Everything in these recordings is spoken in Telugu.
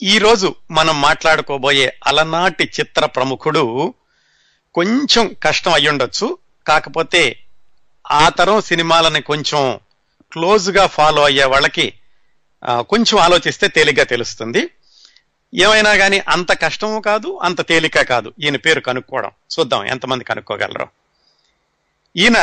ఈ రోజు మనం మాట్లాడుకోబోయే అలనాటి చిత్ర ప్రముఖుడు కొంచెం కష్టం అయ్యుండొచ్చు కాకపోతే ఆ తరం సినిమాలని కొంచెం క్లోజ్ గా ఫాలో అయ్యే వాళ్ళకి ఆ, కొంచెం ఆలోచిస్తే తేలిగ్గా తెలుస్తుంది ఏమైనా కానీ అంత కష్టము కాదు అంత తేలిక కాదు ఈయన పేరు కనుక్కోవడం చూద్దాం ఎంతమంది కనుక్కోగలరు ఈయన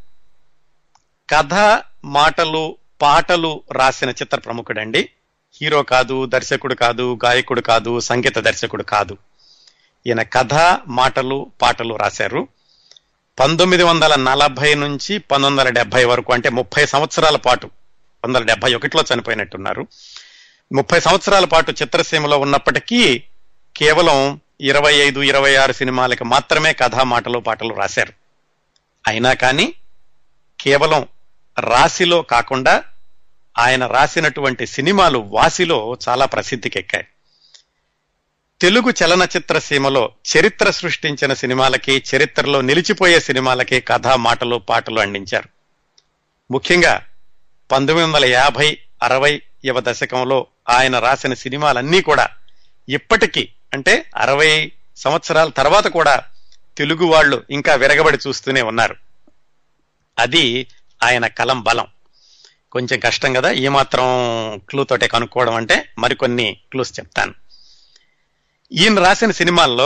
కథ మాటలు పాటలు రాసిన చిత్ర ప్రముఖుడండి హీరో కాదు దర్శకుడు కాదు గాయకుడు కాదు సంగీత దర్శకుడు కాదు ఈయన కథ మాటలు పాటలు రాశారు పంతొమ్మిది వందల నలభై నుంచి పంతొమ్మిది వందల డెబ్బై వరకు అంటే ముప్పై సంవత్సరాల పాటు పంతొమ్మిది వందల డెబ్బై ఒకటిలో చనిపోయినట్టున్నారు ముప్పై సంవత్సరాల పాటు చిత్రసీమలో ఉన్నప్పటికీ కేవలం ఇరవై ఐదు ఇరవై ఆరు సినిమాలకి మాత్రమే కథా మాటలు పాటలు రాశారు అయినా కానీ కేవలం రాశిలో కాకుండా ఆయన రాసినటువంటి సినిమాలు వాసిలో చాలా ప్రసిద్ధికెక్కాయి తెలుగు చలనచిత్ర సీమలో చరిత్ర సృష్టించిన సినిమాలకి చరిత్రలో నిలిచిపోయే సినిమాలకి కథ మాటలు పాటలు అందించారు ముఖ్యంగా పంతొమ్మిది వందల యాభై అరవై యువ దశకంలో ఆయన రాసిన సినిమాలన్నీ కూడా ఇప్పటికీ అంటే అరవై సంవత్సరాల తర్వాత కూడా తెలుగు వాళ్ళు ఇంకా విరగబడి చూస్తూనే ఉన్నారు అది ఆయన కలం బలం కొంచెం కష్టం కదా ఈ మాత్రం క్లూ తోటే కనుక్కోవడం అంటే మరికొన్ని క్లూస్ చెప్తాను ఈయన రాసిన సినిమాల్లో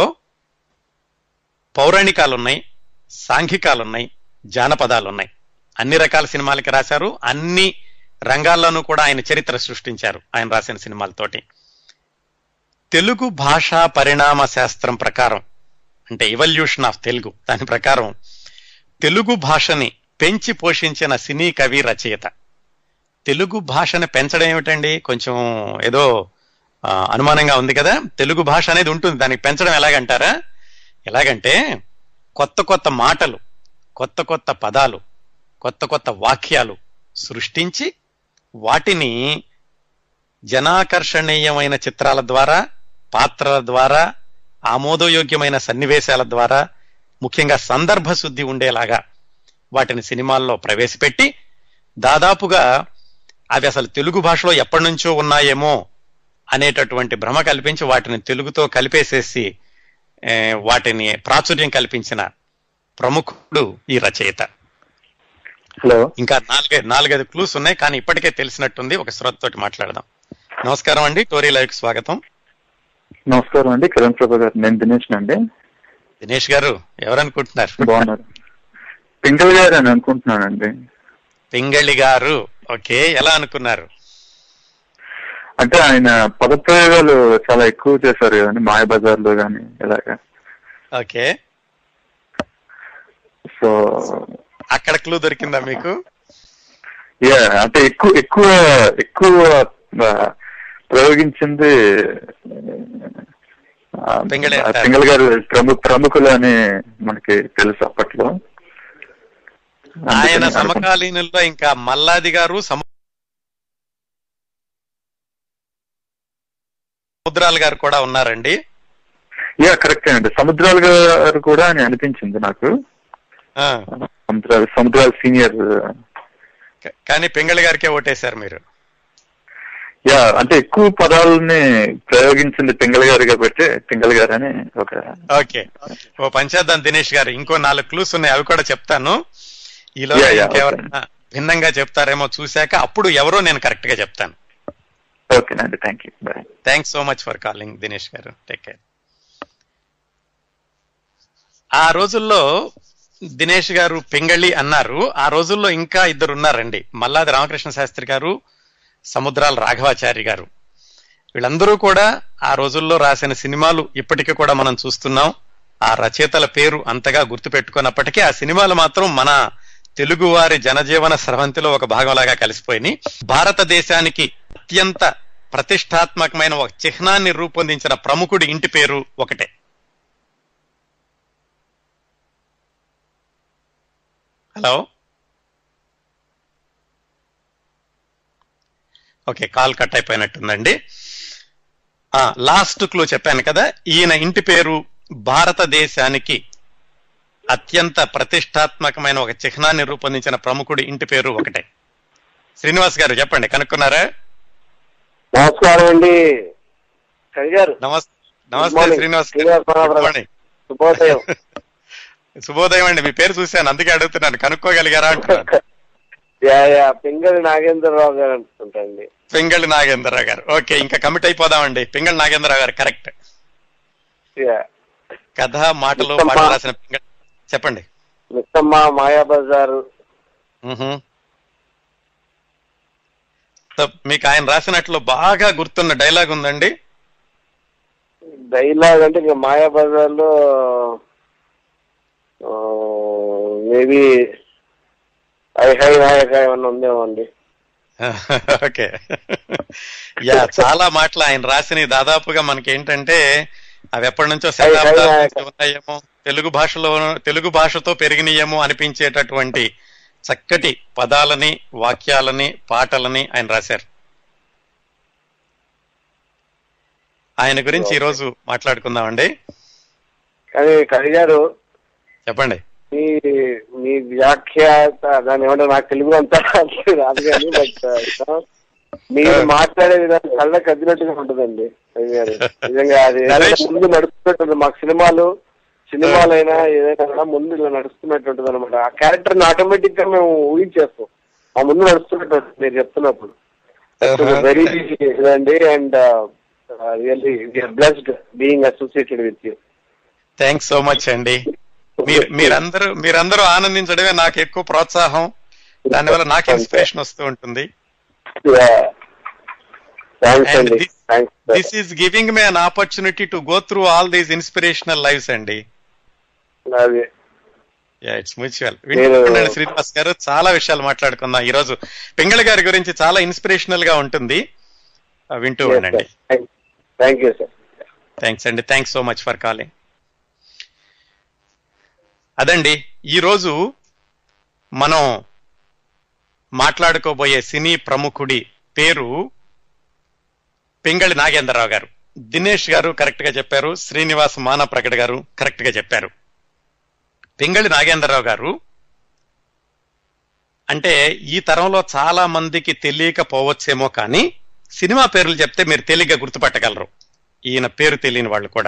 పౌరాణికాలున్నాయి సాంఘికాలున్నాయి జానపదాలున్నాయి అన్ని రకాల సినిమాలకి రాశారు అన్ని రంగాల్లోనూ కూడా ఆయన చరిత్ర సృష్టించారు ఆయన రాసిన సినిమాలతోటి తెలుగు భాషా పరిణామ శాస్త్రం ప్రకారం అంటే ఇవల్యూషన్ ఆఫ్ తెలుగు దాని ప్రకారం తెలుగు భాషని పెంచి పోషించిన సినీ కవి రచయిత తెలుగు భాషని పెంచడం ఏమిటండి కొంచెం ఏదో ఆ, అనుమానంగా ఉంది కదా తెలుగు భాష అనేది ఉంటుంది దానికి పెంచడం ఎలాగంటారా ఎలాగంటే కొత్త కొత్త మాటలు కొత్త కొత్త పదాలు కొత్త కొత్త వాక్యాలు సృష్టించి వాటిని జనాకర్షణీయమైన చిత్రాల ద్వారా పాత్రల ద్వారా ఆమోదయోగ్యమైన సన్నివేశాల ద్వారా ముఖ్యంగా సందర్భ శుద్ధి ఉండేలాగా వాటిని సినిమాల్లో ప్రవేశపెట్టి దాదాపుగా అవి అసలు తెలుగు భాషలో ఎప్పటి నుంచో ఉన్నాయేమో అనేటటువంటి భ్రమ కల్పించి వాటిని తెలుగుతో కలిపేసేసి ఏ, వాటిని ప్రాచుర్యం కల్పించిన ప్రముఖుడు ఈ రచయిత హలో ఇంకా నాలుగై నాలుగైదు క్లూస్ ఉన్నాయి కానీ ఇప్పటికే తెలిసినట్టుంది ఒక శ్రోత తోటి మాట్లాడదాం నమస్కారం అండి టోరీ లైవ్ కి స్వాగతం నమస్కారం అండి కిరణ్ ప్రభా గారు నేను దినేష్ అండి దినేష్ గారు ఎవరనుకుంటున్నారు బాగున్నారు పింగల్ గారు అని అనుకుంటున్నానండి పింగళి గారు ఓకే ఎలా అనుకున్నారు అంటే ఆయన పదప్రయోగాలు చాలా ఎక్కువ చేశారు కదండి మాయబజార్ లో కానీ ఇలాగా ఓకే సో అక్కడ క్లూ దొరికిందా మీకు యా అంటే ఎక్కువ ఎక్కువ ఎక్కువ ఆ, ప్రయోగించింది ఆ, పింగళి ఆ, అంటారు. పింగళి గారు ప్రముఖ ప్రముఖులు అని మనకి తెలుసు అప్పట్లో ఆయన అందుకని అనుకుంటున్నాను. సమకాలీనుల్లో ఇంకా మల్లాది గారు సముద్రాల గారు కూడా ఉన్నారండి యా కరెక్ట్ అండి సముద్రాలు గారు కూడా అని అనిపించింది నాకు ఆ, సముద్రాలు సముద్రాలు సీనియర్ క- కానీ పింగళి గారికే ఓటేశారు మీరు యా అంటే ఎక్కువ పదాలని ప్రయోగించింది పింగళ గారు కాబట్టి పింగళ గారు అని ఒక ఓకే ఓ పంచేద్దాం దినేష్ గారు ఇంకో నాలుగు క్లూస్ ఉన్నాయి అవి కూడా చెప్తాను ఈలో Yeah, yeah, ఇంకెవరైనా భిన్నంగా చెప్తారేమో చూశాక అప్పుడు ఎవరో నేను కరెక్ట్ గా చెప్తాను ఓకేనండి thank you bye thanks so much for calling Dinesh గారు టేక్ కేర్ ఆ రోజుల్లో దినేష్ గారు పింగళి అన్నారు ఆ రోజుల్లో ఇంకా ఇద్దరు ఉన్నారండి మల్లాది రామకృష్ణ శాస్త్రి గారు సముద్రాల రాఘవాచారి గారు వీళ్ళందరూ కూడా ఆ రోజుల్లో రాసిన సినిమాలు ఇప్పటికీ కూడా మనం చూస్తున్నాం ఆ రచయితల పేరు అంతగా గుర్తుపెట్టుకున్నప్పటికీ ఆ సినిమాలు మాత్రం మన తెలుగు వారి జనజీవన స్రవంతిలో ఒక భాగంలాగా కలిసిపోయినాయి భారతదేశానికి అత్యంత ప్రతిష్టాత్మకమైన ఒక చిహ్నాన్ని రూపొందించిన ప్రముఖుడి ఇంటి పేరు ఒకటే హలో ఓకే కాల్ కట్ అయిపోయినట్టుందండి ఆ లాస్ట్ క్లూ చెప్పాను కదా ఈయన ఇంటి పేరు భారతదేశానికి అత్యంత ప్రతిష్టాత్మకమైన ఒక చిహ్నాన్ని రూపొందించిన ప్రముఖుడి ఇంటి పేరు ఒకటే శ్రీనివాస్ గారు చెప్పండి కనుక్కున్నారా నమస్కారం అండి కవి గారు నమస్తే Good నమస్తే morning. శ్రీనివాస్ గారు. శ్రీనివాస్ బాబు Good గారు. morning. శుభోదయం శుభోదయం అండి మీ పేరు చూశాను అందుకే అడుగుతున్నాను కనుక్కోగలిగారా అంటున్నాను యా యా పింగళి నాగేంద్రరావు గారు అనుకుంటండి పింగళి నాగేంద్రరావు గారు ఓకే ఇంకా కమిట్ అయిపోదామండి పింగళి నాగేంద్రరావు గారు కరెక్ట్ యా కథ మాటలు మిస్సమ్మ. పాటలు రాసిన పింగళి చెప్పండి మిస్సమ్మ మాయాబజార్ మ్హూ. సో మీకు ఆయన రాసినట్లు బాగా గుర్తున్న డైలాగ్ ఉందండి డైలాగ్ అంటే ఇంకా మాయాబజార్ లో మేబీ ఐ హై నాయక ఏమన్నా ఉందేమో అండి ఓకే యా చాలా మాటలు ఆయన రాసినవి దాదాపుగా మనకి ఏంటంటే అవి ఎప్పటి నుంచో శతాబ్దాల నుంచి ఉన్నాయేమో తెలుగు భాషలో తెలుగు భాషతో పెరిగినయేమో అనిపించేటటువంటి చక్కటి పదాలని వాక్యాలని పాటలని ఆయన రాశారు ఆయన గురించి ఈ రోజు మాట్లాడుకుందామండి కానీ కవి గారు చెప్పండి మీ మీ వ్యాఖ్య దాని ఏమంటారు నాకు తెలుగు అంతా రాదు కానీ బట్ మీరు మాట్లాడే విధానం కళ్ళకి అద్దినట్టుగా ఉంటుందండి కవి గారు నిజంగా అది ఏదైనా ముందు నడుస్తున్నట్టుంది మాకు సినిమాలు సినిమాలైనా ఏదైనా కూడా ముందు ఇలా నడుస్తున్నట్టు ఉంటుంది అనమాట ఆ క్యారెక్టర్ ని ఆటోమేటిక్ గా మేము ఊహించేస్తాం ఆ ముందు నడుస్తున్నట్టు ఉంటుంది మీరు చెప్తున్నప్పుడు వెరీ ఇదండి and really blessed being associated with you thanks so much అండి మీరు మీరందరూ మీరందరూ ఆనందించడమే నాకు ఎక్కువ ప్రోత్సాహం దానివల్ల నాకు ఇన్స్పిరేషన్ వస్తూ ఉంటుంది థ్యాంక్స్ And అండి this- thanks this is giving me an opportunity to go through all these inspirational lives అండి అది ఇట్స్ మ్యూచువల్ మీరు- శ్రీనివాస్ గారు చాలా విషయాలు మాట్లాడుకుందాం ఈ రోజు పింగళ గారి గురించి చాలా ఇన్స్పిరేషనల్ గా ఉంటుంది ఆ, వింటూ ఉండండి థ్యాంక్ యూ సార్ థ్యాంక్స్ అండి thanks so much for calling అదండి ఈరోజు మనం మాట్లాడుకోబోయే సినీ ప్రముఖుడి పేరు పింగళి నాగేంద్రరావు గారు దినేష్ గారు కరెక్ట్ గా చెప్పారు శ్రీనివాస్ మాన ప్రకట్ గారు కరెక్ట్ గా చెప్పారు పింగళి నాగేంద్రరావు గారు అంటే ఈ తరంలో చాలా మందికి తెలియకపోవచ్చేమో కానీ సినిమా పేర్లు చెప్తే మీరు తేలిగ్గా గుర్తుపట్టగలరు ఈయన పేరు తెలియని వాళ్ళు కూడా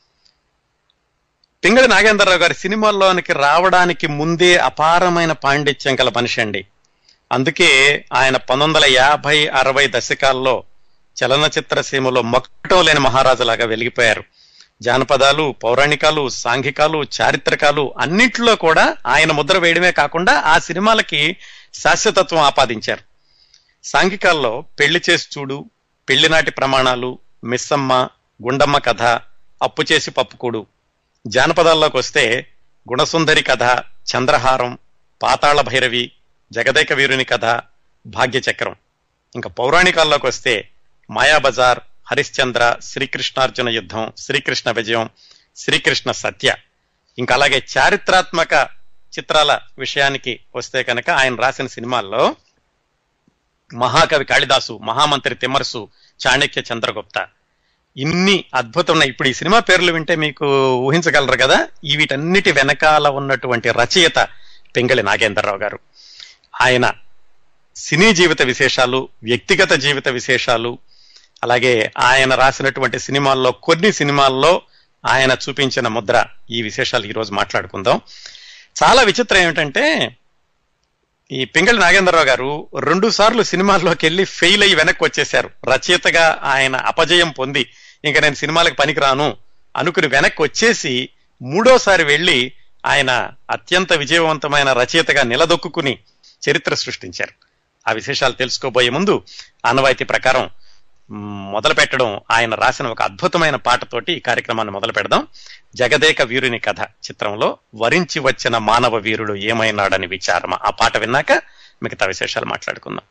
పింగళి నాగేంద్రరావు గారి సినిమాల్లోనికి రావడానికి ముందే అపారమైన పాండిత్యం గల మనిషి అండి అందుకే ఆయన పంతొమ్మిది వందల యాభై అరవై దశకాల్లో చలనచిత్ర సీమలో మొక్కటం లేని మహారాజులాగా వెలిగిపోయారు జానపదాలు పౌరాణికాలు సాంఘికాలు చారిత్రకాలు అన్నింటిలో కూడా ఆయన ముద్ర వేయడమే కాకుండా ఆ సినిమాలకి శాశ్వతత్వం ఆపాదించారు సాంఘికాల్లో పెళ్లి చేసి చూడు పెళ్లినాటి ప్రమాణాలు మిస్సమ్మ గుండమ్మ కథ అప్పు చేసి పప్పుకూడు జానపదాల్లోకి వస్తే గుణసుందరి కథ చంద్రహారం పాతాళ భైరవి జగదేక వీరుని కథ భాగ్యచక్రం ఇంకా పౌరాణికాల్లోకి వస్తే మాయాబజార్ హరిశ్చంద్ర శ్రీకృష్ణార్జున యుద్ధం శ్రీకృష్ణ విజయం శ్రీకృష్ణ సత్య ఇంకా అలాగే చారిత్రాత్మక చిత్రాల విషయానికి వస్తే కనుక ఆయన రాసిన సినిమాల్లో మహాకవి కాళిదాసు మహామంత్రి తిమ్మరసు చాణక్య చంద్రగుప్త ఇన్ని అద్భుతమైన ఇప్పుడు ఈ సినిమా పేర్లు వింటే మీకు ఊహించగలరు కదా ఈ వీటన్నిటి వెనకాల ఉన్నటువంటి రచయిత పెంగళి నాగేంద్రరావు గారు ఆయన సినీ జీవిత విశేషాలు వ్యక్తిగత జీవిత విశేషాలు అలాగే ఆయన రాసినటువంటి సినిమాల్లో కొన్ని సినిమాల్లో ఆయన చూపించిన ముద్ర ఈ విశేషాలు ఈరోజు మాట్లాడుకుందాం చాలా విచిత్రం ఏమిటంటే ఈ పింగళి నాగేంద్రరావు గారు రెండు సార్లు సినిమాల్లోకి వెళ్ళి ఫెయిల్ అయ్యి వెనక్కి వచ్చేశారు రచయితగా ఆయన అపజయం పొంది ఇంకా నేను సినిమాలకు పనికిరాను అనుకుని వెనక్కి వచ్చేసి మూడోసారి వెళ్ళి ఆయన అత్యంత విజయవంతమైన రచయితగా నిలదొక్కుని చరిత్ర సృష్టించారు ఆ విశేషాలు తెలుసుకోబోయే ముందు ఆనవాయితీ ప్రకారం మ్, మొదలు పెట్టడం ఆయన రాసిన ఒక అద్భుతమైన పాటతోటి ఈ కార్యక్రమాన్ని మొదలు పెడదాం జగదేక వీరుని కథ చిత్రంలో వరించి వచ్చిన మానవ వీరుడు ఏమైనాడని విచారమ ఆ పాట విన్నాక మిగతా విశేషాలు మాట్లాడుకుందాం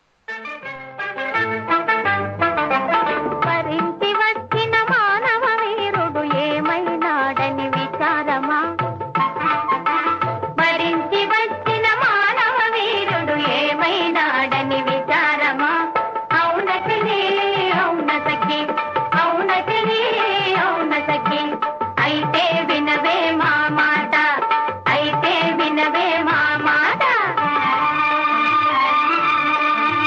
వరించి వచ్చిన మానవ వీరుడు ఏమైనాడని విచారమా వరించి వచ్చిన మానవ వీరుడు ఏమైనాడని విచారమా అవునటిని అవునతకి అవునటిని అవునతకి అయితే వినవే మా మాట అయితే వినవే మా మాట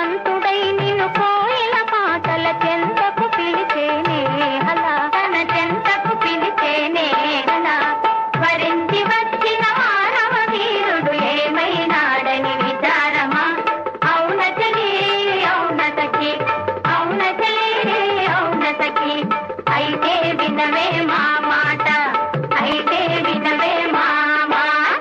ధనవంతుడై నిన్ను కోయిల పాటల చెంతకు పిలిచేనే అలా తన చెంతకు పిలిచేనే అలా వరించి వచ్చిన మానవ వీరుడు ఏమైనాడని విచారమా అవునచలి అవునతకి అవునచలి అవునతకి అయితే వినవే మా మాట అయితే వినవే మా మాట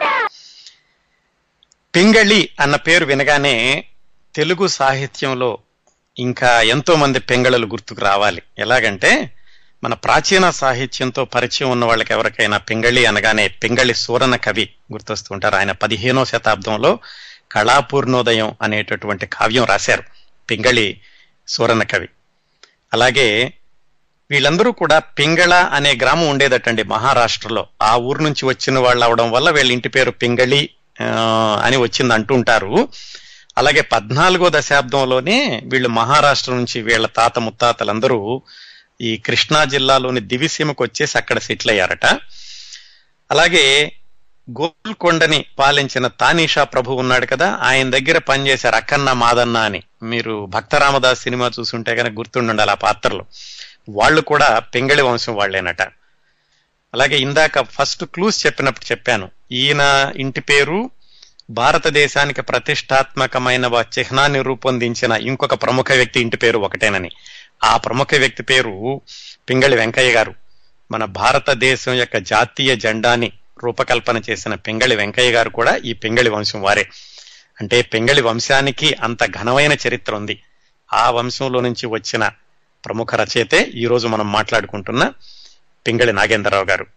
పింగళి అన్న పేరు వినగానే తెలుగు సాహిత్యంలో ఇంకా ఎంతో మంది పెంగళలు గుర్తుకు రావాలి ఎలాగంటే మన ప్రాచీన సాహిత్యంతో పరిచయం ఉన్న వాళ్ళకి ఎవరికైనా పింగళి అనగానే పింగళి సూరన కవి గుర్తొస్తూ ఉంటారు ఆయన పదిహేనో శతాబ్దంలో కళాపూర్ణోదయం అనేటటువంటి కావ్యం రాశారు పింగళి సూరన కవి అలాగే వీళ్ళందరూ కూడా పింగళ అనే గ్రామం ఉండేదటండి మహారాష్ట్రలో ఆ ఊరు నుంచి వచ్చిన వాళ్ళు అవడం వల్ల వీళ్ళ ఇంటి పేరు పింగళి ఆ, అని వచ్చింది అంటుంటారు అలాగే పద్నాలుగో దశాబ్దంలోనే వీళ్ళు మహారాష్ట్ర నుంచి వీళ్ళ తాత ముత్తాతలందరూ ఈ కృష్ణా జిల్లాలోని దివిసీమకు వచ్చేసి అక్కడ సెటిల్ అయ్యారట అలాగే గోల్కొండని పాలించిన తానీషా ప్రభు ఉన్నాడు కదా ఆయన దగ్గర పనిచేశారు అక్కన్న మాదన్న అని మీరు భక్తరామదాస్ సినిమా చూసుంటే కనుక గుర్తుండాలి ఆ పాత్రలో వాళ్ళు కూడా పెంగళి వంశం వాళ్ళేనట అలాగే ఇందాక ఫస్ట్ క్లూస్ చెప్పినప్పుడు చెప్పాను ఈయన ఇంటి పేరు భారతదేశానికి ప్రతిష్టాత్మకమైన వ- చిహ్నాన్ని రూపొందించిన ఇంకొక ప్రముఖ వ్యక్తి ఇంటి పేరు ఒకటేనని ఆ ప్రముఖ వ్యక్తి పేరు పింగళి వెంకయ్య గారు మన భారతదేశం యొక్క జాతీయ జెండాని రూపకల్పన చేసిన పింగళి వెంకయ్య గారు కూడా ఈ పింగళి వంశం వారే అంటే పింగళి వంశానికి అంత ఘనమైన చరిత్ర ఉంది ఆ వంశంలో నుంచి వచ్చిన ప్రముఖ రచయితే ఈ రోజు మనం మాట్లాడుకుంటున్న పింగళి నాగేంద్రరావు గారు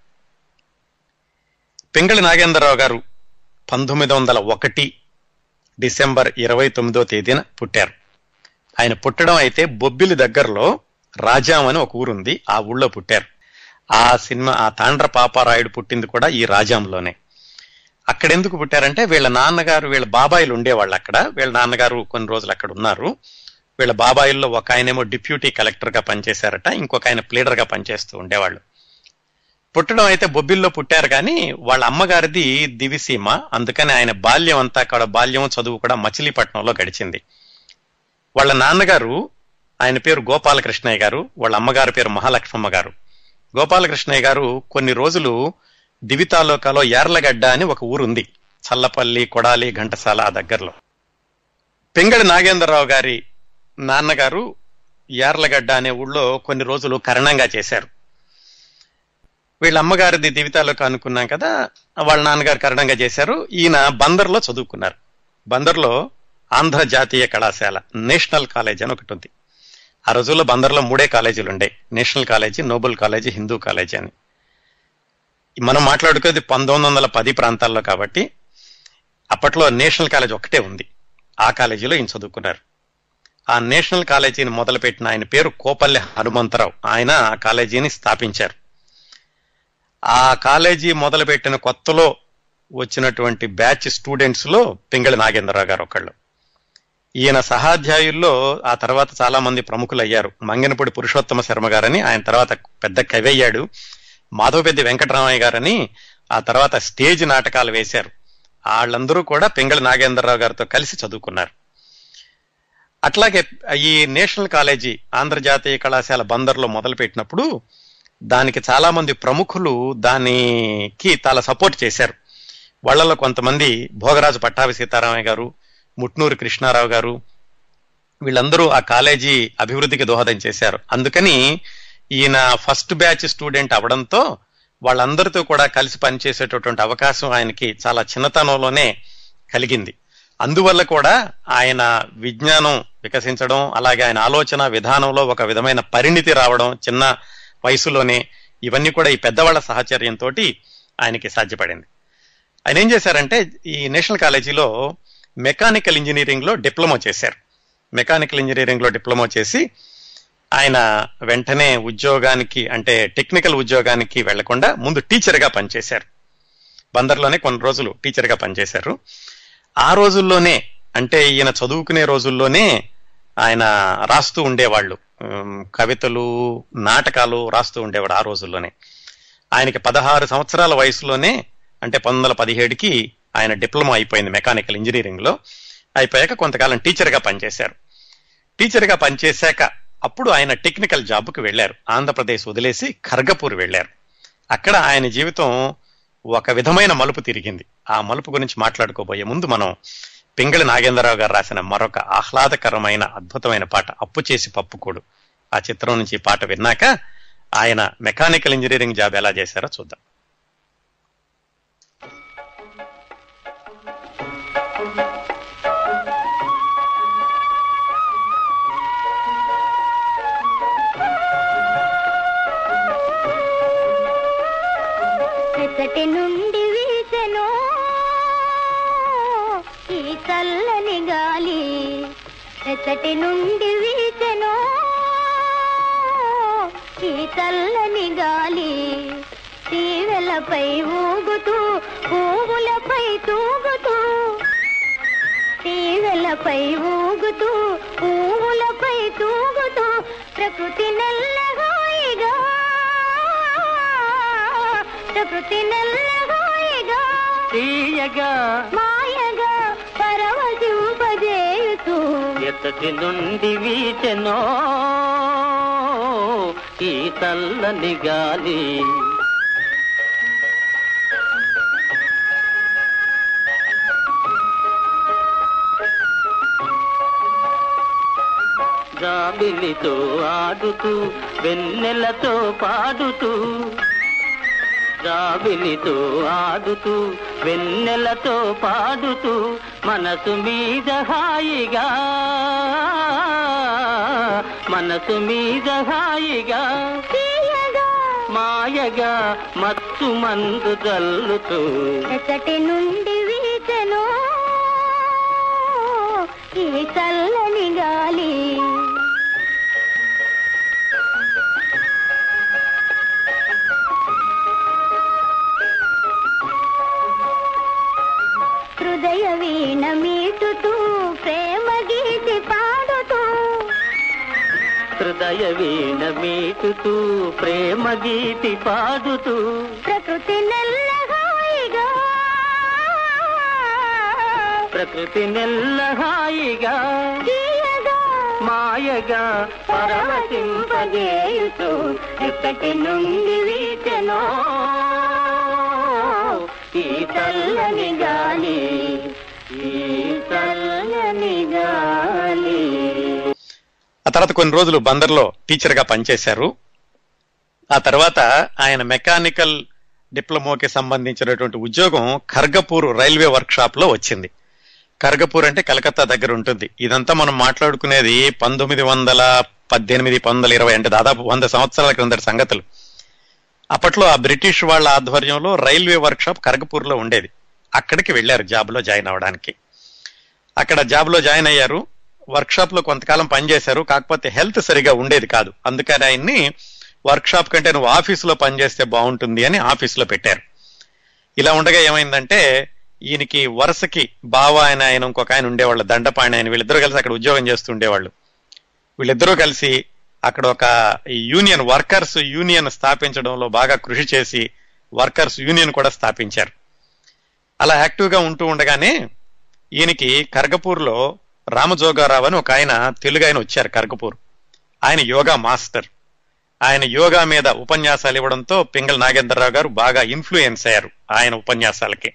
పింగళి నాగేంద్రరావు గారు పంతొమ్మిది వందల ఒకటి డిసెంబర్ ఇరవై తొమ్మిదో తేదీన పుట్టారు ఆయన పుట్టడం అయితే బొబ్బిలి దగ్గరలో రాజాం అని ఒక ఊరుంది ఆ ఊళ్ళో పుట్టారు ఆ సినిమా ఆ తాండ్ర పాపారాయుడు పుట్టింది కూడా ఈ రాజాంలోనే అక్కడ ఎందుకు పుట్టారంటే వీళ్ళ నాన్నగారు వీళ్ళ బాబాయిలు ఉండేవాళ్ళు అక్కడ వీళ్ళ నాన్నగారు కొన్ని రోజులు అక్కడ ఉన్నారు వీళ్ళ బాబాయిల్లో ఒక ఆయనేమో డిప్యూటీ కలెక్టర్ గా పనిచేశారట ఇంకొక ఆయన ప్లీడర్ గా పనిచేస్తూ ఉండేవాళ్ళు పుట్టడం అయితే బొబ్బిల్లో పుట్టారు కానీ వాళ్ళ అమ్మగారిది దివిసీమ అందుకని ఆయన బాల్యం అంతా అక్కడ బాల్యం చదువు కూడా మచిలీపట్నంలో గడిచింది వాళ్ళ నాన్నగారు ఆయన పేరు గోపాలకృష్ణయ్య గారు వాళ్ళ అమ్మగారి పేరు మహాలక్ష్మమ్మ గారు గోపాలకృష్ణయ్య గారు కొన్ని రోజులు దివి తాలూకాలో యార్లగడ్డ అని ఒక ఊరుంది చల్లపల్లి కొడాలి ఘంటసాల ఆ దగ్గరలో పెంగళి నాగేంద్రరావు గారి నాన్నగారు యార్లగడ్డ అనే ఊళ్ళో కొన్ని రోజులు కరణంగా చేశారు వీళ్ళ అమ్మగారిది దివితాలోకి అనుకున్నాం కదా వాళ్ళ నాన్నగారు కరణంగా చేశారు ఈయన బందర్లో చదువుకున్నారు బందర్లో ఆంధ్ర జాతీయ కళాశాల నేషనల్ కాలేజ్ అని ఒకటి ఉంది ఆ రోజుల్లో బందర్లో మూడే కాలేజీలు ఉండే national college Noble college Hindu college అని మనం మాట్లాడుకునేది పంతొమ్మిది వందల పది ప్రాంతాల్లో కాబట్టి అప్పట్లో నేషనల్ కాలేజ్ ఒకటే ఉంది ఆ కాలేజీలో ఈయన చదువుకున్నారు ఆ నేషనల్ కాలేజీని మొదలుపెట్టిన ఆయన పేరు కోపల్లె హనుమంతరావు ఆయన ఆ కాలేజీని స్థాపించారు ఆ కాలేజీ మొదలుపెట్టిన కొత్తలో వచ్చినటువంటి బ్యాచ్ స్టూడెంట్స్ లో పింగళి నాగేంద్రరావు గారు ఒకళ్ళు ఈయన సహాధ్యాయుల్లో ఆ తర్వాత చాలా మంది ప్రముఖులు అయ్యారు మంగనపూడి పురుషోత్తమ శర్మ గారని ఆయన తర్వాత పెద్ద కవి అయ్యాడు మాధవపెద్ది వెంకటరామయ్య గారని ఆ తర్వాత స్టేజ్ నాటకాలు వేశారు వాళ్ళందరూ కూడా పింగళి నాగేంద్రరావు గారితో కలిసి చదువుకున్నారు అట్లాగే ఈ నేషనల్ కాలేజీ ఆంధ్రజాతీయ కళాశాల బందర్లో మొదలుపెట్టినప్పుడు దానికి చాలా మంది ప్రముఖులు దానికి చాలా సపోర్ట్ చేశారు వాళ్ళలో కొంతమంది భోగరాజు పట్టాభి సీతారామయ్య గారు ముట్నూరు కృష్ణారావు గారు వీళ్ళందరూ ఆ కాలేజీ అభివృద్ధికి దోహదం చేశారు అందుకని ఈయన ఫస్ట్ బ్యాచ్ స్టూడెంట్ అవడంతో వాళ్ళందరితో కూడా కలిసి పనిచేసేటటువంటి అవకాశం ఆయనకి చాలా చిన్నతనంలోనే కలిగింది అందువల్ల కూడా ఆయన విజ్ఞానం వికసించడం అలాగే ఆయన ఆలోచన విధానంలో ఒక విధమైన పరిణితి రావడం చిన్న వయసులోనే ఇవన్నీ కూడా ఈ పెద్దవాళ్ల సహచర్యంతో ఆయనకి సాధ్యపడింది ఆయన ఏం చేశారంటే ఈ నేషనల్ కాలేజీలో మెకానికల్ ఇంజనీరింగ్ లో డిప్లొమా చేశారు మెకానికల్ ఇంజనీరింగ్ లో డిప్లొమా చేసి ఆయన వెంటనే ఉద్యోగానికి అంటే టెక్నికల్ ఉద్యోగానికి వెళ్లకుండా ముందు టీచర్ గా పనిచేశారు బందర్లోనే కొన్ని రోజులు టీచర్ గా పనిచేశారు ఆ రోజుల్లోనే అంటే ఈయన చదువుకునే రోజుల్లోనే ఆయన రాస్తూ ఉండేవాళ్ళు ఉమ్, కవితలు నాటకాలు రాస్తూ ఉండేవాడు ఆ రోజుల్లోనే ఆయనకి పదహారు సంవత్సరాల వయసులోనే అంటే పంతొమ్మిది వందల పదిహేడుకి ఆయన డిప్లొమా అయిపోయింది మెకానికల్ ఇంజనీరింగ్ లో అయిపోయాక కొంతకాలం టీచర్ గా పనిచేశారు టీచర్ గా పనిచేశాక అప్పుడు ఆయన టెక్నికల్ జాబ్కు వెళ్లారు ఆంధ్రప్రదేశ్ వదిలేసి ఖర్గపూర్ వెళ్లారు అక్కడ ఆయన జీవితం ఒక విధమైన మలుపు తిరిగింది ఆ మలుపు గురించి మాట్లాడుకోబోయే ముందు మనం పింగళి నాగేంద్రరావు గారు రాసిన మరొక ఆహ్లాదకరమైన అద్భుతమైన పాట అప్పు చేసి పప్పుకోడు ఆ చిత్రం నుంచి ఈ పాట విన్నాక ఆయన మెకానికల్ ఇంజనీరింగ్ జాబ్ ఎలా చేశారో చూద్దాం ఎసటి నుండి వీసెను ఈ చల్లని గాలి ఎసటి నుండి వీసెను ఈ చల్లని గాలి తీవెలపై ఊగుతూ పువ్వులపై తూగుతూ తీవెలపై ఊగుతూ పువ్వులపై తూగుతూ ప్రకృతి నెల్లగాయిగా ప్రకృతి నెల్లగాయిగా తీయగా మాయగా పరవశింపజేయుతూ ఎత్తటి నుండి వీచెనో ఈ చల్లని గాలి జాబిలితో ఆడుతూ వెన్నెలతో పాడుతూ జాబిలితో ఆడుతూ వెన్నెలతో పాడుతూ మనసు మీద హాయిగా మనసు మీద హాయిగా తీయగా మాయగా మత్తు మందు జల్లుతూ ఎసటి నుండి వీచెను ఈ చల్లని గాలి హృదయ వీణ మీటుతూ ప్రేమ గీతి పాడుతూ హృదయ వీణ మీటుతూ ప్రేమ గీతి పాడుతూ ప్రకృతి నెల్లహాయిగా ప్రకృతి నెల్ల హాయిగా తీయగా మాయగా పరవశింపజేయుతూ ఎక్కటి నుండి వీచెనో ఈ చల్లని గాలి ఈ చల్లని గాలి ఆ తర్వాత కొన్ని రోజులు బందర్లో టీచర్ గా పనిచేశారు ఆ తర్వాత ఆయన మెకానికల్ డిప్లొమాకి సంబంధించినటువంటి ఉద్యోగం ఖర్గపూర్ రైల్వే వర్క్ షాప్ లో వచ్చింది ఖర్గపూర్ అంటే కలకత్తా దగ్గర ఉంటుంది ఇదంతా మనం మాట్లాడుకునేది పంతొమ్మిది వందల పద్దెనిమిది పంతొమ్మిది వందల ఇరవై అంటే దాదాపు వంద సంవత్సరాల క్రిందటి సంగతులు అప్పట్లో ఆ బ్రిటిష్ వాళ్ళ ఆధ్వర్యంలో రైల్వే వర్క్ షాప్ ఖర్గపూర్ లో ఉండేది అక్కడికి వెళ్లారు జాబ్ లో జాయిన్ అవ్వడానికి అక్కడ జాబ్ లో జాయిన్ అయ్యారు వర్క్ షాప్ లో కొంతకాలం పనిచేశారు కాకపోతే హెల్త్ సరిగా ఉండేది కాదు అందుకని ఆయన్ని వర్క్ షాప్ కంటే నువ్వు ఆఫీసులో పనిచేస్తే బాగుంటుంది అని ఆఫీసులో పెట్టారు ఇలా ఉండగా ఏమైందంటే ఈయనకి వరుసకి బావ ఆయన ఆయన ఇంకొక ఆయన ఉండేవాళ్ళు దండపాణి ఆయన వీళ్ళిద్దరూ కలిసి అక్కడ ఉద్యోగం చేస్తూ ఉండేవాళ్ళు వీళ్ళిద్దరూ కలిసి అక్కడ ఒక యూనియన్ వర్కర్స్ యూనియన్ స్థాపించడంలో బాగా కృషి చేసి వర్కర్స్ యూనియన్ కూడా స్థాపించారు అలా యాక్టివ్ గా ఉంటూ ఉండగానే ఈయనకి కర్గపూర్లో రామజోగారావు అని ఒక ఆయన తెలుగు ఆయన వచ్చారు కర్గపూర్ ఆయన యోగా మాస్టర్ ఆయన యోగా మీద ఉపన్యాసాలు ఇవ్వడంతో పింగళ నాగేంద్రరావు గారు బాగా ఇన్ఫ్లుయెన్స్ అయ్యారు ఆయన ఉపన్యాసాలకి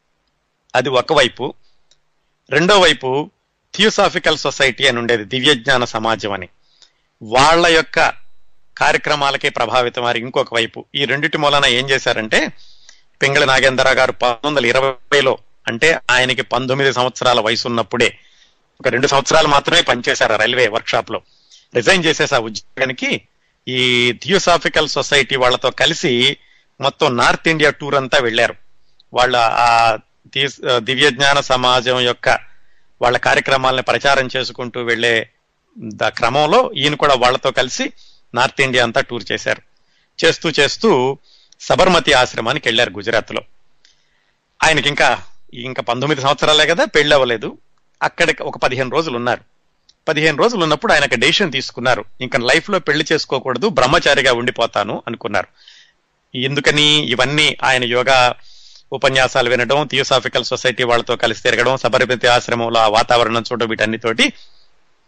అది ఒకవైపు రెండో వైపు థియోసాఫికల్ సొసైటీ అని ఉండేది దివ్యజ్ఞాన సమాజం అని వాళ్ళ యొక్క కార్యక్రమాలకే ప్రభావితం వారి ఇంకొక వైపు ఈ రెండిటి మూలన ఏం చేశారంటే పింగళి నాగేంద్రరావు గారు పంతొమ్మిది వందల ఇరవైలో అంటే ఆయనకి పంతొమ్మిది సంవత్సరాల వయసు ఉన్నప్పుడే ఒక రెండు సంవత్సరాలు మాత్రమే పనిచేశారు ఆ రైల్వే వర్క్ షాప్ లో రిజైన్ చేసేసి ఆ ఉద్యోగానికి ఈ థియోసాఫికల్ సొసైటీ వాళ్ళతో కలిసి మొత్తం నార్త్ ఇండియా టూర్ అంతా వెళ్ళారు వాళ్ళ ఆ థియస్- దివ్య జ్ఞాన సమాజం యొక్క వాళ్ళ కార్యక్రమాలను ప్రచారం చేసుకుంటూ వెళ్లే ద క్రమంలో ఈయన కూడా వాళ్ళతో కలిసి నార్త్ ఇండియా అంతా టూర్ చేశారు చేస్తూ చేస్తూ సబర్మతి ఆశ్రమానికి వెళ్లారు గుజరాత్ లో ఆయనకి ఇంకా ఇంకా పంతొమ్మిది సంవత్సరాలే కదా పెళ్లి అవ్వలేదు అక్కడికి ఒక పదిహేను రోజులు ఉన్నారు పదిహేను రోజులు ఉన్నప్పుడు ఆయన డెసిషన్ తీసుకున్నారు ఇంకా లైఫ్ లో పెళ్లి చేసుకోకూడదు బ్రహ్మచారిగా ఉండిపోతాను అనుకున్నారు ఎందుకని ఇవన్నీ ఆయన యోగా ఉపన్యాసాలు వినడం థియోసాఫికల్ సొసైటీ వాళ్ళతో కలిసి తిరగడం సబర్మతి ఆశ్రమంలో ఆ వాతావరణం చూడడం వీటన్నితోటి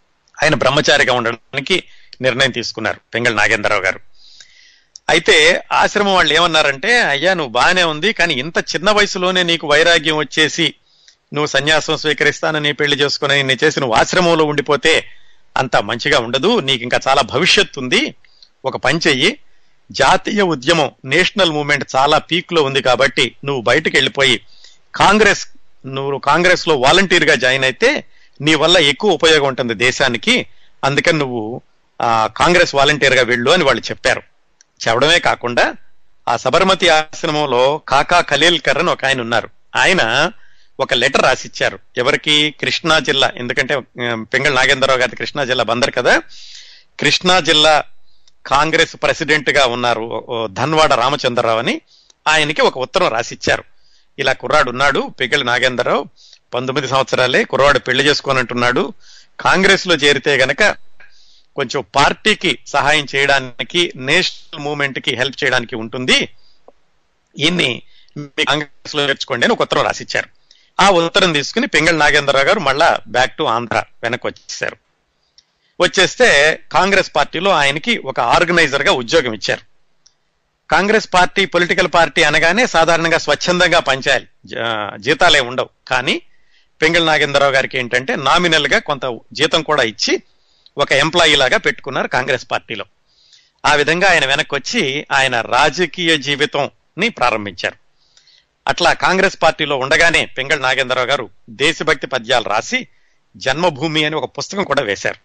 ఆయన బ్రహ్మచారిగా ఉండడానికి నిర్ణయం తీసుకున్నారు పెంగళ నాగేంద్రరావు గారు అయితే ఆశ్రమం వాళ్ళు ఏమన్నారంటే అయ్యా నువ్వు బాగానే ఉంది కానీ ఇంత చిన్న వయసులోనే నీకు వైరాగ్యం వచ్చేసి నువ్వు సన్యాసం స్వీకరిస్తానని పెళ్లి చేసుకుని నీ చేసి నువ్వు ఆశ్రమంలో ఉండిపోతే అంత మంచిగా ఉండదు నీకు ఇంకా చాలా భవిష్యత్తు ఉంది ఒక పని చెయ్యి జాతీయ ఉద్యమం నేషనల్ మూవ్మెంట్ చాలా పీక్ లో ఉంది కాబట్టి నువ్వు బయటకు వెళ్ళిపోయి కాంగ్రెస్ నువ్వు కాంగ్రెస్ లో వాలంటీర్ గా జాయిన్ అయితే నీ వల్ల ఎక్కువ ఉపయోగం ఉంటుంది దేశానికి అందుకని నువ్వు ఆ, కాంగ్రెస్ వాలంటీర్ గా వెళ్ళు అని వాళ్ళు చెప్పారు చెప్పడమే కాకుండా ఆ సబర్మతి ఆశ్రమంలో కాకా ఖలీల్కర్ అని ఒక ఆయన ఉన్నారు ఆయన ఒక లెటర్ రాసిచ్చారు ఎవరికి కృష్ణా జిల్లా ఎందుకంటే ఆ, పెంగళ నాగేంద్రరావు గారి కృష్ణా జిల్లా బందర్ కదా కృష్ణా జిల్లా కాంగ్రెస్ ప్రెసిడెంట్ గా ఉన్నారు ఓ ధన్వాడ రామచంద్రరావు అని ఆయనకి ఒక ఉత్తరం రాసిచ్చారు ఇలా కుర్రాడు ఉన్నాడు పెంగళ నాగేంద్రరావు పంతొమ్మిది సంవత్సరాలే కుర్రాడు పెళ్లి చేసుకోనంటున్నాడు కాంగ్రెస్ లో చేరితే గనక కొంచెం పార్టీకి సహాయం చేయడానికి నేషనల్ మూవ్మెంట్ కి హెల్ప్ చేయడానికి ఉంటుంది ఈయన్ని మీ కాంగ్రెస్ లో చేర్చుకోండి అని ఒక ఉత్తరం రాసిచ్చారు ఆ ఉత్తరం తీసుకుని పింగళ నాగేంద్రరావు గారు మళ్ళా బ్యాక్ టు ఆంధ్ర వెనక్కి వచ్చేసారు వచ్చేస్తే కాంగ్రెస్ పార్టీలో ఆయనకి ఒక ఆర్గనైజర్ గా ఉద్యోగం ఇచ్చారు కాంగ్రెస్ పార్టీ పొలిటికల్ పార్టీ అనగానే సాధారణంగా స్వచ్ఛందంగా పనిచేయాలి జ- జీతాలే ఉండవు కానీ పింగళ నాగేంద్రరావు గారికి ఏంటంటే నామినల్ గా కొంత జీతం కూడా ఇచ్చి ఒక ఎంప్లాయీ లాగా పెట్టుకున్నారు కాంగ్రెస్ పార్టీలో ఆ విధంగా ఆయన వెనక్కి వచ్చి ఆయన రాజకీయ జీవితంని ప్రారంభించారు అట్లా కాంగ్రెస్ పార్టీలో ఉండగానే పింగళ నాగేంద్రరావు గారు దేశభక్తి పద్యాలు రాసి జన్మభూమి అని ఒక పుస్తకం కూడా వేశారు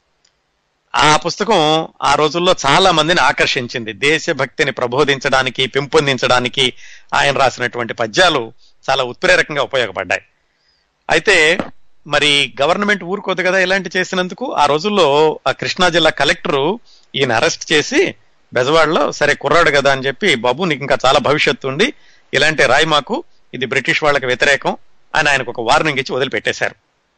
ఆ పుస్తకం ఆ రోజుల్లో చాలా మందిని ఆకర్షించింది దేశభక్తిని ప్రబోధించడానికి పెంపొందించడానికి ఆయన రాసినటువంటి పద్యాలు చాలా ఉత్ప్రేరకంగా ఉపయోగపడ్డాయి అయితే మరి గవర్నమెంట్ ఊరుకోదు కదా ఇలాంటి చేసినందుకు ఆ రోజుల్లో ఆ కృష్ణా జిల్లా కలెక్టరు ఈయన అరెస్ట్ చేసి బెజవాడలో సరే కుర్రాడు కదా అని చెప్పి బాబు నీకు ఇంకా చాలా భవిష్యత్తు ఉంది ఇలాంటి రాయి మాకు ఇది బ్రిటిష్ వాళ్ళకి వ్యతిరేకం అని ఆయనకు ఒక వార్నింగ్ ఇచ్చి వదిలిపెట్టేశారు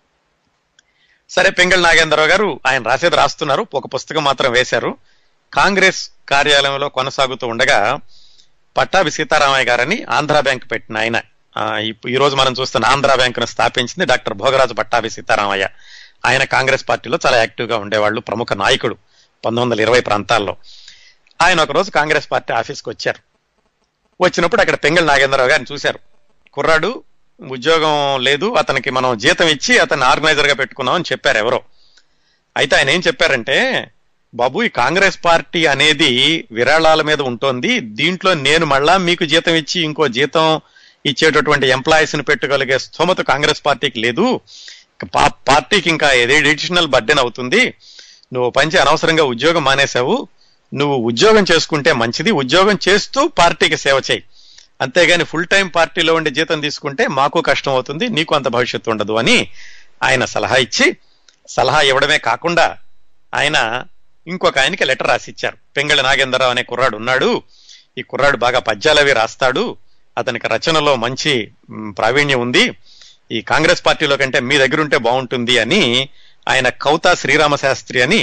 సరే పెంగళ నాగేంద్రరావు గారు ఆయన రాసేది రాస్తున్నారు ఒక పుస్తకం మాత్రం వేశారు కాంగ్రెస్ కార్యాలయంలో కొనసాగుతూ ఉండగా పట్టాభి సీతారామయ్య గారని ఆంధ్ర బ్యాంక్ పెట్టిన ఆయన ఆ, ఇప్పు- ఈ రోజు మనం చూస్తున్న ఆంధ్ర బ్యాంకును స్థాపించింది డాక్టర్ భోగరాజు పట్టాభి సీతారామయ్య ఆయన కాంగ్రెస్ పార్టీలో చాలా యాక్టివ్ గా ఉండేవాళ్ళు ప్రముఖ నాయకుడు పంతొమ్మిది వందల ఇరవై ప్రాంతాల్లో ఆయన ఒక రోజు కాంగ్రెస్ పార్టీ ఆఫీస్కి వచ్చారు వచ్చినప్పుడు అక్కడ పెంగళ నాగేంద్రరావు గారిని చూశారు కుర్రాడు ఉద్యోగం లేదు అతనికి మనం జీతం ఇచ్చి అతన్ని ఆర్గనైజర్ గా పెట్టుకున్నాం అని చెప్పారు ఎవరో అయితే ఆయన ఏం చెప్పారంటే బాబు ఈ కాంగ్రెస్ పార్టీ అనేది విరాళాల మీద ఉంటుంది దీంట్లో నేను మళ్ళా మీకు జీతం ఇచ్చి ఇంకో జీతం ఇచ్చేటటువంటి ఎంప్లాయీస్ ని పెట్టుకోగలిగే స్థోమత కాంగ్రెస్ పార్టీకి లేదు ఇక పా- పార్టీకి ఇంకా ఏది అడిషనల్ బర్డెన్ అవుతుంది నువ్వు పంచి అనవసరంగా ఉద్యోగం మానేశావు నువ్వు ఉద్యోగం చేసుకుంటే మంచిది ఉద్యోగం చేస్తూ పార్టీకి సేవ చేయి అంతేగాని ఫుల్ టైం పార్టీలో ఉండి జీతం తీసుకుంటే మాకు కష్టం అవుతుంది నీకు అంత భవిష్యత్తు ఉండదు అని ఆయన సలహా ఇచ్చి సలహా ఇవ్వడమే కాకుండా ఆయన ఇంకొక ఆయనకి లెటర్ రాసిచ్చారు పెంగళ నాగేంద్రరావు అనే కుర్రాడు ఉన్నాడు ఈ కుర్రాడు బాగా పద్యాలవి రాస్తాడు అతనికి రచనలో మంచి మ్, ప్రావీణ్యం ఉంది ఈ కాంగ్రెస్ పార్టీలో కంటే మీ దగ్గర ఉంటే బాగుంటుంది అని ఆయన కౌతా శ్రీరామ శాస్త్రి అని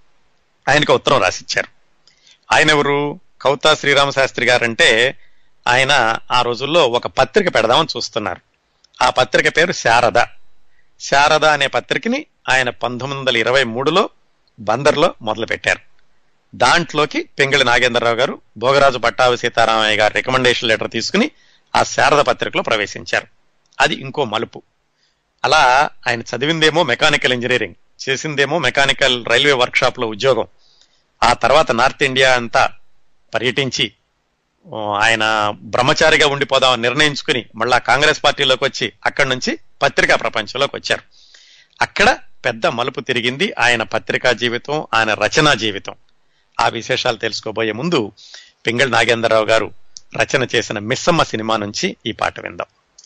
ఆయనకు ఉత్తరం రాసిచ్చారు ఆయన ఎవరు కౌతా శ్రీరామ శాస్త్రి గారంటే ఆయన ఆ రోజుల్లో ఒక పత్రిక పెడదామని చూస్తున్నారు ఆ పత్రిక పేరు శారద శారద అనే పత్రికని ఆయన పంతొమ్మిది వందల ఇరవై మూడులో బందర్లో మొదలు పెట్టారు దాంట్లోకి పెంగళి నాగేంద్రరావు గారు భోగరాజు పట్టాభి సీతారామయ్య గారు రికమెండేషన్ లెటర్ తీసుకుని ఆ శారద పత్రికలో ప్రవేశించారు అది ఇంకో మలుపు అలా ఆయన చదివిందేమో మెకానికల్ ఇంజనీరింగ్ చేసిందేమో మెకానికల్ రైల్వే వర్క్షాప్ లో ఉద్యోగం ఆ తర్వాత నార్త్ ఇండియా అంతా పర్యటించి ఓ, ఆయన బ్రహ్మచారిగా ఉండిపోదామని నిర్ణయించుకుని మళ్ళా కాంగ్రెస్ పార్టీలోకి వచ్చి అక్కడి నుంచి పత్రికా ప్రపంచంలోకి వచ్చారు అక్కడ పెద్ద మలుపు తిరిగింది ఆయన పత్రికా జీవితం ఆయన రచనా జీవితం ఆ విశేషాలు తెలుసుకోబోయే ముందు పింగళ నాగేంద్రరావు గారు రచన చేసిన మిస్సమ్మ సినిమా నుంచి ఈ పాట విందాం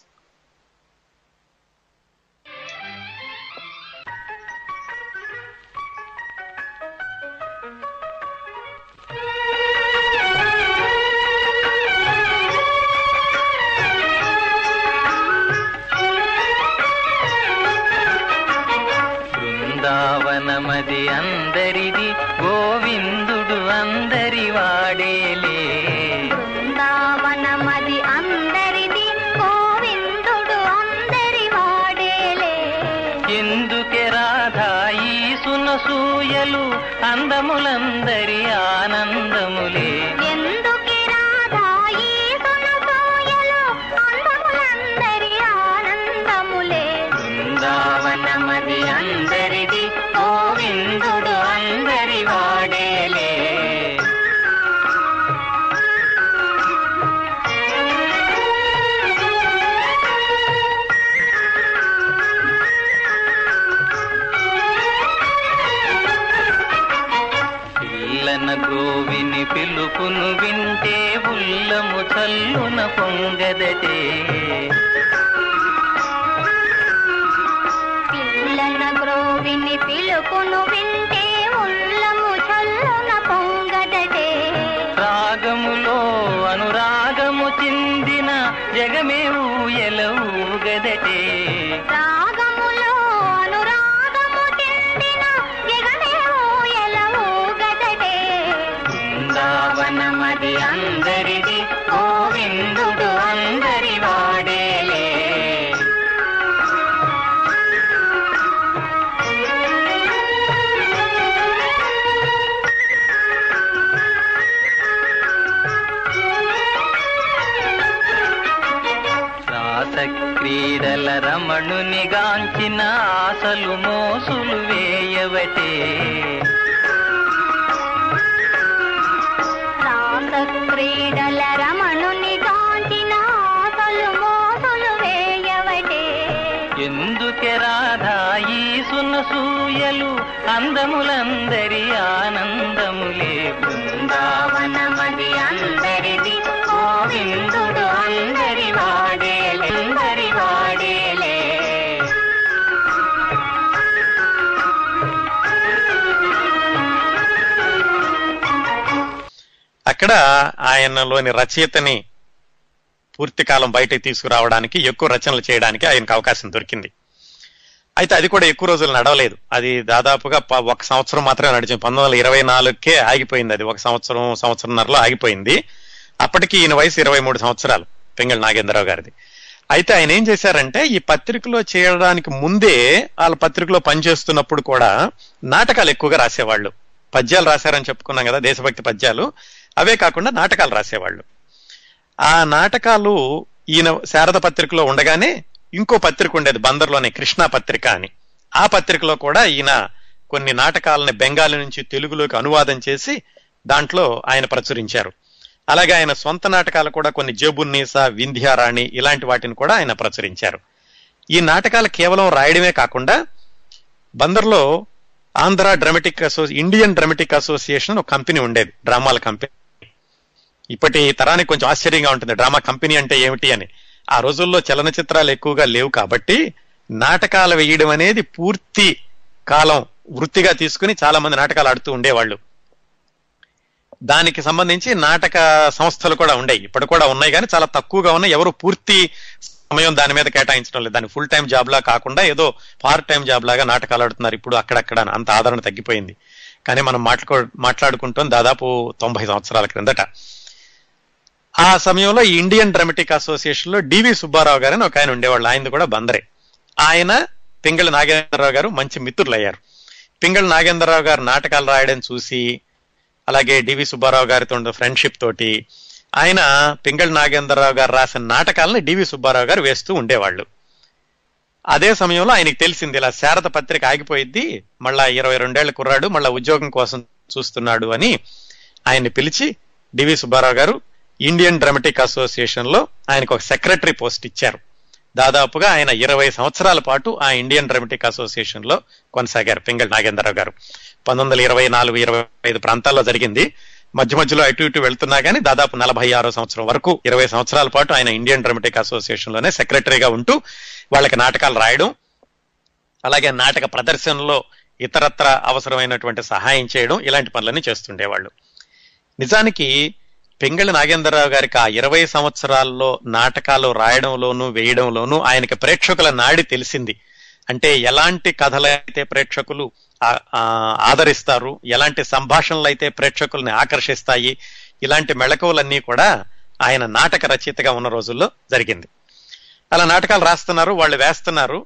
బృందావనమది అందరిది గోవిందుడు అందరి వాడేలే బృందావనమది అందరిది గోవిందుడు అందరి వాడేలే ఎందుకే రాధా ఈ సున సునసూయలు అందములందరి ఆనందములే ఎందుకి రాధా ఈ సునసూయలు అందములందరి ఆనందములే బృందావనమది అందరిది గోవిందుడు అందరి వాడేలే పిల్లన గోవిని పిలుపును వింటే ఉల్లము చల్లున పొంగదటే పిల్లన గ్రోవిని పిలుపును వింటే ఉల్లము చల్లున పొంగదటే రాగములో అనురాగము చిందిన జగమే ఊయల ఊగదటే రాగములో అనురాగము చెందిన జగమే ఊయల ఊగదటే బృందావనమది అందరిది గోవిందుడు అందరి వాడేలే రాస క్రీడల రమణుని గాంచిన ఆశలు మోసులు వేయవటే రాస క్రీడల రమణుని కాంచిన ఆశలు మోసలు వేయవటే ఎందుకే రాధా ఈ సునసూయలు అందములందరి ఆనందములే బృందావనమది అందరిది గోవిందుడు అందరి వాడేలే అందరి వాడేలే అక్కడ ఆయనలోని రచయితని పూర్తి కాలం బయటకు తీసుకురావడానికి ఎక్కువ రచనలు చేయడానికి ఆయనకు అవకాశం దొరికింది అయితే అది కూడా ఎక్కువ రోజులు నడవలేదు అది దాదాపుగా ప- ఒక సంవత్సరం మాత్రమే నడిచింది పంతొమ్మిది వందల ఇరవై నాలుగుకే ఆగిపోయింది అది ఒక సంవత్సరం సంవత్సరంన్నరలో ఆగిపోయింది అప్పటికి ఈయన వయసు ఇరవై మూడు సంవత్సరాలు పెంగళ నాగేంద్రరావు గారిది అయితే ఆయన ఏం చేశారంటే ఈ పత్రికలో చేయడానికి ముందే వాళ్ళ పత్రికలో పనిచేస్తున్నప్పుడు కూడా నాటకాలు ఎక్కువగా రాసేవాళ్ళు పద్యాలు రాశారని చెప్పుకున్నాం కదా దేశభక్తి పద్యాలు అవే కాకుండా నాటకాలు రాసేవాళ్ళు ఆ నాటకాలు ఈయన శారద పత్రికలో ఉండగానే ఇంకో పత్రిక ఉండేది బందర్లోనే కృష్ణా పత్రిక అని ఆ పత్రికలో కూడా ఈయన కొన్ని నాటకాలని బెంగాలీ నుంచి తెలుగులోకి అనువాదం చేసి దాంట్లో ఆయన ప్రచురించారు అలాగే ఆయన సొంత నాటకాలు కూడా కొన్ని జేబున్నీసా వింధ్యారాణి ఇలాంటి వాటిని కూడా ఆయన ప్రచురించారు ఈ నాటకాలు కేవలం రాయడమే కాకుండా బందర్లో ఆంధ్ర డ్రామాటిక్ అసోసి ఇండియన్ డ్రామాటిక్ అసోసియేషన్ అని ఒక కంపెనీ ఉండేది డ్రామాల కంపెనీ ఇప్పటి తరానికి కొంచెం ఆశ్చర్యంగా ఉంటుంది డ్రామా కంపెనీ అంటే ఏమిటి అని ఆ రోజుల్లో చలనచిత్రాలు ఎక్కువగా లేవు కాబట్టి నాటకాలు వేయడం అనేది పూర్తి కాలం వృత్తిగా తీసుకుని చాలా మంది నాటకాలు ఆడుతూ ఉండేవాళ్ళు దానికి సంబంధించి నాటక సంస్థలు కూడా ఉండేవి ఇప్పుడు కూడా ఉన్నాయి కానీ చాలా తక్కువగా ఉన్నాయి ఎవరు పూర్తి సమయం దాని మీద కేటాయించడం లేదు దాని ఫుల్ టైం జాబ్ లా కాకుండా ఏదో పార్ట్ టైం జాబ్ లాగా నాటకాలు ఆడుతున్నారు ఇప్పుడు అక్కడక్కడ అంత ఆదరణ తగ్గిపోయింది కానీ మనం మాట్లాడుకో మాట్లాడుకుంటాం దాదాపు తొంభై సంవత్సరాల క్రిందట ఆ సమయంలో ఈ ఇండియన్ డ్రామాటిక్ అసోసియేషన్ లో డివి సుబ్బారావు గారు అని ఒక ఆయన ఉండేవాళ్ళు ఆయనది కూడా బందరే ఆయన పింగళి నాగేంద్రరావు గారు మంచి మిత్రులు అయ్యారు పింగళి నాగేంద్రరావు గారు నాటకాలు రాయడం చూసి అలాగే డివి సుబ్బారావు గారితో ఉన్న ఫ్రెండ్షిప్ తోటి ఆయన పింగళి నాగేంద్రరావు గారు రాసిన నాటకాలను డివి సుబ్బారావు గారు వేస్తూ ఉండేవాళ్ళు అదే సమయంలో ఆయనకి తెలిసింది ఇలా శారద పత్రిక ఆగిపోయిద్ది మళ్ళా ఇరవై రెండేళ్ల కుర్రాడు మళ్ళా ఉద్యోగం కోసం చూస్తున్నాడు అని ఆయన్ని పిలిచి డివి సుబ్బారావు గారు ఇండియన్ డ్రామాటిక్ అసోసియేషన్ లో ఆయనకు ఒక సెక్రటరీ పోస్ట్ ఇచ్చారు దాదాపుగా ఆయన ఇరవై సంవత్సరాల పాటు ఆ ఇండియన్ డ్రామాటిక్ అసోసియేషన్ లో కొనసాగారు పింగళి నాగేంద్రరావు గారు పంతొమ్మిది వందల ఇరవై నాలుగు ఇరవై ఐదు ప్రాంతాల్లో జరిగింది మధ్య మధ్యలో అటు ఇటు వెళ్తున్నా కానీ దాదాపు నలభై ఆరో సంవత్సరం వరకు ఇరవై సంవత్సరాల పాటు ఆయన ఇండియన్ డ్రామాటిక్ అసోసియేషన్ లోనే సెక్రటరీగా ఉంటూ వాళ్ళకి నాటకాలు రాయడం అలాగే నాటక ప్రదర్శనలో ఇతరత్ర అవసరమైనటువంటి సహాయం చేయడం ఇలాంటి పనులన్నీ చేస్తుండేవాళ్ళు నిజానికి పింగళి నాగేంద్రరావు గారికి ఆ ఇరవై సంవత్సరాల్లో నాటకాలు రాయడంలోనూ వేయడంలోనూ ఆయనకి ప్రేక్షకుల నాడి తెలిసింది అంటే ఎలాంటి కథలైతే ప్రేక్షకులు ఆ- ఆ ఆదరిస్తారు ఎలాంటి సంభాషణలు అయితే ప్రేక్షకుల్ని ఆకర్షిస్తాయి ఇలాంటి మెళకువలన్నీ కూడా ఆయన నాటక రచయితగా ఉన్న రోజుల్లో జరిగింది అలా నాటకాలు రాస్తున్నారు వాళ్ళు వేస్తున్నారు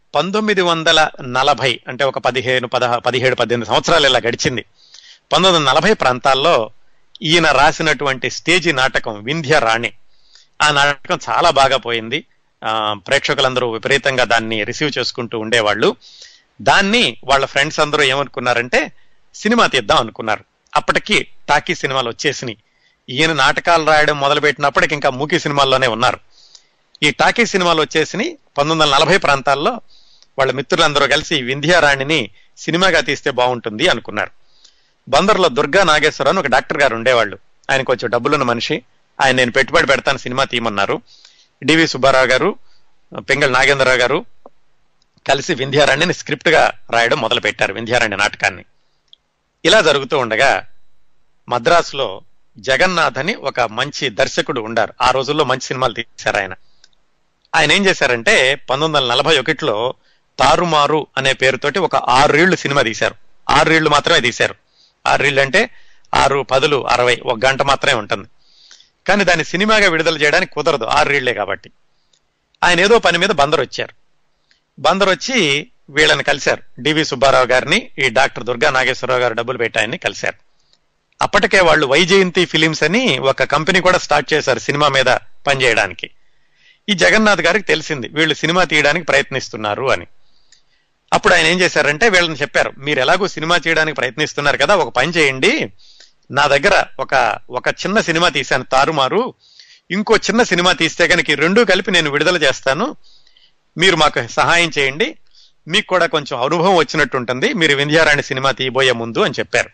పంతొమ్మిది వందల నలభై అంటే ఒక పదిహేను పదహ పదిహేడు పద్దెనిమిది సంవత్సరాలు ఇలా గడిచింది పంతొమ్మిది వందల నలభై ప్రాంతాల్లో ఈయన రాసినటువంటి స్టేజి నాటకం వింధ్య రాణి ఆ నాటకం చాలా బాగా పోయింది ఆ, ప్రేక్షకులందరూ విపరీతంగా దాన్ని రిసీవ్ చేసుకుంటూ ఉండేవాళ్ళు దాన్ని వాళ్ళ ఫ్రెండ్స్ అందరూ ఏమనుకున్నారంటే సినిమా తీద్దాం అనుకున్నారు అప్పటికి టాకీ సినిమాలు వచ్చేసినాయి ఈయన నాటకాలు రాయడం మొదలుపెట్టినప్పటికి ఇంకా మూకీ సినిమాల్లోనే ఉన్నారు ఈ టాకీ సినిమాలు వచ్చేసినాయి పంతొమ్మిది వందల నలభై ప్రాంతాల్లో వాళ్ళ మిత్రులందరూ కలిసి ఈ వింధ్యారాణిని సినిమాగా తీస్తే బాగుంటుంది అనుకున్నారు బందర్లో దుర్గా నాగేశ్వరరావు అని ఒక డాక్టర్ గారు ఉండేవాళ్ళు ఆయన కొంచెం డబ్బులున్న మనిషి ఆయన నేను పెట్టుబడి పెడతాను సినిమా తీయమన్నారు డివి సుబ్బారావు గారు పింగళ నాగేంద్రరావు గారు కలిసి వింధ్యారాణిని స్క్రిప్ట్ గా రాయడం మొదలు పెట్టారు వింధ్యారాణి నాటకాన్ని ఇలా జరుగుతూ ఉండగా మద్రాసులో జగన్నాథ్ అని ఒక మంచి దర్శకుడు ఉండారు ఆ రోజుల్లో మంచి సినిమాలు తీశారు ఆయన ఆయన ఏం చేశారంటే పంతొమ్మిది వందల నలభై ఒకటిలో తారుమారు అనే పేరుతోటి ఒక ఆరేళ్లు సినిమా తీశారు ఆరేళ్లు మాత్రమే తీశారు ఆరేళ్లు అంటే ఆరు పదులు అరవై ఒక గంట మాత్రమే ఉంటుంది కానీ దాన్ని సినిమాగా విడుదల చేయడానికి కుదరదు ఆరేళ్లే కాబట్టి ఆయన ఏదో పని మీద బందరు వచ్చారు బందరు వచ్చి వీళ్ళని కలిశారు డివి సుబ్బారావు గారిని ఈ డాక్టర్ దుర్గా నాగేశ్వరరావు గారు డబ్బులు పెట్టి ఆయన్ని కలిశారు అప్పటికే వాళ్ళు వైజయంతి ఫిలిమ్స్ అని ఒక కంపెనీ కూడా స్టార్ట్ చేశారు సినిమా మీద పనిచేయడానికి ఈ జగన్నాథ్ గారికి తెలిసింది వీళ్ళు సినిమా తీయడానికి ప్రయత్నిస్తున్నారు అని అప్పుడు ఆయన ఏం చేశారంటే వీళ్ళని చెప్పారు మీరు ఎలాగో సినిమా చేయడానికి ప్రయత్నిస్తున్నారు కదా ఒక పని చేయండి నా దగ్గర ఒక ఒక చిన్న సినిమా తీశాను తారుమారు ఇంకో చిన్న సినిమా తీస్తే కనుక ఈ రెండూ కలిపి నేను విడుదల చేస్తాను మీరు మాకు సహాయం చేయండి మీకు కూడా కొంచెం అనుభవం వచ్చినట్టు ఉంటుంది మీరు వింధ్యారాణి సినిమా తీయబోయే ముందు అని చెప్పారు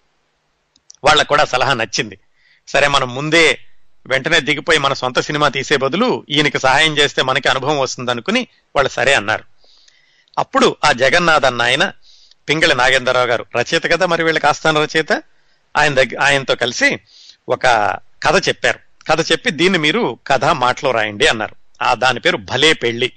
వాళ్ళకు కూడా సలహా నచ్చింది సరే మనం ముందే వెంటనే దిగిపోయి మన సొంత సినిమా తీసే బదులు ఈయనకి సహాయం చేస్తే మనకి అనుభవం వస్తుంది అనుకుని వాళ్ళు సరే అన్నారు అప్పుడు ఆ జగన్నాథ్ అన్న ఆయన పింగళి నాగేంద్రరావు గారు రచయిత కదా మరి వీళ్ళకి ఆస్థాన రచయిత ఆయన దగ్గర ఆయనతో కలిసి ఒక కథ చెప్పారు కథ చెప్పి దీన్ని మీరు కథ మాటలో రాయండి అన్నారు ఆ దాని పేరు భలే పెళ్లి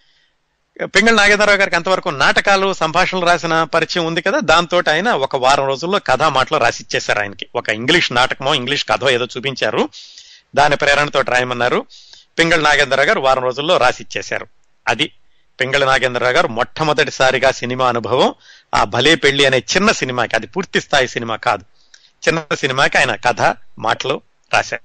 పింగళ నాగేంద్రరావు గారికి అంతవరకు నాటకాలు సంభాషణలు రాసిన పరిచయం ఉంది కదా దాంతో ఆయన ఒక వారం రోజుల్లో కథా మాటలో రాసిచ్చేశారు ఆయనకి ఒక ఇంగ్లీష్ నాటకమో ఇంగ్లీష్ కథో ఏదో చూపించారు దాని ప్రేరణతో రాయమన్నారు పింగళ నాగేంద్రరావు గారు వారం రోజుల్లో రాసిచ్చేశారు అది పింగళ నాగేంద్రరావు గారు మొట్టమొదటిసారిగా సినిమా అనుభవం ఆ భలే పెళ్లి అనే చిన్న సినిమాకి అది పూర్తి స్థాయి సినిమా కాదు చిన్న సినిమాకి ఆయన కథ మాటలు రాశారు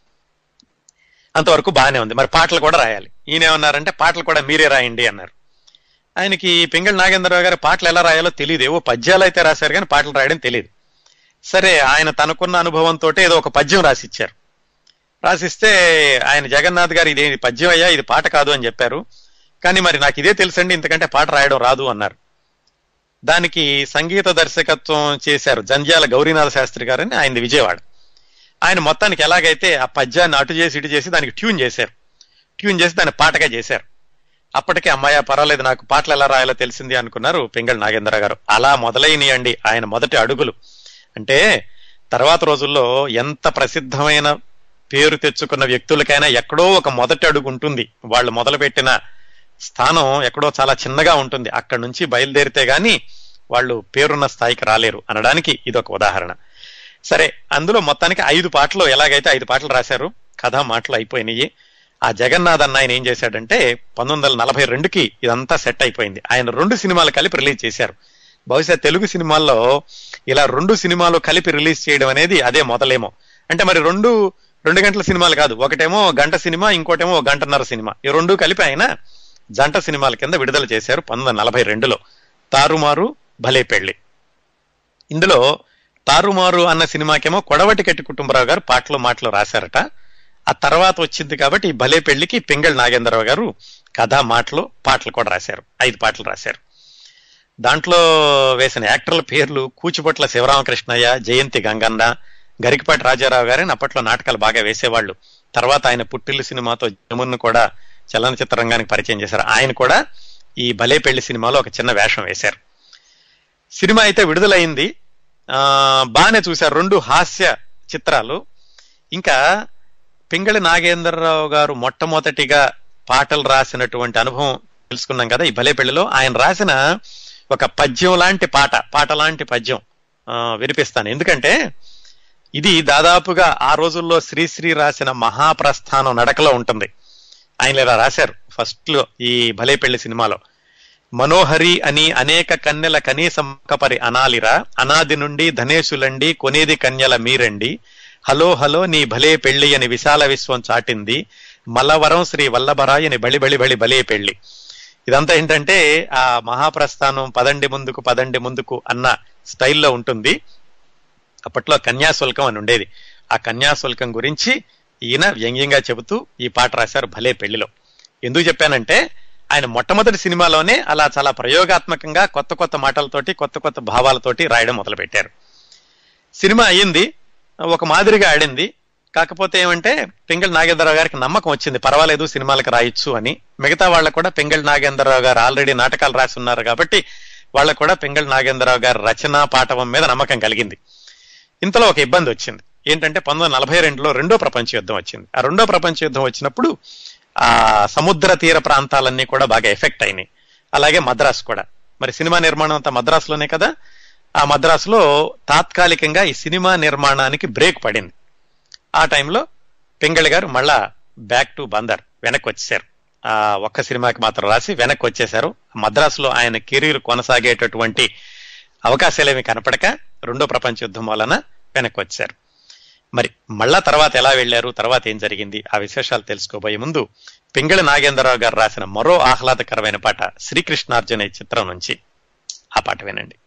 అంతవరకు బాగానే ఉంది మరి పాటలు కూడా రాయాలి ఈయన ఏమన్నారంటే పాటలు కూడా మీరే రాయండి అన్నారు ఆయనకి పింగళ నాగేంద్రరావు గారి పాటలు ఎలా రాయాలో తెలియదు ఏవో పద్యాలు అయితే రాశారు కానీ పాటలు రాయడం తెలియదు సరే ఆయన తనకున్న అనుభవంతో ఏదో ఒక పద్యం రాసిచ్చారు రాసిస్తే ఆయన జగన్నాథ్ గారు ఇది పద్యం అయ్యా ఇది పాట కాదు అని చెప్పారు కానీ మరి నాకు ఇదే తెలుసండి ఇంతకంటే పాట రాయడం రాదు అన్నారు దానికి సంగీత దర్శకత్వం చేశారు జంధ్యాల గౌరీనాథ శాస్త్రి గారని ఆయనది విజయవాడ ఆయన మొత్తానికి ఎలాగైతే ఆ పద్యాన్ని అటు చేసి ఇటు చేసి దానికి ట్యూన్ చేశారు ట్యూన్ చేసి దాన్ని పాటగా చేశారు అప్పటికే అమ్మాయ పర్వాలేదు నాకు పాటలు ఎలా రాయాలో తెలిసింది అనుకున్నారు పింగళ నాగేంద్ర గారు అలా మొదలైనయండి ఆయన మొదటి అడుగులు అంటే తర్వాత రోజుల్లో ఎంత ప్రసిద్ధమైన పేరు తెచ్చుకున్న వ్యక్తులకైనా ఎక్కడో ఒక మొదటి అడుగు ఉంటుంది వాళ్ళు మొదలుపెట్టిన స్థానం ఎక్కడో చాలా చిన్నగా ఉంటుంది అక్కడి నుంచి బయలుదేరితే గాని వాళ్ళు పేరున్న స్థాయికి రాలేరు అనడానికి ఇదొక ఉదాహరణ సరే అందులో మొత్తానికి ఐదు పాటలు ఎలాగైతే ఐదు పాటలు రాశారు కథ మాటలు అయిపోయినాయి ఆ జగన్నాథ్ అన్న ఆయన ఏం చేశాడంటే పంతొమ్మిది వందల నలభై రెండుకి ఇదంతా సెట్ అయిపోయింది ఆయన రెండు సినిమాలు కలిపి రిలీజ్ చేశారు బహుశా తెలుగు సినిమాల్లో ఇలా రెండు సినిమాలు కలిపి రిలీజ్ చేయడం అనేది అదే మొదలేమో అంటే మరి రెండు రెండు గంటల సినిమాలు కాదు ఒకటేమో గంట సినిమా ఇంకోటేమో ఒక గంటన్నర సినిమా ఈ రెండు కలిపి ఆయన జంట సినిమాల కింద విడుదల చేశారు పంతొమ్మిది వందల నలభై రెండులో తారుమారు భలే పెళ్లి ఇందులో తారుమారు అన్న సినిమాకేమో కొడవటి కట్టి కుటుంబరావు గారు పాటలు మాటలు రాశారట ఆ తర్వాత వచ్చింది కాబట్టి ఈ భలే పెళ్లికి పింగళ నాగేంద్రరావు గారు కథ మాటలు పాటలు కూడా రాశారు ఐదు పాటలు రాశారు దాంట్లో వేసిన యాక్టర్ల పేర్లు కూచిపట్ల శివరామకృష్ణయ్య జయంతి గంగన్న గరికపాటి రాజారావు గారిని అప్పట్లో నాటకాలు బాగా వేసేవాళ్ళు తర్వాత ఆయన పుట్టిల్లు సినిమాతో జమున్ను కూడా చలనచిత్ర రంగానికి పరిచయం చేశారు ఆయన కూడా ఈ భలే పెళ్లి సినిమాలో ఒక చిన్న వేషం వేశారు సినిమా అయితే విడుదలైంది ఆ బాగానే చూశారు రెండు హాస్య చిత్రాలు ఇంకా పింగళి నాగేంద్రరావు గారు మొట్టమొదటిగా పాటలు రాసినటువంటి అనుభవం తెలుసుకున్నాం కదా ఈ భలే పెళ్లిలో ఆయన రాసిన ఒక పద్యం లాంటి పాట పాట లాంటి పద్యం ఆ, వినిపిస్తాను ఎందుకంటే ఇది దాదాపుగా ఆ రోజుల్లో శ్రీశ్రీ రాసిన మహాప్రస్థానం నడకలో ఉంటుంది ఆయన ఇలా రాశారు ఫస్ట్ లో ఈ భలే పెళ్లి సినిమాలో మనోహరి అని అనేక కన్యల కనీస కపరి అనాలిరా అనాది నుండి ధనేశులండి కొనేది కన్యల మీరండి హలో హలో నీ భలే పెళ్లి అని విశాల విశ్వం చాటింది మల్లవరం శ్రీ వల్లభరాయని బలి బలి బలి బలే పెళ్లి ఇదంతా ఏంటంటే ఆ మహాప్రస్థానం పదండి ముందుకు పదండి ముందుకు అన్న స్టైల్లో ఉంటుంది అప్పట్లో కన్యాశుల్కం అని ఉండేది ఆ కన్యాశుల్కం గురించి ఈయన వ్యంగ్యంగా చెబుతూ ఈ పాట రాశారు భలే పెళ్లిలో ఎందుకు చెప్పానంటే ఆయన మొట్టమొదటి సినిమాలోనే అలా చాలా ప్రయోగాత్మకంగా కొత్త కొత్త మాటలతోటి కొత్త కొత్త భావాలతోటి రాయడం మొదలుపెట్టారు సినిమా అయ్యింది ఒక మాదిరిగా ఆడింది కాకపోతే ఏమంటే పింగళి నాగేంద్రరావు గారికి నమ్మకం వచ్చింది పర్వాలేదు సినిమాలకు రాయొచ్చు అని మిగతా వాళ్ళకు కూడా పింగళి నాగేంద్రరావు గారు ఆల్రెడీ నాటకాలు రాసి ఉన్నారు కాబట్టి వాళ్ళకు కూడా పింగళి నాగేంద్రరావు గారి రచన పాఠవం మీద నమ్మకం కలిగింది ఇంతలో ఒక ఇబ్బంది వచ్చింది ఏంటంటే పంతొమ్మిది నలభై రెండులో రెండో ప్రపంచ యుద్ధం వచ్చింది ఆ రెండో ప్రపంచ యుద్ధం వచ్చినప్పుడు ఆ సముద్ర తీర ప్రాంతాలన్నీ కూడా బాగా ఎఫెక్ట్ అయినాయి అలాగే మద్రాసు కూడా మరి సినిమా నిర్మాణం అంతా మద్రాసులోనే కదా ఆ మద్రాసులో తాత్కాలికంగా ఈ సినిమా నిర్మాణానికి బ్రేక్ పడింది ఆ టైంలో పింగళి గారు మళ్ళా బ్యాక్ టు బందర్ వెనక్కి వచ్చేసారు ఆ ఒక్క సినిమాకి మాత్రం రాసి వెనక్కి వచ్చేశారు మద్రాసులో ఆయన కెరీర్ కొనసాగేటటువంటి అవకాశాలేమి కనపడక రెండో ప్రపంచ యుద్ధం వలన వెనక్కి వచ్చారు మరి మళ్ళా తర్వాత ఎలా వెళ్లారు తర్వాత ఏం జరిగింది ఆ విశేషాలు తెలుసుకోబోయే ముందు పింగళి నాగేంద్రరావు గారు రాసిన మరో ఆహ్లాదకరమైన పాట శ్రీకృష్ణార్జున ఈ చిత్రం నుంచి ఆ పాట వినండి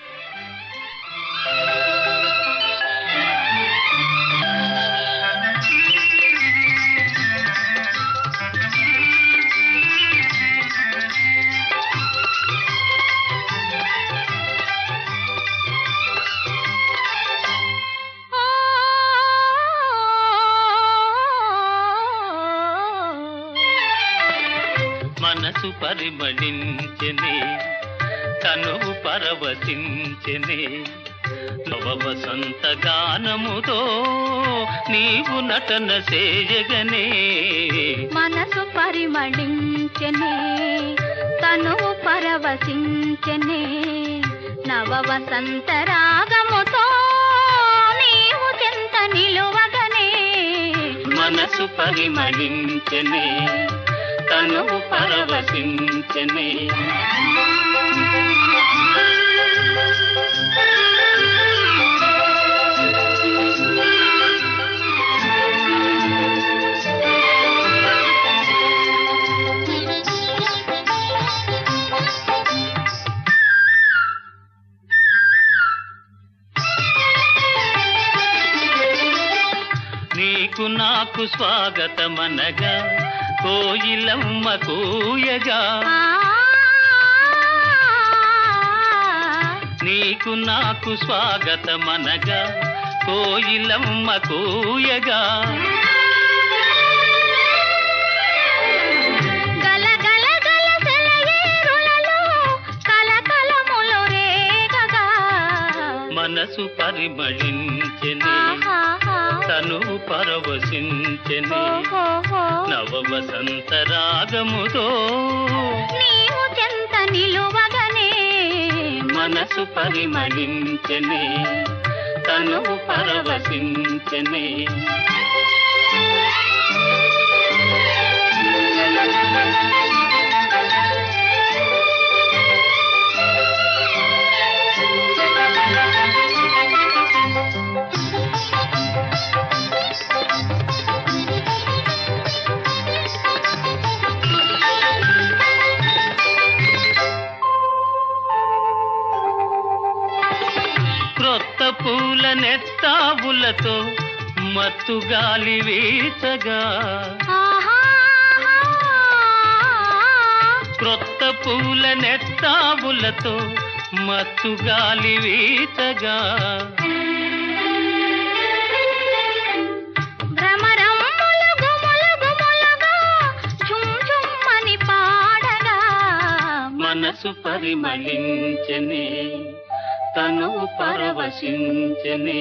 మనసు పరిమళించెనే తనువు పరవశించెనే నవ వసంత గానముతో నీవు నటన చేయగనే మనసు పరిమళించనే తనువు పరవశించనే నవ వసంత రాగముతో నీవు చెంత నిలువగనే మనసు పరిమళించెనే తనువు పరవశించెనే నీకు నాకు స్వాగతమనగా కోయిలమ్మ కూయగా ఆ నీకు నాకు స్వాగతమనగా కోయిలమ్మ కూయగా గల గల గల సెలయేరులలో కలకలములు రేగగా మనసు పరిమళించెనే ఆహాహా. తను పరవశించెనే ఓహోహో. నవ వసంత రాగముతో నీవు చెంత నిలువగనే మనసు పరిమళించెనే తను పరవశించెనే క్రొత్త పూల నెత్తావులతో మత్తు గాలి వీచగా ఆహాహా. క్రొత్త పూల నెత్తావులతో మత్తు గాలి వీచగా భ్రమరమ్ములు గుములు గుములుగా ఝుమ్ ఝుమ్మని పాడగా మనసు పరిమళించనే తను పరవశించనే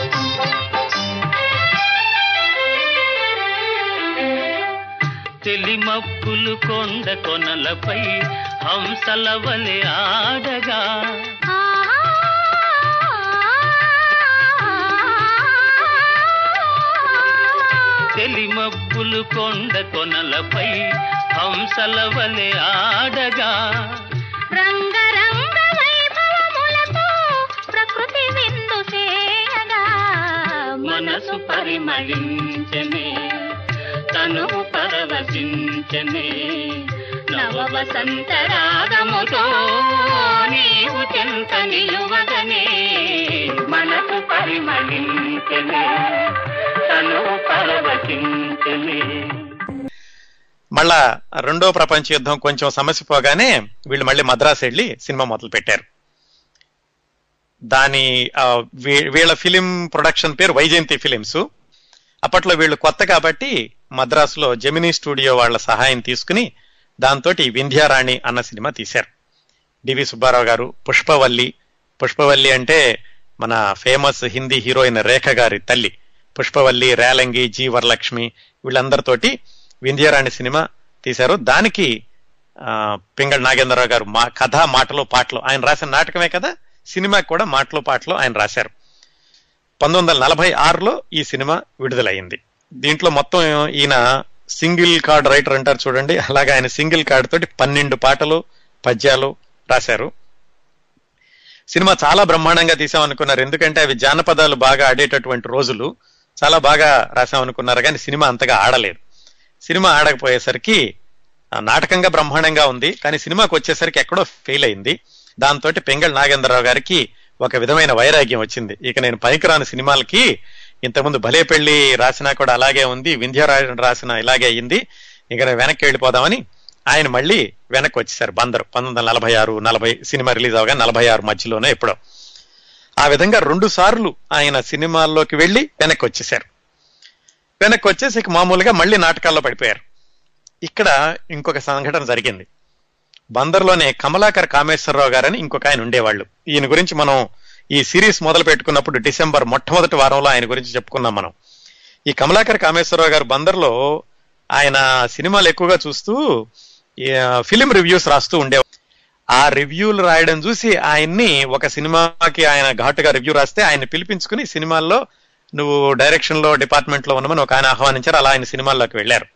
తెలి తెలిమప్పులు కొండ కొనలపై హంసల వలె ఆడగా తెలిమప్పులు కొండ కొనలపై హంసల వలె ఆడగా రంగరంగ వైభవములతో ప్రకృతి విందు చేయగా మనసు పరిమళించనే తను పరవశించనే నవ వసంత రాగముతో నీవు చెంత నిలువగనే మనసు పరిమళించనే తను పరవశించనే మళ్ళా రెండో ప్రపంచ యుద్ధం కొంచెం సమస్య పోగానే వీళ్ళు మళ్ళీ మద్రాసు వెళ్ళి సినిమా మొదలు పెట్టారు దాని ఆ, వీ- వీళ్ళ ఫిలిం ప్రొడక్షన్ పేరు వైజయంతి ఫిలిమ్స్ అప్పట్లో వీళ్ళు కొత్త కాబట్టి మద్రాసులో జెమినీ స్టూడియో వాళ్ళ సహాయం తీసుకుని దాంతో వింధ్యారాణి అన్న సినిమా తీశారు డివి సుబ్బారావు గారు పుష్పవల్లి పుష్పవల్లి అంటే మన ఫేమస్ హిందీ హీరోయిన్ రేఖ గారి తల్లి పుష్పవల్లి రేలంగి జీ వరలక్ష్మి వీళ్ళందరితోటి వింధ్యారాణి సినిమా తీశారు దానికి ఆ, పింగళ నాగేంద్రరావు గారు మా కథ మాటలు పాటలు ఆయన రాసిన నాటకమే కదా సినిమాకి కూడా మాటలు పాటలు ఆయన రాశారు పంతొమ్మిది వందల నలభై ఆరులో ఈ సినిమా విడుదలైంది దీంట్లో మొత్తం ఈయన సింగిల్ కార్డ్ రైటర్ అంటారు చూడండి అలాగే ఆయన సింగిల్ కార్డ్ తోటి పన్నెండు పాటలు పద్యాలు రాశారు సినిమా చాలా బ్రహ్మాండంగా తీసామనుకున్నారు ఎందుకంటే అవి జానపదాలు బాగా ఆడేటటువంటి రోజులు చాలా బాగా రాసామనుకున్నారు కానీ సినిమా అంతగా ఆడలేదు సినిమా ఆడకపోయేసరికి ఆ, నాటకంగా బ్రహ్మాండంగా ఉంది కానీ సినిమాకి వచ్చేసరికి ఎక్కడో ఫెయిల్ అయింది దాంతో పెంగళ నాగేంద్రరావు గారికి ఒక విధమైన వైరాగ్యం వచ్చింది ఇక నేను పనికిరాని సినిమాలకి ఇంతకుముందు భలే పెళ్లి రాసినా కూడా అలాగే ఉంది వింధ్యారాయణ రాసిన ఇలాగే అయింది ఇక నేను వెనక్కి వెళ్ళిపోదామని ఆయన మళ్ళీ వెనక్కి వచ్చేసారు బందరు పంతొమ్మిది వందల నలభై ఆరు నలభై సినిమా రిలీజ్ అవగా నలభై ఆరు మధ్యలోనే ఎప్పుడో ఆ విధంగా రెండు సార్లు ఆయన సినిమాల్లోకి వెళ్ళి వెనక్కి వచ్చేసారు వెనక్కి వచ్చేసి ఇక మామూలుగా మళ్ళీ నాటకాల్లో పడిపోయారు ఇక్కడ ఇంకొక సంఘటన జరిగింది బందర్లోనే కమలాకర్ కామేశ్వరరావు గారని ఇంకొక ఆయన ఉండేవాళ్ళు ఈయన గురించి మనం ఈ సిరీస్ మొదలు పెట్టుకున్నప్పుడు డిసెంబర్ మొట్టమొదటి వారంలో ఆయన గురించి చెప్పుకున్నాం మనం ఈ కమలాకర్ కామేశ్వరరావు గారు బందర్లో ఆయన సినిమాలు ఎక్కువగా చూస్తూ ఈ, ఫిలిం రివ్యూస్ రాస్తూ ఉండే ఆ రివ్యూలు రాయడం చూసి ఆయన్ని ఒక సినిమాకి ఆయన ఘాటుగా రివ్యూ రాస్తే ఆయన పిలిపించుకుని సినిమాల్లో నువ్వు డైరెక్షన్ లో డిపార్ట్మెంట్ లో ఉన్నామని ఒక ఆయన ఆహ్వానించారు అలా ఆయన సినిమాల్లోకి వెళ్ళారు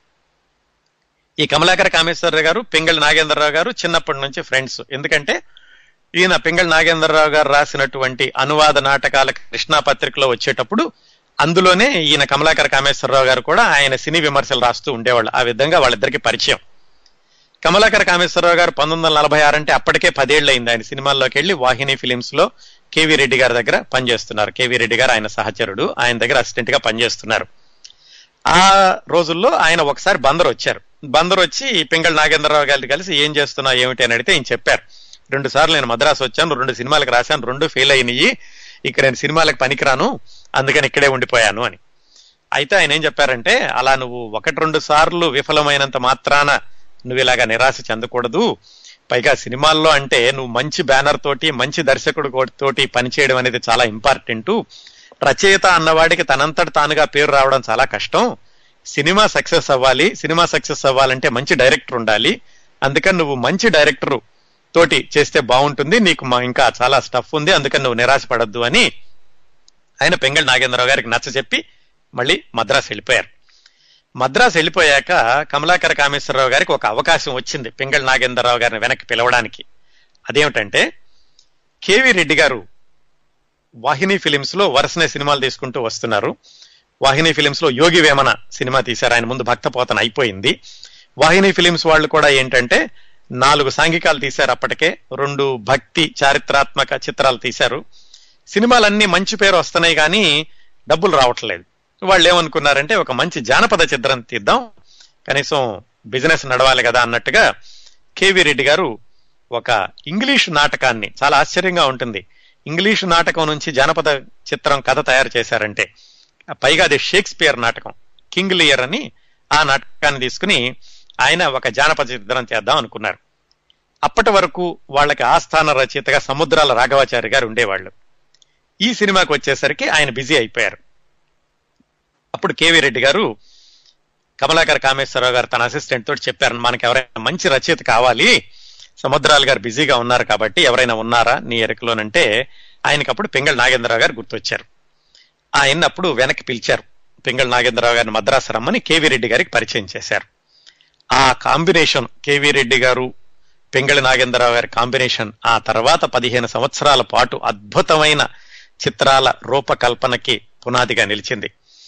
ఈ కమలాకర కామేశ్వరరావు గారు పింగళ నాగేంద్రరావు గారు చిన్నప్పటి నుంచి ఫ్రెండ్స్ ఎందుకంటే ఈయన పింగళ నాగేంద్రరావు గారు రాసినటువంటి అనువాద నాటకాల కృష్ణా పత్రికలో వచ్చేటప్పుడు అందులోనే ఈయన కమలాకర కామేశ్వరరావు గారు కూడా ఆయన సినీ విమర్శలు రాస్తూ ఉండేవాళ్ళు ఆ విధంగా వాళ్ళిద్దరికి పరిచయం కమలాకర కామేశ్వరరావు గారు పంతొమ్మిది వందల నలభై ఆరు అంటే అప్పటికే పదేళ్ళు అయింది ఆయన సినిమాల్లోకి వెళ్ళి వాహిని ఫిలిమ్స్ లో కేవీ రెడ్డి గారి దగ్గర పనిచేస్తున్నారు కేవీ రెడ్డి గారు ఆయన సహచరుడు ఆయన దగ్గర అసిస్టెంట్ గా పనిచేస్తున్నారు ఆ రోజుల్లో ఆయన ఒకసారి బందర్ వచ్చారు బందర్ వచ్చి పింగళ నాగేంద్రరావు గారిని కలిసి ఏం చేస్తున్నావు ఏమిటి అని అడిగితే ఆయన చెప్పారు రెండు సార్లు నేను మద్రాసు వచ్చాను రెండు సినిమాలకు రాశాను రెండు ఫెయిల్ అయినాయి ఇక నేను సినిమాలకు పనికిరాను అందుకని ఇక్కడే ఉండిపోయాను అని అయితే ఆయన ఏం చెప్పారంటే అలా నువ్వు ఒకటి రెండు సార్లు విఫలమైనంత మాత్రాన నువ్వు ఇలాగా నిరాశ చెందకూడదు పైగా సినిమాల్లో అంటే నువ్వు మంచి బ్యానర్ తోటి మంచి దర్శకుడు కో- తోటి పనిచేయడం అనేది చాలా ఇంపార్టెంట్ రచయిత అన్నవాడికి తనంతట తానుగా పేరు రావడం చాలా కష్టం సినిమా సక్సెస్ అవ్వాలి సినిమా సక్సెస్ అవ్వాలంటే మంచి డైరెక్టర్ ఉండాలి అందుకని నువ్వు మంచి డైరెక్టర్ తోటి చేస్తే బాగుంటుంది నీకు మా ఇంకా చాలా స్టఫ్ ఉంది అందుకని నువ్వు నిరాశపడద్దు అని ఆయన పెంగళ నాగేంద్రరావు గారికి నచ్చ చెప్పి మళ్ళీ మద్రాసు వెళ్ళిపోయారు మద్రాసు వెళ్ళిపోయాక కమలాకర కామేశ్వరరావు గారికి ఒక అవకాశం వచ్చింది పింగళ నాగేంద్రరావు గారిని వెనక్కి పిలవడానికి అదేమిటంటే కేవీ రెడ్డి గారు వాహిని ఫిలిమ్స్ లో వరుసనే సినిమాలు తీసుకుంటూ వస్తున్నారు వాహిని ఫిలిమ్స్ లో యోగి వేమన సినిమా తీశారు ఆయన ముందు భక్తపోతన అయిపోయింది వాహిని ఫిలిమ్స్ వాళ్ళు కూడా ఏంటంటే నాలుగు సాంఘికాలు తీశారు అప్పటికే రెండు భక్తి చారిత్రాత్మక చిత్రాలు తీశారు సినిమాలన్నీ మంచి పేరు వస్తున్నాయి కానీ డబ్బులు రావట్లేదు వాళ్ళు ఏమనుకున్నారంటే ఒక మంచి జానపద చిత్రం తీద్దాం కనీసం బిజినెస్ నడవాలి కదా అన్నట్టుగా కేవీ రెడ్డి గారు ఒక ఇంగ్లీష్ నాటకాన్ని చాలా ఆశ్చర్యంగా ఉంటుంది ఇంగ్లీష్ నాటకం నుంచి జానపద చిత్రం కథ తయారు చేశారంటే పైగా అది షేక్స్పియర్ నాటకం కింగ్ లియర్ అని ఆ నాటకాన్ని తీసుకుని ఆయన ఒక జానపద చిత్రం చేద్దాం అనుకున్నారు అప్పటి వరకు వాళ్ళకి ఆస్థాన రచయితగా సముద్రాల రాఘవాచారి గారు ఉండేవాళ్ళు ఈ సినిమాకి వచ్చేసరికి ఆయన బిజీ అయిపోయారు అప్పుడు కేవీ రెడ్డి గారు కమలాకర్ కామేశ్వరరావు గారు తన అసిస్టెంట్ తోటి చెప్పారు మనకి ఎవరైనా మంచి రచయిత కావాలి సముద్రాలు గారు బిజీగా ఉన్నారు కాబట్టి ఎవరైనా ఉన్నారా నీ ఎరకలోనంటే ఆయనకి అప్పుడు పింగళ నాగేంద్రరావు గారు గుర్తొచ్చారు ఆయన అప్పుడు వెనక్కి పిలిచారు పింగళ నాగేంద్రరావు గారిని మద్రాసు రమ్మని కేవీ రెడ్డి గారికి పరిచయం చేశారు ఆ కాంబినేషన్ కేవీ రెడ్డి గారు పింగళి నాగేంద్రరావు గారి కాంబినేషన్ ఆ తర్వాత పదిహేను సంవత్సరాల పాటు అద్భుతమైన చిత్రాల రూపకల్పనకి పునాదిగా నిలిచింది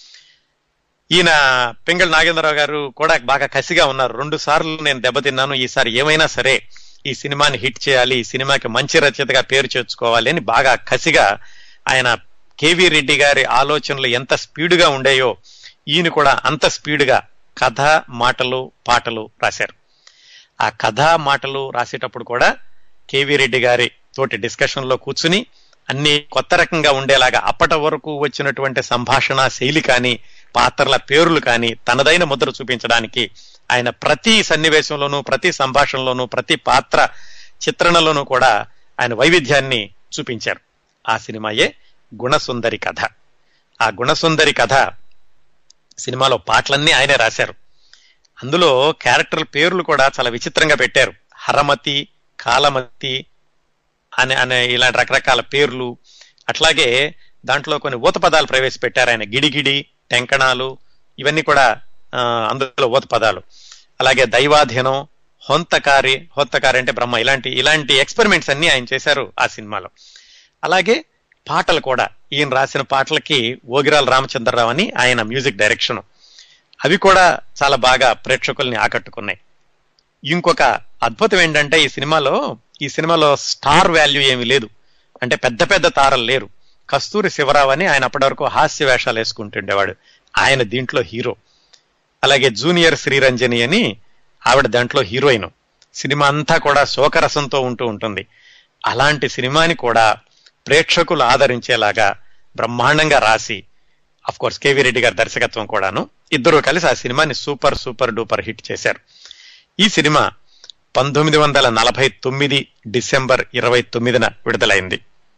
ఈయన పింగళ నాగేంద్రరావు గారు కూడా బాగా కసిగా ఉన్నారు రెండు సార్లు నేను దెబ్బతిన్నాను ఈసారి ఏమైనా సరే ఈ సినిమాని హిట్ చేయాలి ఈ సినిమాకి మంచి రచయితగా పేరు చేర్చుకోవాలి అని బాగా కసిగా ఆయన కేవీ రెడ్డి గారి ఆలోచనలు ఎంత స్పీడుగా ఉండేయో ఈయన కూడా అంత స్పీడుగా కథ మాటలు పాటలు రాశారు ఆ కథ మాటలు రాసేటప్పుడు కూడా కేవీ రెడ్డి గారి తోటి డిస్కషన్ లో కూర్చుని అన్ని కొత్త రకంగా ఉండేలాగా అప్పటి వరకు వచ్చినటువంటి సంభాషణ శైలి కానీ పాత్రల పేర్లు కానీ తనదైన ముద్ర చూపించడానికి ఆయన ప్రతి సన్నివేశంలోనూ ప్రతి సంభాషణలోనూ ప్రతి పాత్ర చిత్రణలోనూ కూడా ఆయన వైవిధ్యాన్ని చూపించారు ఆ సినిమాయే గుణసుందరి కథ ఆ గుణసుందరి కథ సినిమాలో పాటలన్నీ ఆయనే రాశారు అందులో క్యారెక్టర్ పేర్లు కూడా చాలా విచిత్రంగా పెట్టారు హరమతి కాలమతి అనే అనే ఇలాంటి రకరకాల పేర్లు అట్లాగే దాంట్లో కొన్ని ఊత పదాలు ప్రవేశపెట్టారు ఆయన గిడిగిడి టెంకణాలు ఇవన్నీ కూడా ఆ, అందులో ఊత పదాలు అలాగే దైవాధీనం హొంతకారి హొంతకారి అంటే బ్రహ్మ ఇలాంటి ఇలాంటి ఎక్స్పెరిమెంట్స్ అన్ని ఆయన చేశారు ఆ సినిమాలో అలాగే పాటలు కూడా ఈయన రాసిన పాటలకి ఓగిరాల రామచంద్రరావు అని ఆయన మ్యూజిక్ డైరెక్షన్ అవి కూడా చాలా బాగా ప్రేక్షకుల్ని ఆకట్టుకున్నాయి ఇంకొక అద్భుతం ఏంటంటే ఈ సినిమాలో ఈ సినిమాలో స్టార్ వాల్యూ ఏమీ లేదు అంటే పెద్ద పెద్ద తారలు లేరు కస్తూరి శివరావు అని ఆయన అప్పటి వరకు హాస్య వేషాలు వేసుకుంటుండేవాడు ఆయన దీంట్లో హీరో అలాగే జూనియర్ శ్రీరంజని అని ఆవిడ దాంట్లో హీరోయిన్ సినిమా అంతా కూడా శోకరసంతో ఉంటూ ఉంటుంది అలాంటి సినిమాని కూడా ప్రేక్షకులు ఆదరించేలాగా బ్రహ్మాండంగా రాసి అఫ్ కోర్స్ కేవీ రెడ్డి గారి దర్శకత్వం కూడాను ఇద్దరు కలిసి ఆ సినిమాని సూపర్ సూపర్ డూపర్ హిట్ చేశారు ఈ సినిమా పంతొమ్మిది వందల నలభై తొమ్మిది డిసెంబర్ ఇరవై తొమ్మిదిన విడుదలైంది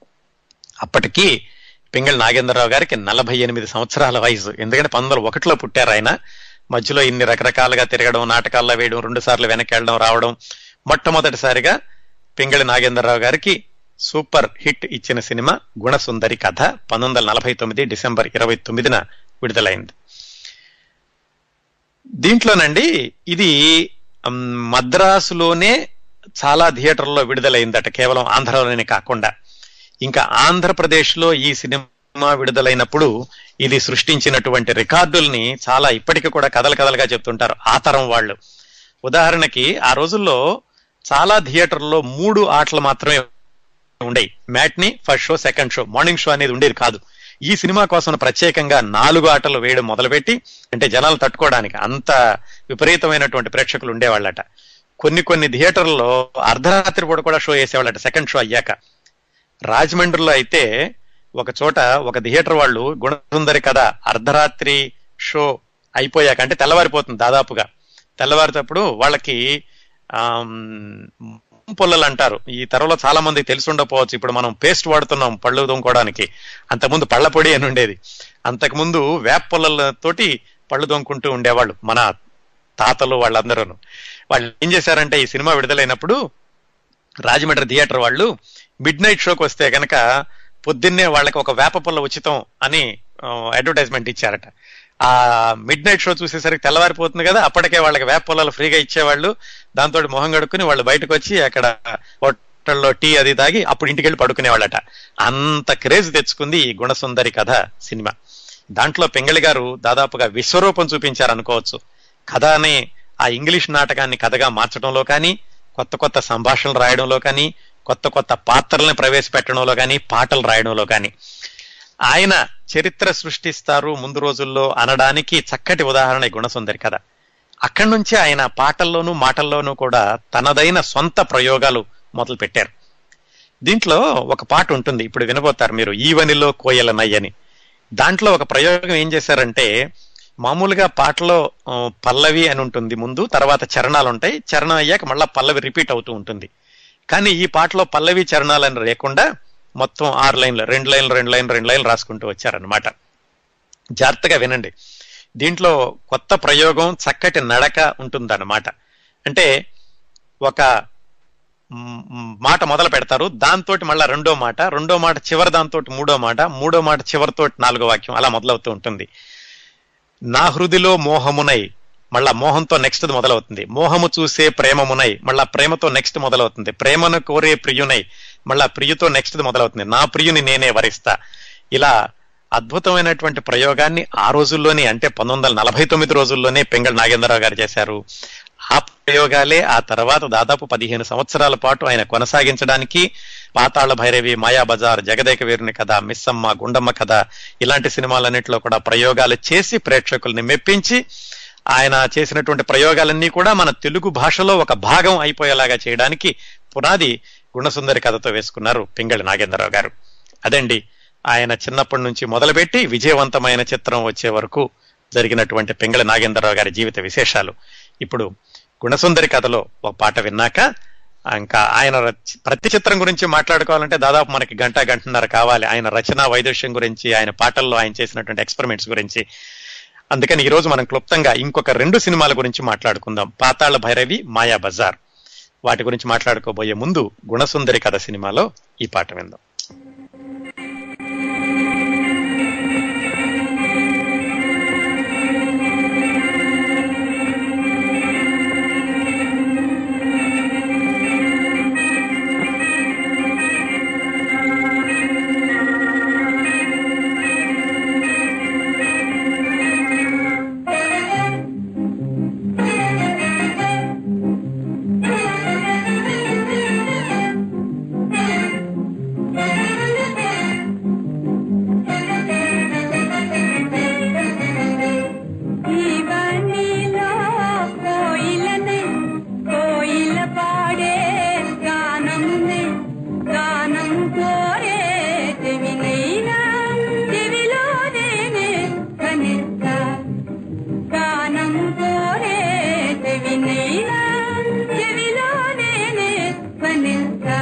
అప్పటికి పింగళ నాగేంద్రరావు గారికి నలభై ఎనిమిది సంవత్సరాల వయసు ఎందుకంటే పంతొమ్మిది వందల ఒకటిలో పుట్టారు ఆయన మధ్యలో ఇన్ని రకరకాలుగా తిరగడం నాటకాల్లో వేయడం రెండు సార్లు వెనక్కి వెళ్ళడం రావడం మొట్టమొదటిసారిగా పింగళి నాగేంద్రరావు గారికి సూపర్ హిట్ ఇచ్చిన సినిమా గుణసుందరి కథ పంతొమ్మిది వందల నలభై తొమ్మిది డిసెంబర్ ఇరవై తొమ్మిదిన విడుదలైంది దీంట్లోనండి ఇది మ్, మద్రాసులోనే చాలా థియేటర్లో విడుదలైందట కేవలం ఆంధ్రలోనే కాకుండా ఇంకా ఆంధ్రప్రదేశ్ లో ఈ సినిమా విడుదలైనప్పుడు ఇది సృష్టించినటువంటి రికార్డుల్ని చాలా ఇప్పటికీ కూడా కథలు కథలుగా చెప్తుంటారు ఆ తరం వాళ్ళు ఉదాహరణకి ఆ రోజుల్లో చాలా థియేటర్లో మూడు ఆటలు మాత్రమే ఉండేవి matinee first show second show morning show అనేది ఉండేది కాదు ఈ సినిమా కోసం ప్రత్యేకంగా నాలుగు ఆటలు వేయడం మొదలుపెట్టి అంటే జనాలు తట్టుకోవడానికి అంత విపరీతమైనటువంటి ప్రేక్షకులు ఉండేవాళ్ళట కొన్ని కొన్ని థియేటర్లలో అర్ధరాత్రి పూట కూడా షో వేసేవాళ్ళట సెకండ్ షో అయ్యాక రాజమండ్రిలో అయితే ఒక చోట ఒక థియేటర్ వాళ్ళు గుణసుందరి కథ అర్ధరాత్రి షో అయిపోయాక అంటే తెల్లవారిపోతుంది దాదాపుగా తెల్లవారితప్పుడు వాళ్ళకి ఆమ్, పొల్లలు అంటారు ఈ తరంలో చాలా మంది తెలిసి ఉండకపోవచ్చు ఇప్పుడు మనం పేస్ట్ వాడుతున్నాం పళ్ళు తోముకోవడానికి అంతకుముందు పళ్ళ పొడి అని ఉండేది అంతకుముందు వేప పొల్లలతోటి పళ్ళు తోముకుంటూ ఉండేవాళ్ళు మన తాతలు వాళ్ళందరూ వాళ్ళు ఏం చేశారంటే ఈ సినిమా విడుదలైనప్పుడు రాజమండ్రి థియేటర్ వాళ్ళు మిడ్ నైట్ షోకి వస్తే కనుక పొద్దున్నే వాళ్ళకి ఒక వేప పుల్ల ఉచితం అని అడ్వర్టైజ్మెంట్ ఇచ్చారట ఆ మిడ్ నైట్ షో చూసేసరికి తెల్లవారిపోతుంది కదా అప్పటికే వాళ్ళకి వేప పుల్లలు ఫ్రీగా ఇచ్చేవాళ్ళు దాంతో మొహం కడుక్కుని వాళ్ళు బయటకు వచ్చి అక్కడ హోటల్లో టీ అది తాగి అప్పుడు ఇంటికి వెళ్ళి పడుకునేవాళ్ళట అంత క్రేజ్ తెచ్చుకుంది ఈ గుణసుందరి కథ సినిమా దాంట్లో పెంగళి గారు దాదాపుగా విశ్వరూపం చూపించారు అనుకోవచ్చు కథ అనే ఆ ఇంగ్లీష్ నాటకాన్ని కథగా మార్చడంలో కానీ కొత్త కొత్త సంభాషణలు రాయడంలో కానీ కొత్త కొత్త పాత్రల్ని ప్రవేశపెట్టడంలో కానీ పాటలు రాయడంలో కానీ ఆయన చరిత్ర సృష్టిస్తారు ముందు రోజుల్లో అనడానికి చక్కటి ఉదాహరణ ఈ గుణసుందరి కథ అక్కడి నుంచి ఆయన పాటల్లోనూ మాటల్లోనూ కూడా తనదైన సొంత ప్రయోగాలు మొదలు పెట్టారు దీంట్లో ఒక పాట ఉంటుంది ఇప్పుడు వినబోతారు మీరు ఈవనిలో కోయల నయ్యని దాంట్లో ఒక ప్రయోగం ఏం చేశారంటే మామూలుగా పాటలో ఆ, పల్లవి అని ఉంటుంది ముందు తర్వాత చరణాలు ఉంటాయి చరణం అయ్యాక మళ్ళా పల్లవి రిపీట్ అవుతూ ఉంటుంది కానీ ఈ పాటలో పల్లవి చరణాలు అని లేకుండా మొత్తం ఆరు లైన్లు రెండు లైన్లు రెండు లైన్లు రెండు లైన్లు రాసుకుంటూ వచ్చారనమాట జాగ్రత్తగా వినండి దీంట్లో కొత్త ప్రయోగం చక్కటి నడక ఉంటుందన్నమాట అంటే ఒక మ్, మ్, మాట మొదలు పెడతారు దాంతో మళ్ళా రెండో మాట రెండో మాట చివరి దాంతో మూడో మాట మూడో మాట చివరితో నాలుగో వాక్యం అలా మొదలవుతూ ఉంటుంది నా హృదిలో మోహమునై మళ్ళా మోహంతో నెక్స్ట్ మొదలవుతుంది మోహము చూసే ప్రేమమునై మళ్ళా ప్రేమతో నెక్స్ట్ మొదలవుతుంది ప్రేమను కోరే ప్రియునై మళ్ళా ప్రియుతో నెక్స్ట్ మొదలవుతుంది నా ప్రియుని నేనే వరిస్తా ఇలా అద్భుతమైనటువంటి ప్రయోగాన్ని ఆ రోజుల్లోనే అంటే పంతొమ్మిది వందల నలభై తొమ్మిది రోజుల్లోనే పెంగళ నాగేంద్రరావు గారు చేశారు ఆ ప్రయోగాలే ఆ తర్వాత దాదాపు పదిహేను సంవత్సరాల పాటు ఆయన కొనసాగించడానికి పాతాళ భైరవి మాయాబజార్ జగదేక వీరుని కథ మిస్సమ్మ గుండమ్మ కథ ఇలాంటి సినిమాలన్నింటిలో కూడా ప్రయోగాలు చేసి ప్రేక్షకుల్ని మెప్పించి ఆయన చేసినటువంటి ప్రయోగాలన్నీ కూడా మన తెలుగు భాషలో ఒక భాగం అయిపోయేలాగా చేయడానికి పునాది గుణసుందరి కథతో వేసుకున్నారు పింగళి నాగేంద్రరావు గారు అదండి ఆయన చిన్నప్పటి నుంచి మొదలుపెట్టి విజయవంతమైన చిత్రం వచ్చే వరకు జరిగినటువంటి పింగళి నాగేంద్రరావు గారి జీవిత విశేషాలు ఇప్పుడు గుణసుందరి కథలో ఒక పాట విన్నాక ఇంకా ఆయన రచ- ప్రతి చిత్రం గురించి మాట్లాడుకోవాలంటే దాదాపు మనకి గంట గంటన్నర కావాలి ఆయన రచన వైదుష్యం గురించి ఆయన పాటల్లో ఆయన చేసినటువంటి ఎక్స్పెరిమెంట్స్ గురించి అందుకని ఈ రోజు మనం క్లుప్తంగా ఇంకొక రెండు సినిమాల గురించి మాట్లాడుకుందాం పాతాళ భైరవి మాయా బజార్ వాటి గురించి మాట్లాడుకోబోయే ముందు గుణసుందరి కథ సినిమాలో ఈ పాట విందాం జీవనిలో కోయిలనే కోయిల పాడే గానమునే గానము కోరే చెవినైనా చెవిలోనే కనిస్తా గానము కోరే చెవినైనా చెవిలోనే కనిస్తా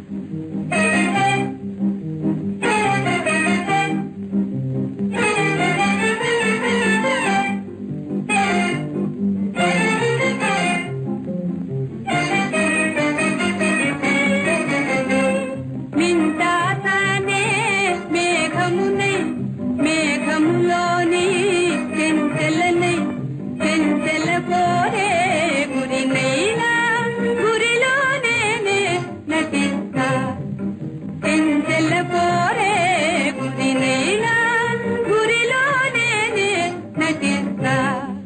మింటాతనే మేఘమునై మేఘములోని చెంచెలనై చెంచెల కోరే గురినైనా గురిలోనే నటిస్తా చెంచెల కోరే గురినైనా గురిలోనే నటిస్తా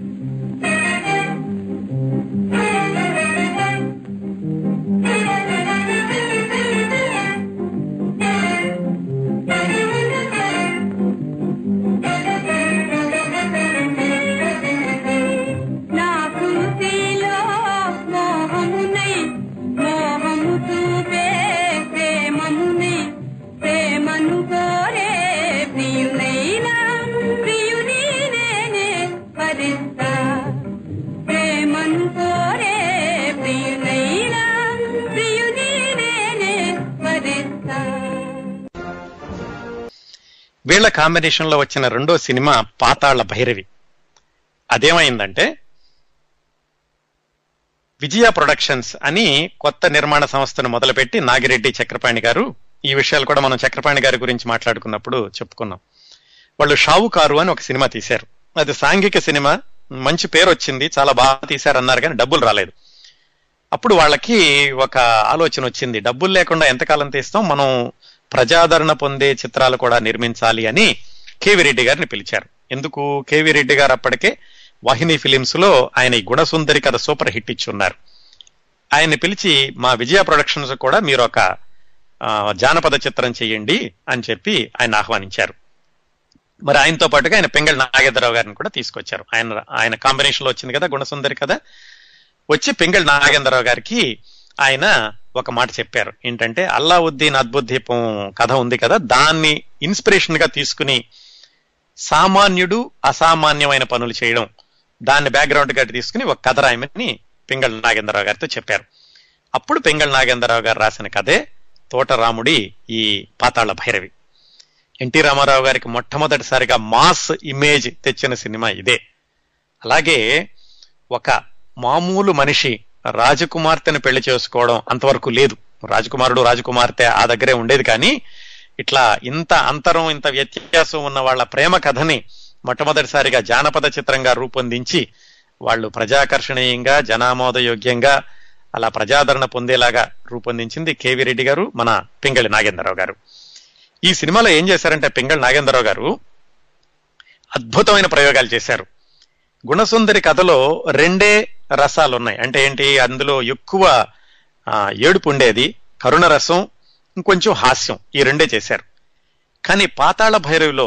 నా కృతిలో మోహమునై మోహము చూపే ప్రేమమునై ప్రేమను కోరే ప్రియునైనా ప్రియుని నేనే భరిస్తా ప్రేమను కోరే ప్రియునైనా ప్రియుని నేనే భరిస్తా వీళ్ళ కాంబినేషన్ లో వచ్చిన రెండో సినిమా పాతాళ భైరవి అదేమైందంటే విజయ ప్రొడక్షన్స్ అని కొత్త నిర్మాణ సంస్థను మొదలుపెట్టి నాగిరెడ్డి చక్రపాణి గారు ఈ విషయాలు కూడా మనం చక్రపాణి గారి గురించి మాట్లాడుకున్నప్పుడు చెప్పుకున్నాం వాళ్ళు షావుకారు అని ఒక సినిమా తీశారు అది సాంఘిక సినిమా మంచి పేరు వచ్చింది చాలా బాగా తీశారన్నారు కానీ డబ్బులు రాలేదు అప్పుడు వాళ్ళకి ఒక ఆలోచన వచ్చింది డబ్బులు లేకుండా ఎంతకాలం తీస్తాం మనం ప్రజాదరణ పొందే చిత్రాలు కూడా నిర్మించాలి అని కేవి రెడ్డి గారిని పిలిచారు ఎందుకు కేవి రెడ్డి గారు అప్పటికే వాహిని ఫిలిమ్స్ లో ఆయన ఈ గుణసుందరి కథ సూపర్ హిట్ ఇచ్చి ఉన్నారు ఆయన్ని పిలిచి మా విజయ ప్రొడక్షన్స్ కూడా మీరు ఒక ఆ, జానపద చిత్రం చేయండి అని చెప్పి ఆయన ఆహ్వానించారు మరి ఆయనతో పాటుగా ఆయన పెంగళ నాగేంద్రరావు గారిని కూడా తీసుకొచ్చారు ఆయన ఆయన కాంబినేషన్ లో వచ్చింది కదా గుణసుందరి కథ వచ్చి పెంగళ నాగేంద్రరావు గారికి ఆయన ఒక మాట చెప్పారు ఏంటంటే అల్లావుద్దీన్ అద్భుత దీపం కథ ఉంది కదా దాన్ని ఇన్స్పిరేషన్ గా తీసుకుని సామాన్యుడు అసామాన్యమైన పనులు చేయడం దాన్ని బ్యాక్గ్రౌండ్ గా తీసుకుని ఒక కథ రాయమని పింగళ నాగేంద్రరావు గారితో చెప్పారు అప్పుడు పింగళ నాగేంద్రరావు గారు రాసిన కథే తోటరాముడి ఈ పాతాళ భైరవి ఎన్టీ రామారావు గారికి మొట్టమొదటిసారిగా మాస్ ఇమేజ్ తెచ్చిన సినిమా ఇదే అలాగే ఒక మామూలు మనిషి రాజకుమార్తెను పెళ్లి చేసుకోవడం అంతవరకు లేదు రాజకుమారుడు రాజకుమార్తె ఆ దగ్గరే ఉండేది కానీ ఇట్లా ఇంత అంతరం ఇంత వ్యత్యాసం ఉన్న వాళ్ళ ప్రేమ కథని మొట్టమొదటిసారిగా జానపద చిత్రంగా రూపొందించి వాళ్ళు ప్రజాకర్షణీయంగా జనామోదయోగ్యంగా అలా ప్రజాదరణ పొందేలాగా రూపొందించింది కేవీ రెడ్డి గారు మన పింగళి నాగేంద్రరావు గారు ఈ సినిమాలో ఏం చేశారంటే పింగళి నాగేంద్రరావు గారు అద్భుతమైన ప్రయోగాలు చేశారు గుణసుందరి కథలో రెండే రసాలు ఉన్నాయి అంటే ఏంటి అందులో ఎక్కువ ఆ, ఏడుపు ఉండేది కరుణ రసం ఇంకొంచెం హాస్యం ఈ రెండే చేశారు కానీ పాతాళ భైరవిలో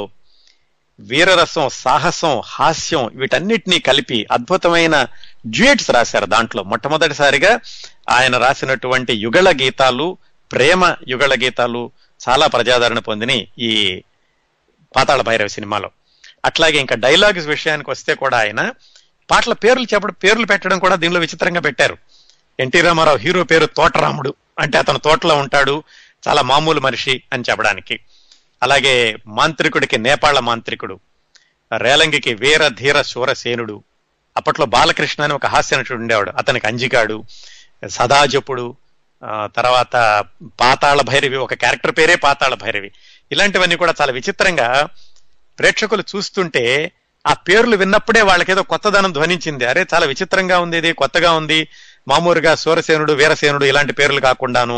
వీరరసం సాహసం హాస్యం వీటన్నిటినీ కలిపి అద్భుతమైన డ్యూయట్స్ రాశారు దాంట్లో మొట్టమొదటిసారిగా ఆయన రాసినటువంటి యుగళ గీతాలు ప్రేమ యుగళ గీతాలు చాలా ప్రజాదరణ పొందిన ఈ పాతాళ భైరవి సినిమాలో అట్లాగే ఇంకా డైలాగ్స్ విషయానికి వస్తే కూడా ఆయన పాటల పేర్లు చెప్పడం పేర్లు పెట్టడం కూడా దీనిలో విచిత్రంగా పెట్టారు ఎన్టీ రామారావు హీరో పేరు తోటరాముడు అంటే అతను తోటలో ఉంటాడు చాలా మామూలు మనిషి అని చెప్పడానికి అలాగే మాంత్రికుడికి నేపాళ మాంత్రికుడు రేలంగికి వీర ధీర శూరసేనుడు అప్పట్లో బాలకృష్ణ అని ఒక హాస్య నటుడు ఉండేవాడు అతనికి అంజిగాడు సదాజపుడు ఆ, తర్వాత పాతాళ భైరవి ఒక క్యారెక్టర్ పేరే పాతాళ భైరవి ఇలాంటివన్నీ కూడా చాలా విచిత్రంగా ప్రేక్షకులు చూస్తుంటే ఆ పేర్లు విన్నప్పుడే వాళ్ళకేదో కొత్తదనం ధ్వనించింది అరే చాలా విచిత్రంగా ఉంది ఇది కొత్తగా ఉంది మామూలుగా సూరసేనుడు వీరసేనుడు ఇలాంటి పేర్లు కాకుండాను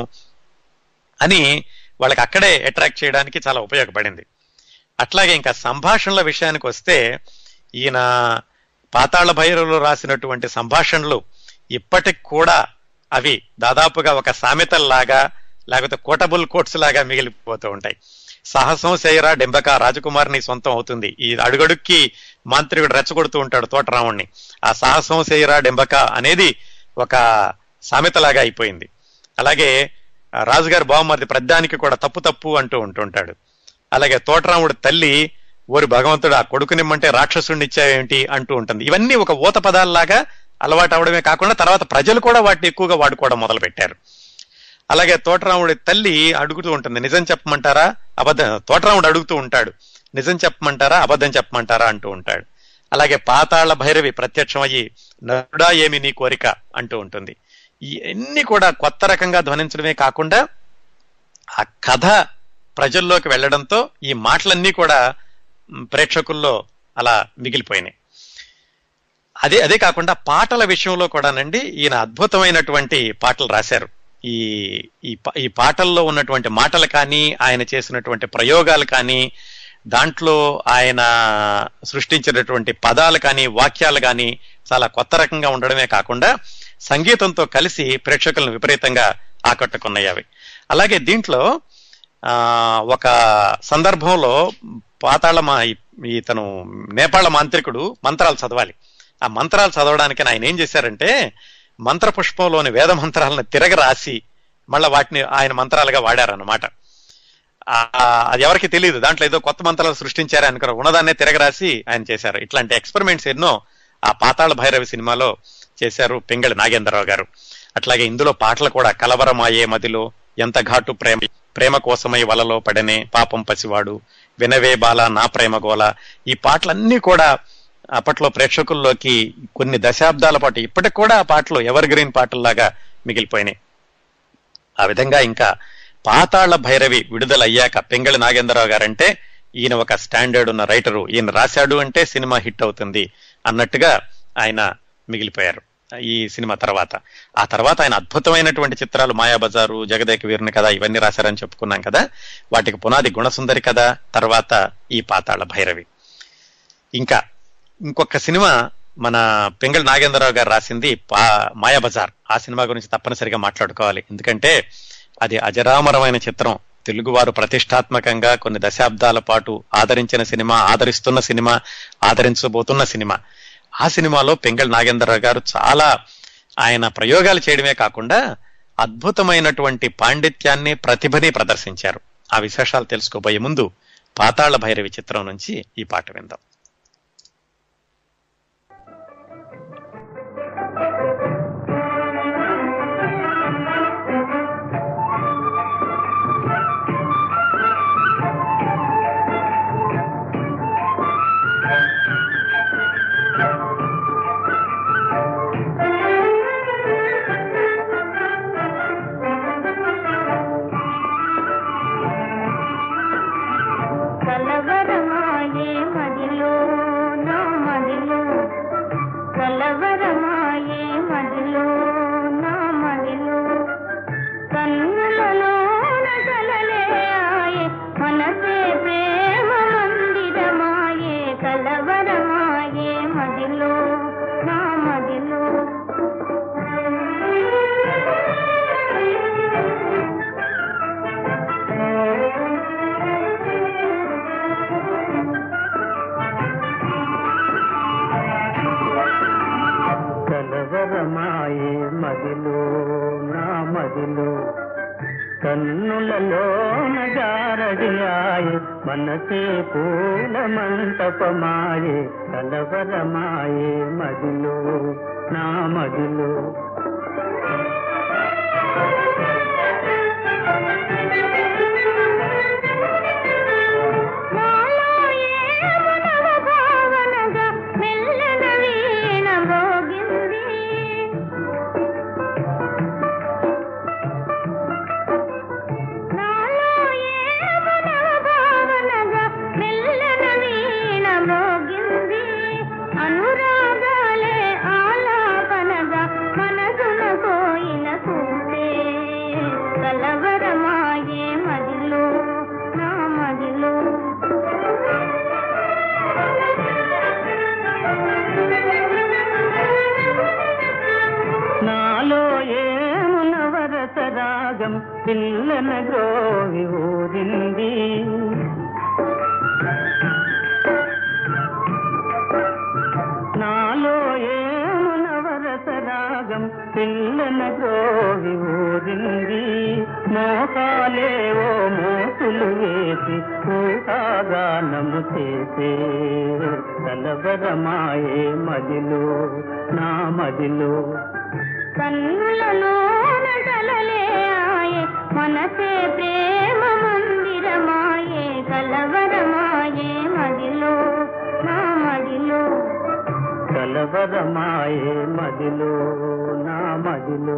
అని వాళ్ళకి అక్కడే అట్రాక్ట్ చేయడానికి చాలా ఉపయోగపడింది అట్లాగే ఇంకా సంభాషణల విషయానికి వస్తే ఈయన పాతాళ భైరవులు రాసినటువంటి సంభాషణలు ఇప్పటికి కూడా అవి దాదాపుగా ఒక సామెతల్లాగా లేకపోతే కోటబుల్ కోట్స్ లాగా మిగిలిపోతూ ఉంటాయి సాహసం చేయరా డెంబక రాజకుమారిని సొంతం అవుతుంది ఈ అడుగడుక్కి మాంత్రికుడు రెచ్చగొడుతూ ఉంటాడు తోటరాముణ్ణి ఆ సాహసం చేయరా డెంబక అనేది ఒక సామెతలాగా అయిపోయింది అలాగే ఆ, రాజుగారి బావమరిది ప్రద్దానికి కూడా తప్పు తప్పు అంటూ ఉంటుంటాడు అలాగే తోటరాముడు తల్లి ఓరి భగవంతుడు ఆ కొడుకునిమ్మంటే రాక్షసుడిని ఇచ్చావేంటి అంటూ ఉంటుంది ఇవన్నీ ఒక ఊత పదాల్లాగా అలవాటు అవడమే కాకుండా తర్వాత ప్రజలు కూడా వాటిని ఎక్కువగా వాడుకోవడం మొదలు పెట్టారు అలాగే తోటరాముడి తల్లి అడుగుతూ ఉంటుంది నిజం చెప్పమంటారా అబద్ధం తోటరాముడు అడుగుతూ ఉంటాడు నిజం చెప్పమంటారా అబద్ధం చెప్పమంటారా అంటూ ఉంటాడు అలాగే పాతాళ భైరవి ప్రత్యక్షమయ్యి నరుడా ఏమి నీ కోరిక అంటూ ఉంటుంది ఇవన్నీ కూడా కొత్త రకంగా ధ్వనించడమే కాకుండా ఆ కథ ప్రజల్లోకి వెళ్ళడంతో ఈ మాటలన్నీ కూడా మ్, ప్రేక్షకుల్లో అలా మిగిలిపోయినాయి అదే అదే కాకుండా పాటల విషయంలో కూడానండి ఈయన అద్భుతమైనటువంటి పాటలు రాశారు ఈ ఈ పా- ఈ పాటల్లో ఉన్నటువంటి మాటలు కానీ ఆయన చేసినటువంటి ప్రయోగాలు కానీ దాంట్లో ఆయన సృష్టించినటువంటి పదాలు కానీ వాక్యాలు కానీ చాలా కొత్త రకంగా ఉండడమే కాకుండా సంగీతంతో కలిసి ప్రేక్షకులను విపరీతంగా ఆకట్టుకున్నాయి అవి అలాగే దీంట్లో ఆ ఒక సందర్భంలో పాతాళ మా ఇతను నేపాళ మాంత్రికుడు మంత్రాలు చదవాలి ఆ మంత్రాలు చదవడానికి ఆయన ఏం చేశారంటే మంత్ర పుష్పంలోని వేద మంత్రాలను తిరగరాసి మళ్ళా వాటిని ఆయన మంత్రాలుగా వాడారన్నమాట ఆ, అది ఎవరికి తెలియదు దాంట్లో ఏదో కొత్త మంత్రాలు సృష్టించారు అనుకున్నారు ఉన్నదాన్నే తిరగరాసి ఆయన చేశారు ఇట్లాంటి ఎక్స్పెరిమెంట్స్ ఎన్నో ఆ పాతాళ భైరవి సినిమాలో చేశారు పెంగళి నాగేంద్రరావు గారు అట్లాగే ఇందులో పాటలు కూడా కలవరమాయే మదిలో ఎంత ఘాటు ప్రేమ ప్రేమ కోసమై వలలో పడనే పాపం పసివాడు వినవే బాల నా ప్రేమ గోల ఈ పాటలన్నీ కూడా అప్పట్లో ప్రేక్షకుల్లోకి కొన్ని దశాబ్దాల పాటు ఇప్పటికి కూడా ఆ పాటలు ఎవర్ గ్రీన్ పాటల్లాగా మిగిలిపోయినాయి ఆ విధంగా ఇంకా పాతాళ భైరవి విడుదలయ్యాక పెంగళి నాగేంద్రరావు గారంటే ఈయన ఒక స్టాండర్డ్ ఉన్న రైటరు ఈయన రాశాడు అంటే సినిమా హిట్ అవుతుంది అన్నట్టుగా ఆయన మిగిలిపోయారు ఈ సినిమా తర్వాత ఆ తర్వాత ఆయన అద్భుతమైనటువంటి చిత్రాలు మాయాబజారు జగదేక వీరుని కదా ఇవన్నీ రాశారని చెప్పుకున్నాం కదా వాటికి పునాది గుణసుందరి కదా తర్వాత ఈ పాతాళ భైరవి ఇంకా ఇంకొక సినిమా మన పెంగళ నాగేంద్రరావు గారు రాసింది పా మాయాబజార్ ఆ సినిమా గురించి తప్పనిసరిగా మాట్లాడుకోవాలి ఎందుకంటే అది అజరామరమైన చిత్రం తెలుగువారు ప్రతిష్టాత్మకంగా కొన్ని దశాబ్దాల పాటు ఆదరించిన సినిమా ఆదరిస్తున్న సినిమా ఆదరించబోతున్న సినిమా ఆ సినిమాలో పెంగళ నాగేంద్రరావు గారు చాలా ఆయన ప్రయోగాలు చేయడమే కాకుండా అద్భుతమైనటువంటి పాండిత్యాన్ని ప్రతిభని ప్రదర్శించారు ఆ విశేషాలు తెలుసుకోబోయే ముందు పాతాళ భైరవి చిత్రం నుంచి ఈ పాట విందాం ఆ కలవరమాయే మదిలో నా మదిలో కలవరమాయే మదిలో నా మదిలో కన్నులలోన కలలే ఆయే మనసే ప్రేమ మందిరమాయే కలవరమాయే మదిలో నా మదిలో కలవరమాయే మదిలో నా మదిలో కన్నులలో నగారడియాయే మనసే పూల మంటపమాయే కలవరమాయే మదిలో నా మదిలో నాలో ఏమనవ భావనగా మెల్లన వీణ మోగింది నాలో ఏమనవ భావనగా మెల్లన వీణ మోగింది అనురాగాలే ఆలాపనగా మనసున కోయిల కూతే కలవరమాయే మదిలో నా మదిలో నాలో ఏమున వరస రాగం పిల్లన గ్రోవి ఊరింది నాలో ఏమున వరస రాగం పిల్లన గ్రోవి ఊరింది మోకాలేవో మోసులు వేసి ఊహాగానము చేసే కలవరమాయే మదిలో నా మదిలో కన్నులలోన కలలే ఆయే మనసే ప్రేమ మందిరమాయే కలవరమాయే మదిలో నా మదిలో కలవరమాయే మదిలో నా మదిలో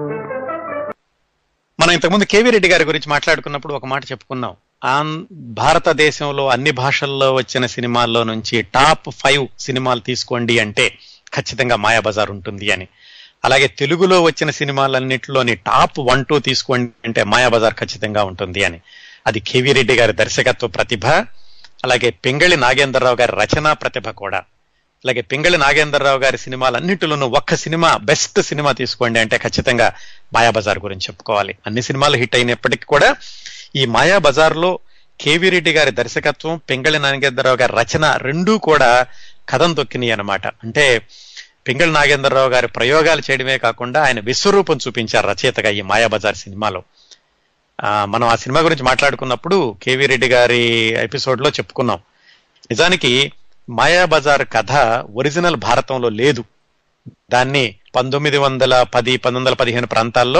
మనం ఇంతకుముందు కేవీ రెడ్డి గారి గురించి మాట్లాడుకున్నప్పుడు ఒక మాట చెప్పుకున్నాం ఆన్ భారతదేశంలో అన్ని భాషల్లో వచ్చిన సినిమాల్లో నుంచి టాప్ ఫైవ్ సినిమాలు తీసుకోండి అంటే ఖచ్చితంగా మాయాబజార్ ఉంటుంది అని అలాగే తెలుగులో వచ్చిన సినిమాలన్నింటిలోని టాప్ వన్ టూ తీసుకోండి అంటే మాయాబజార్ ఖచ్చితంగా ఉంటుంది అని అది కేవీ రెడ్డి గారి దర్శకత్వ ప్రతిభ అలాగే పింగళి నాగేంద్రరావు గారి రచనా ప్రతిభ కూడా అలాగే పింగళి నాగేంద్రరావు గారి సినిమాలన్నింటిలోనూ ఒక్క సినిమా బెస్ట్ సినిమా తీసుకోండి అంటే ఖచ్చితంగా మాయాబజార్ గురించి చెప్పుకోవాలి అన్ని సినిమాలు హిట్ అయినప్పటికీ కూడా ఈ మాయాబజార్ లో కేవీ రెడ్డి గారి దర్శకత్వం పింగళి నాగేంద్రరావు గారి రచన రెండూ కూడా కథం తొక్కినాయి అన్నమాట అంటే పింగళి నాగేంద్రరావు గారి ప్రయోగాలు చేయడమే కాకుండా ఆయన విశ్వరూపం చూపించారు రచయితగా ఈ మాయాబజార్ సినిమాలో ఆ, మనం ఆ సినిమా గురించి మాట్లాడుకున్నప్పుడు కేవీ రెడ్డి గారి ఎపిసోడ్ లో చెప్పుకున్నాం నిజానికి మాయాబజార్ కథ ఒరిజినల్ భారతంలో లేదు దాన్ని పంతొమ్మిది వందల పది పంతొమ్మిది వందల పదిహేను ప్రాంతాల్లో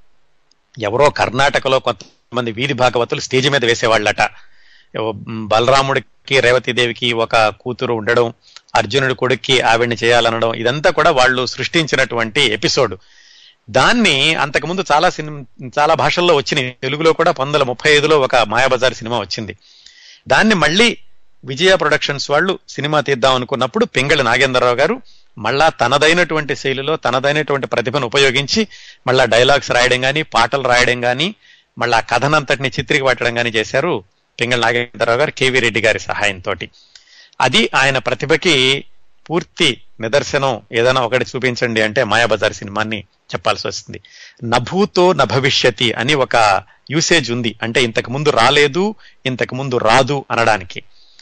ఎవరో కర్ణాటకలో కొంతమంది వీధి భాగవతులు స్టేజ్ మీద వేసేవాళ్ళట ఏవో, మ్, బలరాముడికి రేవతీదేవికి ఒక కూతురు ఉండడం అర్జునుడి కొడుక్కి ఆవిడ్ని చేయాలనడం ఇదంతా కూడా వాళ్ళు సృష్టించినటువంటి ఎపిసోడ్ దాన్ని అంతకుముందు చాలా సినిమా చాలా భాషల్లో వచ్చినాయి తెలుగులో కూడా పంతొమ్మిది వందల ముప్పై ఐదులో ఒక మాయాబజార్ సినిమా వచ్చింది దాన్ని మళ్ళీ విజయ ప్రొడక్షన్స్ వాళ్ళు సినిమా తీద్దాం అనుకున్నప్పుడు పింగళి నాగేంద్రరావు గారు మళ్ళా తనదైనటువంటి శైలిలో తనదైనటువంటి ప్రతిభను ఉపయోగించి మళ్ళా డైలాగ్స్ రాయడం గాని పాటలు రాయడం గాని మళ్ళా ఆ కథనంతటిని చిత్రికి పట్టడం గాని చేశారు పింగళి నాగేంద్రరావు గారు కేవీ రెడ్డి గారి సహాయంతో అది ఆయన ప్రతిభకి పూర్తి నిదర్శనం ఏదైనా ఒకటి చూపించండి అంటే మాయాబజార్ సినిమాని చెప్పాల్సి వస్తుంది నభూతో నభవిష్యతి అని ఒక యూసేజ్ ఉంది అంటే ఇంతకు ముందు రాలేదు ఇంతకు ముందు రాదు అనడానికి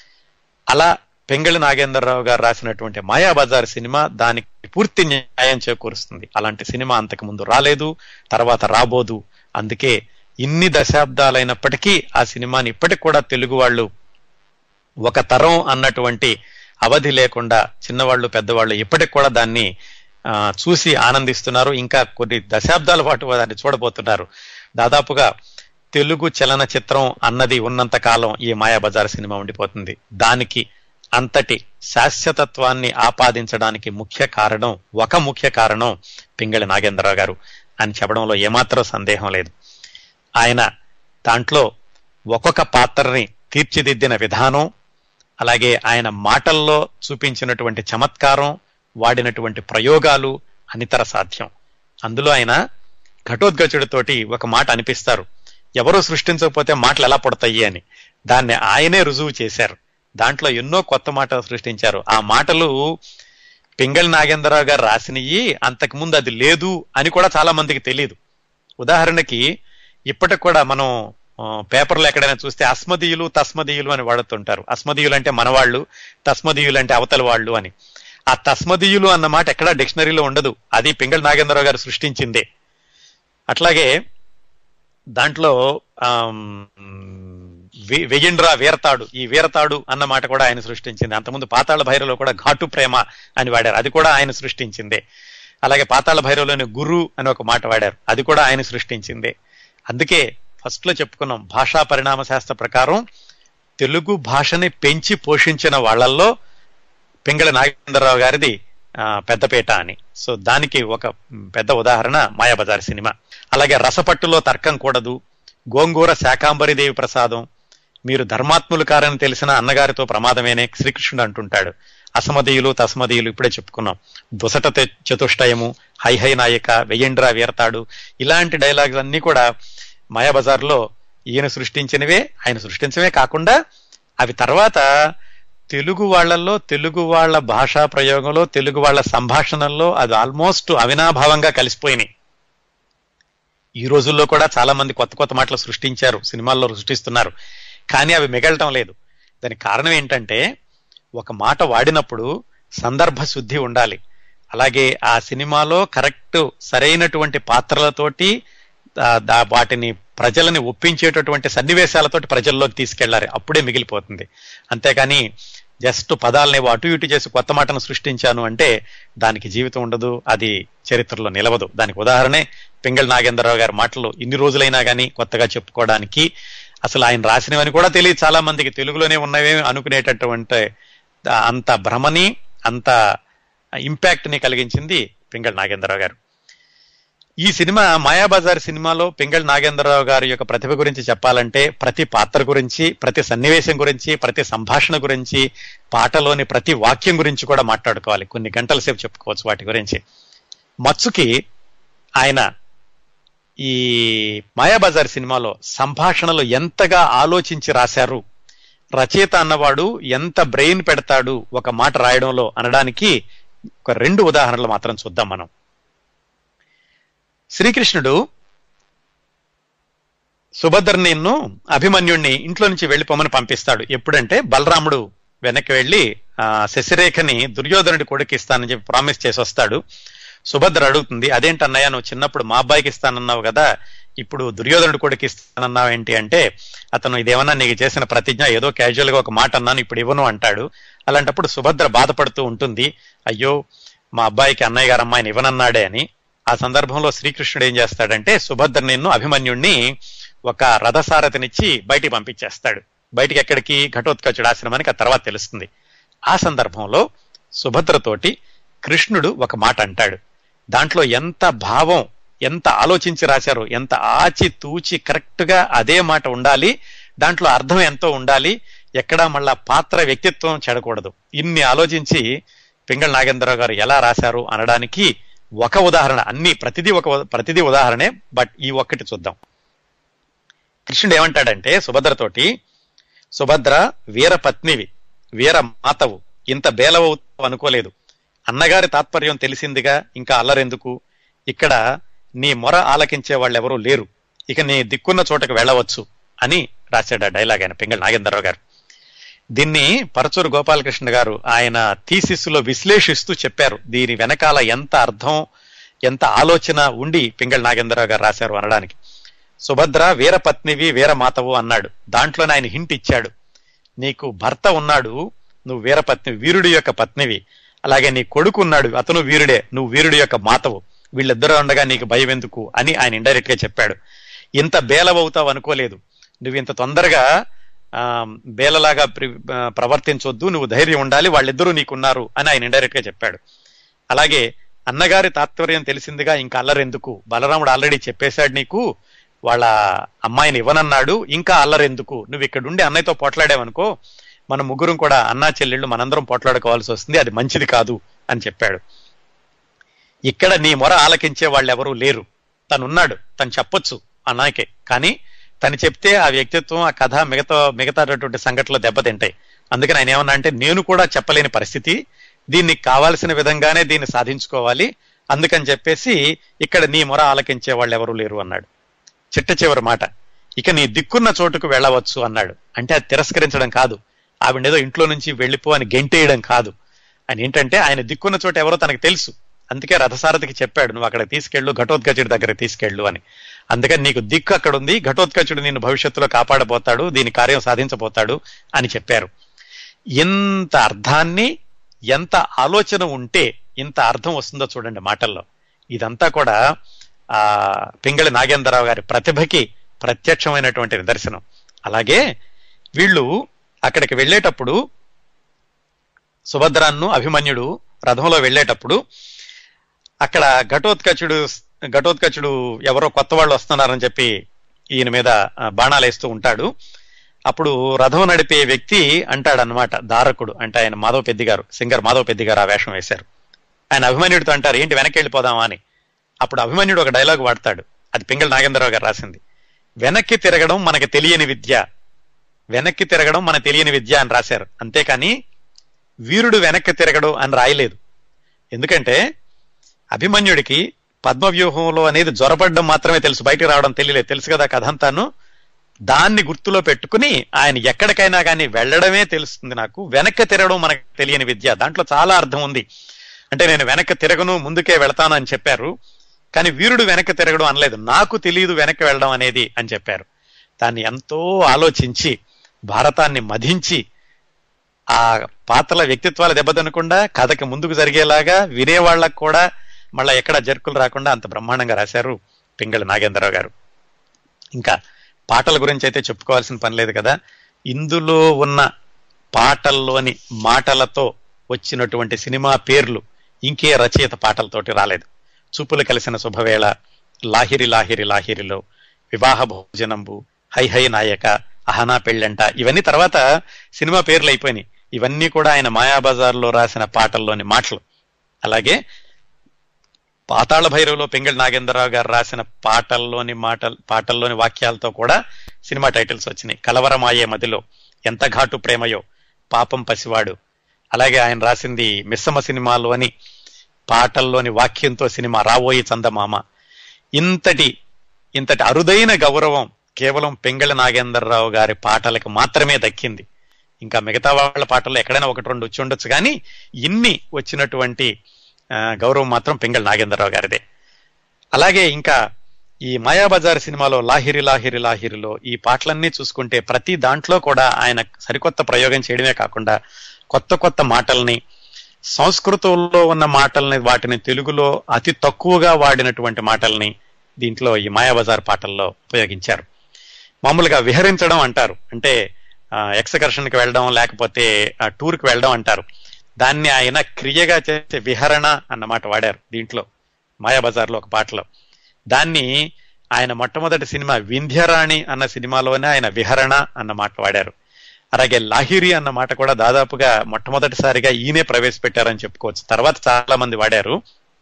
అలా పెంగళి నాగేంద్రరావు గారు రాసినటువంటి మాయాబజార్ సినిమా దానికి పూర్తి న్యాయం చేకూరుస్తుంది అలాంటి సినిమా అంతకు ముందు రాలేదు తర్వాత రాబోదు అందుకే ఇన్ని దశాబ్దాలైనప్పటికీ ఆ సినిమాని ఇప్పటికి కూడా తెలుగు వాళ్ళు ఒక తరం అన్నటువంటి అవధి లేకుండా చిన్నవాళ్ళు పెద్దవాళ్ళు ఇప్పటికి కూడా దాన్ని ఆ, చూసి ఆనందిస్తున్నారు ఇంకా కొన్ని దశాబ్దాల పాటు దాన్ని చూడబోతున్నారు దాదాపుగా తెలుగు చలనచిత్రం అన్నది ఉన్నంత కాలం ఈ మాయాబజార్ సినిమా ఉండిపోతుంది దానికి అంతటి శాశ్వతత్వాన్ని ఆపాదించడానికి ముఖ్య కారణం ఒక ముఖ్య కారణం పింగళి నాగేంద్రరావు గారు అని చెప్పడంలో ఏమాత్రం సందేహం లేదు ఆయన దాంట్లో ఒక్కొక్క పాత్రని తీర్చిదిద్దిన విధానం అలాగే ఆయన మాటల్లో చూపించినటువంటి చమత్కారం వాడినటువంటి ప్రయోగాలు అనితర సాధ్యం అందులో ఆయన ఘటోద్గచుడితోటి ఒక మాట అనిపిస్తారు ఎవరూ సృష్టించకపోతే మాటలు ఎలా పుడతాయి అని దాన్ని ఆయనే రుజువు చేశారు దాంట్లో ఎన్నో కొత్త మాటలు సృష్టించారు ఆ మాటలు పింగళి నాగేంద్రరావు గారు రాసినవి అంతకుముందు అది లేదు అని కూడా చాలా మందికి తెలియదు ఉదాహరణకి ఇప్పటికి కూడా మనం ఆ, పేపర్లో ఎక్కడైనా చూస్తే అస్మదీయులు తస్మదీయులు అని వాడుతుంటారు అస్మదీయులు అంటే మనవాళ్ళు తస్మదీయులు అంటే అవతల వాళ్ళు అని ఆ తస్మదీయులు అన్న మాట ఎక్కడా డిక్షనరీలో ఉండదు అది పింగళి నాగేంద్రరావు గారు సృష్టించిందే అట్లాగే దాంట్లో ఆమ్, వె- వెయ్యిండ్రా వీరతాడు ఈ వీరతాడు అన్న మాట కూడా ఆయన సృష్టించింది అంతకుముందు పాతాళ భైరవలో కూడా ఘాటు ప్రేమ అని వాడారు అది కూడా ఆయన సృష్టించిందే అలాగే పాతాళ భైరవలోని గురు అని ఒక మాట వాడారు అది కూడా ఆయన సృష్టించిందే అందుకే ఫస్ట్ లో చెప్పుకున్నాం భాషా పరిణామ శాస్త్ర ప్రకారం తెలుగు భాషని పెంచి పోషించిన వాళ్ళల్లో పింగళ నాగేంద్రరావు గారిది ఆ, పెద్దపేట అని సో దానికి ఒక మ్, పెద్ద ఉదాహరణ మాయాబజార్ సినిమా అలాగే రసపట్టులో తర్కం కూడదు గోంగూర శాకాంబరిదేవి ప్రసాదం మీరు ధర్మాత్ములు కారని తెలిసిన అన్నగారితో ప్రమాదమేనే శ్రీకృష్ణుడు అంటుంటాడు అసమదీయులు తస్మదీయులు ఇప్పుడే చెప్పుకున్నాం దుసట తె- చతుష్టయము హై హై నాయక వెయ్యండ్రా వీరతాడు ఇలాంటి డైలాగ్స్ అన్ని కూడా మాయాబజార్లో ఈయన సృష్టించినవే ఆయన సృష్టించవే కాకుండా అవి తర్వాత తెలుగు వాళ్ళల్లో తెలుగు వాళ్ళ భాషా ప్రయోగంలో తెలుగు వాళ్ళ సంభాషణల్లో అది ఆల్మోస్ట్ అవినాభావంగా కలిసిపోయినాయి ఈ రోజుల్లో కూడా చాలా మంది కొత్త కొత్త మాటలు సృష్టించారు సినిమాల్లో సృష్టిస్తున్నారు కానీ అవి మిగలటం లేదు దానికి కారణం ఏంటంటే ఒక మాట వాడినప్పుడు సందర్భ శుద్ధి ఉండాలి అలాగే ఆ సినిమాలో కరెక్ట్ సరైనటువంటి పాత్రలతోటి ఆ, దా- వాటిని ప్రజలని ఒప్పించేటటువంటి సన్నివేశాలతోటి ప్రజల్లోకి తీసుకెళ్లాలి అప్పుడే మిగిలిపోతుంది అంతేకాని జస్ట్ పదాలని అటు ఇటు చేసి కొత్త మాటను సృష్టించాను అంటే దానికి జీవితం ఉండదు అది చరిత్రలో నిలవదు దానికి ఉదాహరణే పింగళ నాగేంద్రరావు గారి మాటలు ఇన్ని రోజులైనా కానీ కొత్తగా చెప్పుకోవడానికి అసలు ఆయన రాసినవని కూడా తెలియదు చాలా మందికి తెలుగులోనే ఉన్నవే అనుకునేటటువంటి ఆ, అంత భ్రమని అంత ఇంపాక్ట్ ని కలిగించింది పింగళ నాగేంద్రరావు గారు ఈ సినిమా మాయాబజార్ సినిమాలో పింగళ నాగేంద్రరావు గారి యొక్క ప్రతిభ గురించి చెప్పాలంటే ప్రతి పాత్ర గురించి ప్రతి సన్నివేశం గురించి ప్రతి సంభాషణ గురించి పాటలోని ప్రతి వాక్యం గురించి కూడా మాట్లాడుకోవాలి కొన్ని గంటల సేపు చెప్పుకోవచ్చు వాటి గురించి మత్సుకి ఆయన ఈ మాయాబజార్ సినిమాలో సంభాషణలు ఎంతగా ఆలోచించి రాశారు రచయిత అన్నవాడు ఎంత బ్రెయిన్ పెడతాడు ఒక మాట రాయడంలో అనడానికి ఒక రెండు ఉదాహరణలు మాత్రం చూద్దాం మనం శ్రీకృష్ణుడు సుభద్రనిన్ను అభిమన్యుణ్ణి ఇంట్లో నుంచి వెళ్ళిపోమని పంపిస్తాడు ఎప్పుడంటే బలరాముడు వెనక్కి వెళ్ళి ఆ శశిరేఖని దుర్యోధనుడి కొడుకు ఇస్తానని చెప్పి ప్రామిస్ చేసి వస్తాడు సుభద్ర అడుగుతుంది అదేంటన్నయ్య నువ్వు చిన్నప్పుడు మా అబ్బాయికి ఇస్తానన్నావు కదా ఇప్పుడు దుర్యోధనుడి కొడుకు ఇస్తానన్నావు ఏంటి అంటే అతను ఇదేమన్నా నీకు చేసిన ప్రతిజ్ఞ ఏదో క్యాజువల్ గా ఒక మాట అన్నాను ఇప్పుడు ఇవ్వను అంటాడు అలాంటప్పుడు సుభద్ర బాధపడుతూ ఉంటుంది అయ్యో మా అబ్బాయికి అన్నయ్య గారు అమ్మాయిని ఇవ్వనన్నాడే అని ఆ సందర్భంలో శ్రీకృష్ణుడు ఏం చేస్తాడంటే సుభద్ర నిన్ను అభిమన్యుణ్ణి ఒక రథసారథినిచ్చి బయటికి పంపించేస్తాడు బయటికి ఎక్కడికి ఘటోత్కచుడు ఆశ్రమానికి ఆ తర్వాత తెలుస్తుంది ఆ సందర్భంలో సుభద్రతోటి కృష్ణుడు ఒక మాట అంటాడు దాంట్లో ఎంత భావం ఎంత ఆలోచించి రాశారో ఎంత ఆచి తూచి కరెక్ట్ గా అదే మాట ఉండాలి దాంట్లో అర్థం ఎంతో ఉండాలి ఎక్కడా మళ్ళా పాత్ర వ్యక్తిత్వం చెడకూడదు ఇన్ని ఆలోచించి పింగళ నాగేంద్రరావు గారు ఎలా రాశారు అనడానికి ఒక ఉదాహరణ అన్ని ప్రతిదీ ఒక ప్రతిదీ ఉదాహరణే బట్ ఈ ఒక్కటి చూద్దాం కృష్ణుడు ఏమంటాడంటే సుభద్రతోటి సుభద్ర వీర పత్నివి వీర మాతవు ఇంత బేలవవుతావు అనుకోలేదు అన్నగారి తాత్పర్యం తెలిసిందిగా ఇంకా అల్లరెందుకు ఇక్కడ నీ మొర ఆలకించే వాళ్ళెవరూ లేరు ఇక నీ దిక్కున్న చోటకు వెళ్ళవచ్చు అని రాశాడు ఆ డైలాగ్ ఆయన పింగళ నాగేంద్రరావు గారు దీన్ని పరచూరు గోపాలకృష్ణ గారు ఆయన థీసిస్లో విశ్లేషిస్తూ చెప్పారు దీని వెనకాల ఎంత అర్థం ఎంత ఆలోచన ఉండి పింగళ నాగేంద్రరావు గారు రాశారు అనడానికి సుభద్ర వీరపత్నివి వీరమాతవు అన్నాడు దాంట్లోనే ఆయన హింట్ ఇచ్చాడు నీకు భర్త ఉన్నాడు నువ్వు వీరపత్ని వీరుడి యొక్క పత్నివి అలాగే నీ కొడుకు ఉన్నాడు అతను వీరుడే నువ్వు వీరుడి యొక్క మాతవు వీళ్ళిద్దరూ ఉండగా నీకు భయం ఎందుకు అని ఆయన ఇండైరెక్ట్ గా చెప్పాడు ఇంత బేలవవుతావు అనుకోలేదు నువ్వు ఇంత తొందరగా ఆ బేలలాగా ప్రి- ఆ, ప్రవర్తించొద్దు నువ్వు ధైర్యం ఉండాలి వాళ్ళిద్దరూ నీకున్నారు అని ఆయన ఇండైరెక్ట్ గా చెప్పాడు అలాగే అన్నగారి తాత్పర్యం తెలిసిందిగా ఇంకా అల్లరెందుకు బలరాముడు ఆల్రెడీ చెప్పేశాడు నీకు వాళ్ళ అమ్మాయిని ఇవ్వనన్నాడు ఇంకా అల్లరెందుకు నువ్వు ఇక్కడ ఉండి అన్నయ్యతో పోట్లాడావనుకో మన ముగ్గురం కూడా అన్నా చెల్లెళ్ళు మనందరం పోట్లాడుకోవాల్సి వస్తుంది అది మంచిది కాదు అని చెప్పాడు ఇక్కడ నీ మొర ఆలకించే వాళ్ళు ఎవరూ లేరు తనున్నాడు తను చెప్పొచ్చు అన్నాయకే కానీ తను చెప్తే ఆ వ్యక్తిత్వం ఆ కథ మిగతా మిగతాటువంటి సంఘటనలు దెబ్బతింటాయి అందుకని ఆయన ఏమన్నా అంటే నేను కూడా చెప్పలేని పరిస్థితి దీన్ని కావాల్సిన విధంగానే దీన్ని సాధించుకోవాలి అందుకని చెప్పేసి ఇక్కడ నీ మొర ఆలకించే వాళ్ళు ఎవరూ లేరు అన్నాడు చిట్ట చివరి మాట ఇక నీ దిక్కున్న చోటుకు వెళ్ళవచ్చు అన్నాడు అంటే అది తిరస్కరించడం కాదు ఆవిడేదో ఇంట్లో నుంచి వెళ్ళిపో అని గెంటేయడం కాదు అని ఏంటంటే ఆయన దిక్కున్న చోట ఎవరో తనకు తెలుసు అందుకే రథసారథికి చెప్పాడు నువ్వు అక్కడ తీసుకెళ్ళు ఘటోత్కచుడి దగ్గర తీసుకెళ్ళు అని అందుకని నీకు దిక్కు అక్కడ ఉంది ఘటోత్కచుడు నిన్ను భవిష్యత్తులో కాపాడబోతాడు దీని కార్యం సాధించబోతాడు అని చెప్పారు ఎంత అర్థాన్ని ఎంత ఆలోచన ఉంటే ఇంత అర్థం వస్తుందో చూడండి మాటల్లో ఇదంతా కూడా ఆ పింగళి నాగేంద్రరావు గారి ప్రతిభకి ప్రత్యక్షమైనటువంటి నిదర్శనం అలాగే వీళ్ళు అక్కడికి వెళ్ళేటప్పుడు సుభద్రాన్ను అభిమన్యుడు రథంలో వెళ్ళేటప్పుడు అక్కడ ఘటోత్కచుడు ఘటోత్కచుడు ఎవరో కొత్త వాళ్ళు వస్తున్నారని చెప్పి ఈయన మీద ఆ, బాణాలు వేస్తూ ఉంటాడు అప్పుడు రథం నడిపే వ్యక్తి అంటాడనమాట దారకుడు అంటే ఆయన మాధవ పెద్ది గారు సింగర్ మాధవ పెద్ది గారు ఆ వేషం వేశారు ఆయన అభిమన్యుడితో అంటారు ఏంటి వెనక్కి వెళ్ళిపోదామా అని అప్పుడు అభిమన్యుడు ఒక డైలాగ్ వాడతాడు అది పింగళ నాగేంద్రరావు గారు రాసింది వెనక్కి తిరగడం మనకి తెలియని విద్య వెనక్కి తిరగడం మన తెలియని విద్య అని రాశారు అంతేకాని వీరుడు వెనక్కి తిరగడు అని రాయలేదు ఎందుకంటే అభిమన్యుడికి పద్మవ్యూహంలో అనేది జ్వరపడడం మాత్రమే తెలుసు బయటికి రావడం తెలియలేదు తెలుసు కదా కథ అంతాను దాన్ని గుర్తులో పెట్టుకుని ఆయన ఎక్కడికైనా కానీ వెళ్ళడమే తెలుస్తుంది నాకు వెనక్కి తిరగడం మనకు తెలియని విద్య దాంట్లో చాలా అర్థం ఉంది అంటే నేను వెనక్కి తిరగను ముందుకే వెళ్తాను అని చెప్పారు కానీ వీరుడు వెనక్కి తిరగడం అనలేదు నాకు తెలియదు వెనక్కి వెళ్ళడం అనేది అని చెప్పారు దాన్ని ఎంతో ఆలోచించి భారతాన్ని మధించి ఆ పాత్రల వ్యక్తిత్వాలు దెబ్బతినకుండా కథకి ముందుకు జరిగేలాగా వినేవాళ్ళకు కూడా మళ్ళా ఎక్కడ జర్కులు రాకుండా అంత బ్రహ్మాండంగా రాశారు పింగళి నాగేంద్రరావు గారు ఇంకా పాటల గురించి అయితే చెప్పుకోవాల్సిన పని లేదు కదా ఇందులో ఉన్న పాటల్లోని మాటలతో వచ్చినటువంటి సినిమా పేర్లు ఇంకే రచయిత పాటలతోటి రాలేదు చూపులు కలిసిన శుభవేళ లాహిరి లాహిరి లాహిరిలో వివాహ భోజనంబు హై హై నాయక అహనా పెళ్ళంట ఇవన్నీ తర్వాత సినిమా పేర్లు అయిపోయినాయి ఇవన్నీ కూడా ఆయన మాయాబజార్లో రాసిన పాటల్లోని మాటలు అలాగే పాతాళ భైరవలో పెంగళ నాగేంద్రరావు గారు రాసిన పాటల్లోని మాటల్ పాటల్లోని వాక్యాలతో కూడా సినిమా టైటిల్స్ వచ్చినాయి కలవరమాయే మదిలో ఎంత ఘాటు ప్రేమయో పాపం పసివాడు అలాగే ఆయన రాసింది మిస్సమ్మ సినిమాలోని పాటల్లోని వాక్యంతో సినిమా రావోయి చందమామ ఇంతటి ఇంతటి అరుదైన గౌరవం కేవలం పెంగళ నాగేంద్రరావు గారి పాటలకు మాత్రమే దక్కింది ఇంకా మిగతా వాళ్ళ పాటల్లో ఎక్కడైనా ఒకటి రెండు వచ్చి ఉండొచ్చు కానీ ఇన్ని వచ్చినటువంటి ఆ, గౌరవం మాత్రం పింగళ నాగేంద్రరావు గారిదే అలాగే ఇంకా ఈ మాయాబజార్ సినిమాలో లాహిరి లాహిరి లాహిరిలో ఈ పాటలన్నీ చూసుకుంటే ప్రతి దాంట్లో కూడా ఆయన సరికొత్త ప్రయోగం చేయడమే కాకుండా కొత్త కొత్త మాటల్ని సంస్కృతంలో ఉన్న మాటల్ని వాటిని తెలుగులో అతి తక్కువగా వాడినటువంటి మాటల్ని దీంట్లో ఈ మాయాబజార్ పాటల్లో ఉపయోగించారు మామూలుగా విహరించడం అంటారు అంటే ఎక్స్కర్షన్కి వెళ్ళడం లేకపోతే టూర్కి వెళ్ళడం అంటారు దాన్ని ఆయన క్రియగా చేసే విహరణ అన్నమాట వాడారు దీంట్లో మాయాబజార్లో ఒక పాటలో దాన్ని ఆయన మొట్టమొదటి సినిమా వింధ్యరాణి అన్న సినిమాలోనే ఆయన విహరణ అన్న మాట వాడారు అలాగే లాహిరి అన్న మాట కూడా దాదాపుగా మొట్టమొదటిసారిగా ఈయనే ప్రవేశపెట్టారని చెప్పుకోవచ్చు తర్వాత చాలా మంది వాడారు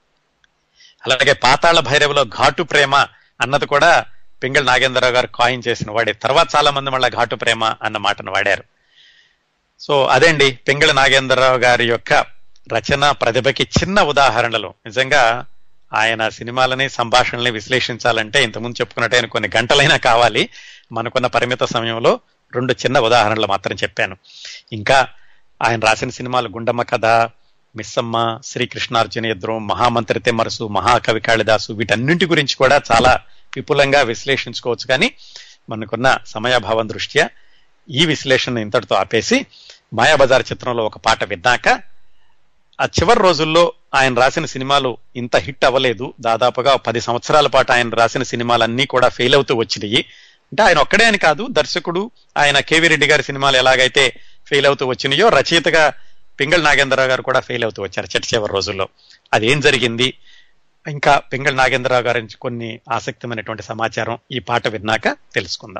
అలాగే పాతాళ భైరవిలో ఘాటు ప్రేమ అన్నది కూడా పింగళ నాగేంద్రరావు గారు కాయిన్ చేసిన వాడే తర్వాత చాలా మంది మళ్ళీ ఘాటు ప్రేమ అన్న మాటను వాడారు సో అదేండి పింగళ నాగేంద్రరావు గారి యొక్క రచన ప్రతిభకి చిన్న ఉదాహరణలు నిజంగా ఆయన సినిమాలని సంభాషణల్ని విశ్లేషించాలంటే ఇంతకుముందు చెప్పుకున్నట్టు ఆయన కొన్ని గంటలైనా కావాలి మనకున్న పరిమిత సమయంలో రెండు చిన్న ఉదాహరణలు మాత్రం చెప్పాను ఇంకా ఆయన రాసిన సినిమాలు గుండమ్మ కథ మిస్సమ్మ శ్రీకృష్ణార్జున యుద్ధం మహామంత్రి తెమ్మరసు మహాకవి కాళిదాసు వీటన్నింటి గురించి కూడా చాలా విపులంగా విశ్లేషించుకోవచ్చు కానీ మనకున్న సమయాభావం దృష్ట్యా ఈ విశ్లేషణ ఇంతటితో ఆపేసి మాయాబజార్ చిత్రంలో ఒక పాట విన్నాక ఆ చివరి రోజుల్లో ఆయన రాసిన సినిమాలు ఇంత హిట్ అవ్వలేదు దాదాపుగా పది సంవత్సరాల పాటు ఆయన రాసిన సినిమాలన్నీ కూడా ఫెయిల్ అవుతూ వచ్చినాయి అంటే ఆయన ఒక్కడే అని కాదు దర్శకుడు ఆయన కేవీ రెడ్డి గారి సినిమాలు ఎలాగైతే ఫెయిల్ అవుతూ వచ్చినాయో రచయితగా పింగళ నాగేంద్రరావు గారు కూడా ఫెయిల్ అవుతూ వచ్చారు చెట్ట చివరి రోజుల్లో అదేం జరిగింది ఇంకా పింగళ నాగేంద్రరావు గారి నుంచి కొన్ని ఆసక్తిమైనటువంటి సమాచారం ఈ పాట విన్నాక తెలుసుకుందాం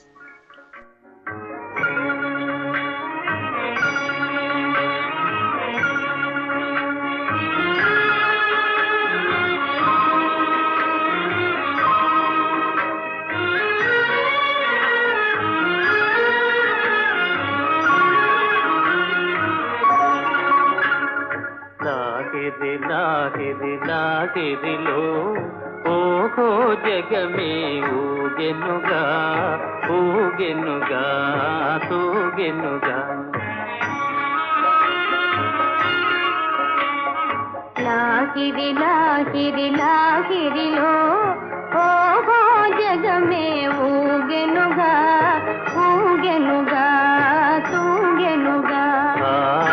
లాహిరి లాహిరి లాహిరిలో ఓహో జగమే ఊగెనుగా ఊగెనుగా తూగెనుగా లాహిరి లాహిరి లాహిరిలో ఓహో జగమే ఊగెనుగా ఊగెనుగా తూగెనుగా ఆ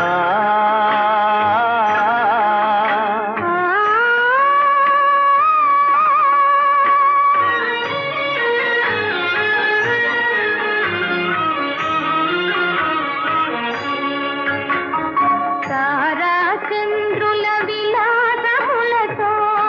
తారా చంద్రుల విలాసములతో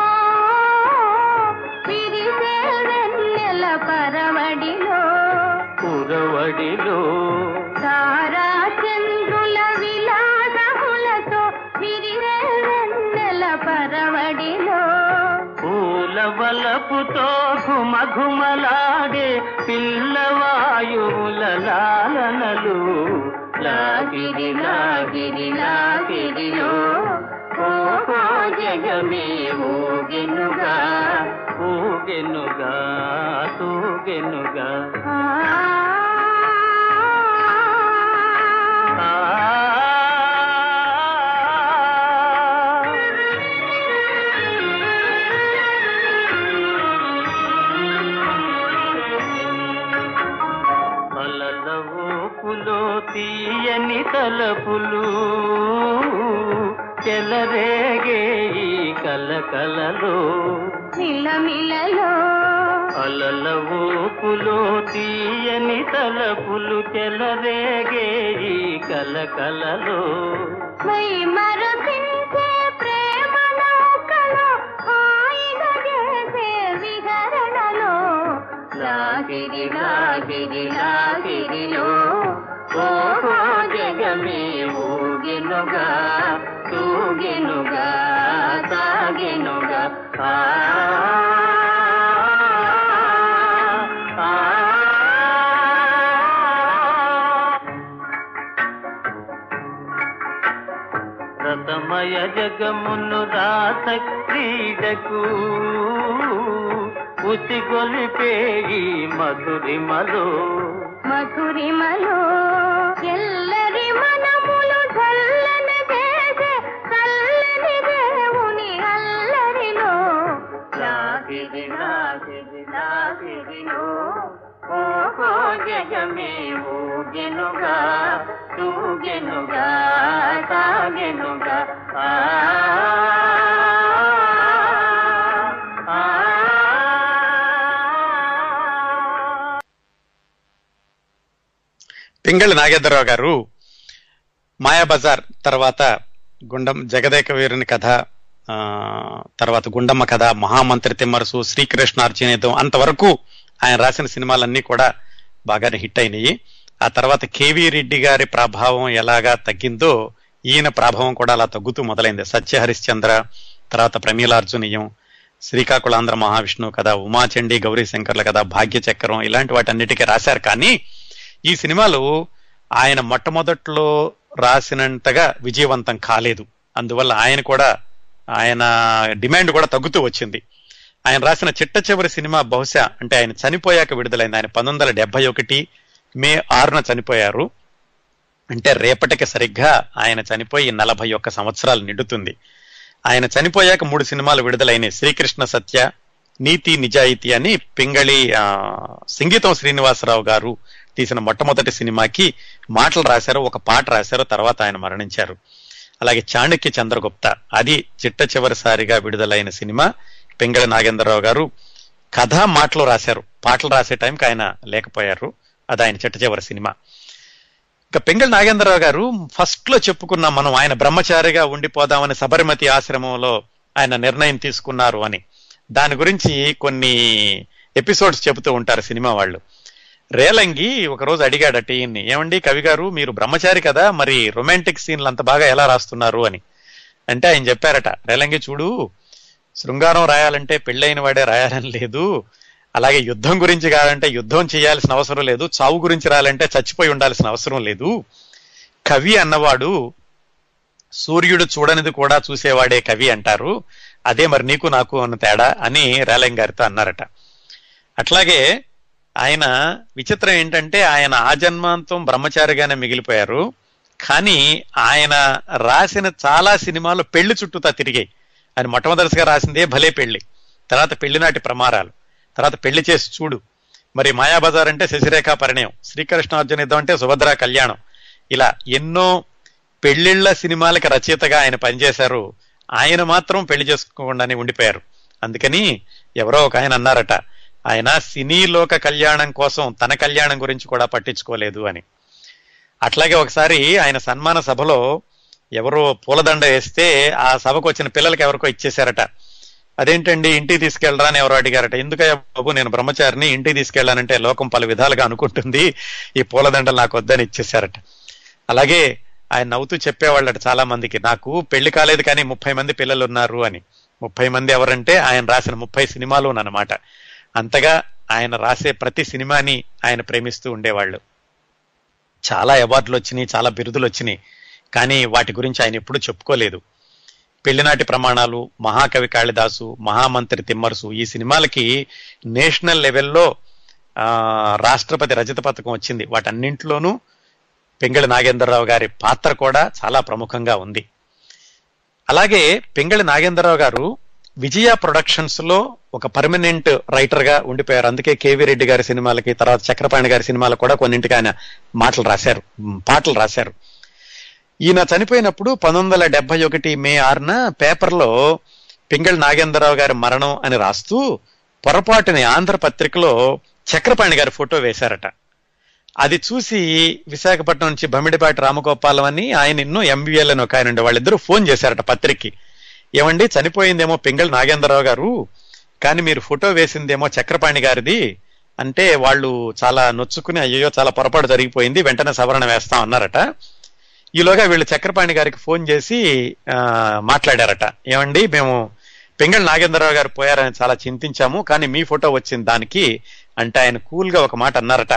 విరిసే వెన్నెల పరవడిలో పురవడిలో తారా చంద్రుల విలాసములతో విరిసే వెన్నెల పరవడిలో పూల వలపుతో ఘుమఘుమలాడే పిల్లవాయువుల లాలనలు లాగిరి లాగిరి లాగిరిలో ఓహో జగమే ఊగెనుగా ఊగెనుగా తూగెనుగా ఆ ఆ అలల ఊపులో తీయని తలపులు చెలరేగే ఈ కలకలలో మిలమిలలో అలల ఊపులో తీయని తలపులు చెలరేగే ఈ కలకలలో మై మరపించే ప్రేమ నౌకలో హాయిగా చేసే విహరణలో లాగిరి లాగిరి లాగిరిలో ఓహో జగమే ఊగెనుగా తూగెనుగా సాగెనుగా ఆ ఆ రతమయ జగమును రాత క్రీడకు ఉసిగొలిపే ఈ మధురిమలో మధురిమలో ఎల్లరి మనములు చల్లని చేసే చల్లని దేవుని అల్లరిలో లాగిరి లాగిరి లాగిరిలో ఓహో జగమే ఊగెనుగా తూగెనుగా సాగెనుగా ఆ ఆ పింగళి నాగేంద్రరావు గారు మాయాబజార్ తర్వాత గుండం జగదేక వీరుని కథ ఆ, తర్వాత గుండమ్మ కథ మహామంత్రి తిమ్మరసు శ్రీకృష్ణార్జునేతం అంతవరకు ఆయన రాసిన సినిమాలన్నీ కూడా బాగానే హిట్ అయినాయి ఆ తర్వాత కేవీ రెడ్డి గారి ప్రభావం ఎలాగా తగ్గిందో ఈయన ప్రభావం కూడా అలా తగ్గుతూ మొదలైంది సత్య హరిశ్చంద్ర తర్వాత ప్రమీలార్జునీయం శ్రీకాకుళాంధ్ర మహావిష్ణువు కథ ఉమాచండి గౌరీ శంకర్ల కథ భాగ్య చక్రం ఇలాంటి వాటన్నిటికీ రాశారు కానీ ఈ సినిమాలు ఆయన మొట్టమొదట్లో రాసినంతగా విజయవంతం కాలేదు అందువల్ల ఆయన కూడా ఆయన డిమాండ్ కూడా తగ్గుతూ వచ్చింది ఆయన రాసిన చిట్ట చివరి సినిమా బహుశా అంటే ఆయన చనిపోయాక విడుదలైంది ఆయన పంతొమ్మిది వందల డెబ్బై ఒకటి మే ఆరున చనిపోయారు అంటే రేపటికి సరిగ్గా ఆయన చనిపోయి నలభై ఒక్క సంవత్సరాలు నిండుతుంది ఆయన చనిపోయాక మూడు సినిమాలు విడుదలైనాయి శ్రీకృష్ణ సత్య నీతి నిజాయితీ అని పింగళి ఆ, సంగీతం శ్రీనివాసరావు గారు తీసిన మొట్టమొదటి సినిమాకి మాటలు రాశారు ఒక పాట రాశారు తర్వాత ఆయన మరణించారు అలాగే చాణక్య చంద్రగుప్త అది చిట్ట చివరిసారిగా విడుదలైన సినిమా పింగళి నాగేంద్రరావు గారు కథ మాటలు రాశారు పాటలు రాసే టైంకి ఆయన లేకపోయారు అది ఆయన చిట్ట చివరి సినిమా ఇక పెంగళ నాగేంద్రరావు గారు ఫస్ట్ లో చెప్పుకున్నాం మనం ఆయన బ్రహ్మచారిగా ఉండిపోదామని సబర్మతి ఆశ్రమంలో ఆయన నిర్ణయం తీసుకున్నారు అని దాని గురించి కొన్ని ఎపిసోడ్స్ చెబుతూ ఉంటారు సినిమా వాళ్ళు రేలంగి ఒకరోజు అడిగాడట ఈయన్ని ఏమండి కవి గారు మీరు బ్రహ్మచారి కదా మరి రొమాంటిక్ సీన్లు అంత బాగా ఎలా రాస్తున్నారు అని అంటే ఆయన చెప్పారట రేలంగి చూడు శృంగారం రాయాలంటే పెళ్ళైన వాడే రాయాలని లేదు అలాగే యుద్ధం గురించి కావాలంటే యుద్ధం చేయాల్సిన అవసరం లేదు చావు గురించి రాయాలంటే చచ్చిపోయి ఉండాల్సిన అవసరం లేదు కవి అన్నవాడు సూర్యుడు చూడనిది కూడా చూసేవాడే కవి అంటారు అదే మరి నీకు నాకు అన్న తేడా అని రేలంగి గారితో అన్నారట అట్లాగే ఆయన విచిత్రం ఏంటంటే ఆయన ఆ జన్మాంతం బ్రహ్మచారిగానే మిగిలిపోయారు కానీ ఆయన రాసిన చాలా సినిమాలు పెళ్లి చుట్టూతా తిరిగాయి ఆయన మొట్టమొదటిగా రాసిందే భలే పెళ్లి తర్వాత పెళ్లినాటి ప్రమారాలు తర్వాత పెళ్లి చేసి చూడు మరి మాయాబజార్ అంటే శశిరేఖ పరిణయం శ్రీకృష్ణార్జున యుద్ధం అంటే సుభద్ర కళ్యాణం ఇలా ఎన్నో పెళ్లిళ్ల సినిమాలకి రచయితగా ఆయన పనిచేశారు ఆయన మాత్రం పెళ్లి చేసుకోకుండానే ఉండిపోయారు అందుకని ఎవరో ఒక ఆయన అన్నారట ఆయన సినీ లోక కళ్యాణం కోసం తన కళ్యాణం గురించి కూడా పట్టించుకోలేదు అని అట్లాగే ఒకసారి ఆయన సన్మాన సభలో ఎవరో పూలదండ వేస్తే ఆ సభకు వచ్చిన పిల్లలకి ఎవరికో ఇచ్చేశారట అదేంటండి ఇంటికి తీసుకెళ్ళరా అని ఎవరో అడిగారట ఎందుకయ్యా బాబు నేను బ్రహ్మచారిని ఇంటికి తీసుకెళ్ళానంటే లోకం పలు విధాలుగా అనుకుంటుంది ఈ పూలదండలు నాకు వద్దని ఇచ్చేశారట అలాగే ఆయన నవ్వుతూ చెప్పేవాళ్ళట చాలా మందికి నాకు పెళ్లి కాలేదు కానీ ముప్పై మంది పిల్లలు ఉన్నారు అని ముప్పై మంది ఎవరంటే ఆయన రాసిన ముప్పై సినిమాలు అన్నమాట అంతగా ఆయన రాసే ప్రతి సినిమాని ఆయన ప్రేమిస్తూ ఉండేవాళ్ళు చాలా అవార్డులు వచ్చినాయి చాలా బిరుదులు వచ్చినాయి కానీ వాటి గురించి ఆయన ఎప్పుడూ చెప్పుకోలేదు పెళ్లినాటి ప్రమాణాలు మహాకవి కాళిదాసు మహామంత్రి తిమ్మరుసు ఈ సినిమాలకి నేషనల్ లెవెల్లో ఆ, రాష్ట్రపతి రజత పథకం వచ్చింది వాటన్నింటిలోనూ పింగళి నాగేంద్రరావు గారి పాత్ర కూడా చాలా ప్రముఖంగా ఉంది అలాగే పింగళి నాగేంద్రరావు గారు విజయ ప్రొడక్షన్స్ లో ఒక పర్మనెంట్ రైటర్ గా ఉండిపోయారు అందుకే కేవీ రెడ్డి గారి సినిమాలకి తర్వాత చక్రపాణి గారి సినిమాలకు కూడా కొన్నింటికి ఆయన మాటలు రాశారు మ్, పాటలు రాశారు ఈయన చనిపోయినప్పుడు పంతొమ్మిది వందల డెబ్బై ఒకటి మే ఆరున పేపర్లో పింగళి నాగేంద్రరావు గారి మరణం అని రాస్తూ పొరపాటుని ఆంధ్ర పత్రికలో చక్రపాణి గారి ఫోటో వేశారట అది చూసి విశాఖపట్నం నుంచి బమిడిపాటి రామగోపాలం అని ఆయన ఎన్నో ఎంబీఎల్ అని ఒక ఆయన ఉండే వాళ్ళిద్దరూ ఫోన్ చేశారట పత్రికకి ఏమండి చనిపోయిందేమో పింగళి నాగేంద్రరావు గారు కానీ మీరు ఫోటో వేసిందేమో చక్రపాణి గారిది అంటే వాళ్ళు చాలా నొచ్చుకుని అయ్యో చాలా పొరపాటు జరిగిపోయింది వెంటనే సవరణ వేస్తాం అన్నారట ఈలోగా వీళ్ళు చక్రపాణి గారికి ఫోన్ చేసి ఆ, మాట్లాడారట ఏమండి మేము పింగళి నాగేంద్రరావు గారు పోయారని చాలా చింతించాము కానీ మీ ఫోటో వచ్చింది దానికి అంటే ఆయన కూల్ గా ఒక మాట అన్నారట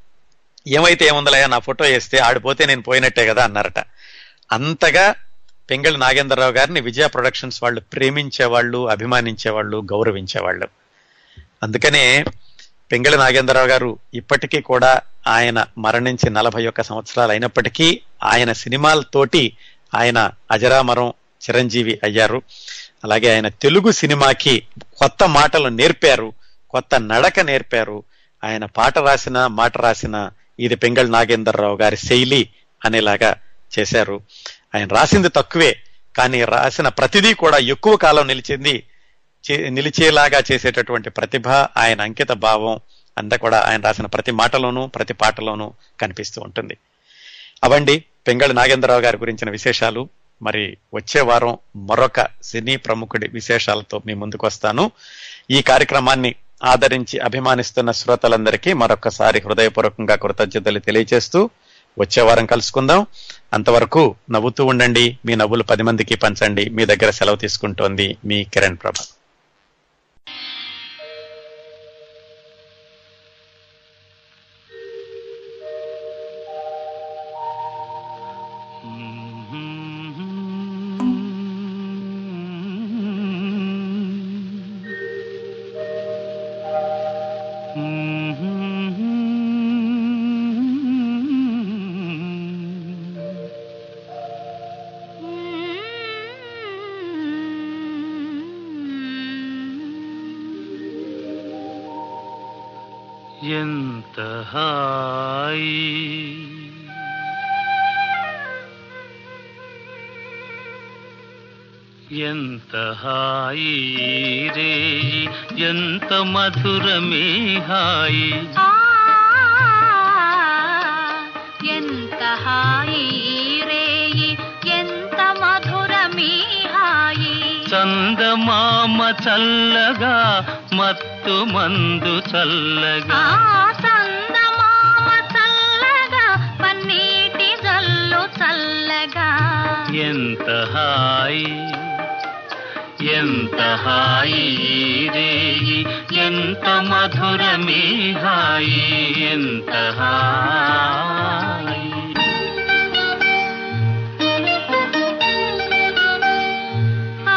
ఏమైతే ఏముందలయ్యా నా ఫోటో వేస్తే ఆడిపోతే నేను పోయినట్టే కదా అన్నారట అంతగా పెంగళి నాగేంద్రరావు గారిని విజయ ప్రొడక్షన్స్ వాళ్ళు ప్రేమించేవాళ్ళు అభిమానించేవాళ్ళు గౌరవించేవాళ్ళు అందుకనే పెంగళి నాగేంద్రరావు గారు ఇప్పటికీ కూడా ఆయన మరణించి నలభై ఒక్క సంవత్సరాలు అయినప్పటికీ ఆయన సినిమాలతోటి ఆయన అజరామరం చిరంజీవి అయ్యారు అలాగే ఆయన తెలుగు సినిమాకి కొత్త మాటలు నేర్పారు కొత్త నడక నేర్పారు ఆయన పాట రాసిన మాట రాసిన ఇది పెంగళి నాగేంద్రరావు గారి శైలి అనేలాగా చేశారు ఆయన రాసింది తక్కువే కానీ రాసిన ప్రతిదీ కూడా ఎక్కువ కాలం నిలిచింది చే- నిలిచేలాగా చేసేటటువంటి ప్రతిభ ఆయన అంకిత భావం అంతా కూడా ఆయన రాసిన ప్రతి మాటలోనూ ప్రతి పాటలోనూ కనిపిస్తూ ఉంటుంది అవండి పెంగళి నాగేంద్రరావు గారి గురించిన విశేషాలు మరి వచ్చే వారం మరొక సినీ ప్రముఖుడి విశేషాలతో మీ ముందుకు వస్తాను ఈ కార్యక్రమాన్ని ఆదరించి అభిమానిస్తున్న శ్రోతలందరికీ మరొకసారి హృదయపూర్వకంగా కృతజ్ఞతలు తెలియజేస్తూ వచ్చే వారం కలుసుకుందాం అంతవరకు నవ్వుతూ ఉండండి మీ నవ్వులు పది మందికి పంచండి మీ దగ్గర సెలవు తీసుకుంటోంది మీ కిరణ్ ప్రభ ఎంత హాయి ఎంత హాయి రే ఎంత మధురమే హాయి ఆ ఎంత హాయి రేయి ఎంత మధురమీ హాయి చందమామ చల్లగా మత్తు మందు చల్లగా ఆ చందమామ చల్లగా పన్నీటి జల్లు చల్లగా ఎంత హాయి ఎంత హాయి రేయి ఎంత మధురమే హాయి ఎంత హాయి ఆ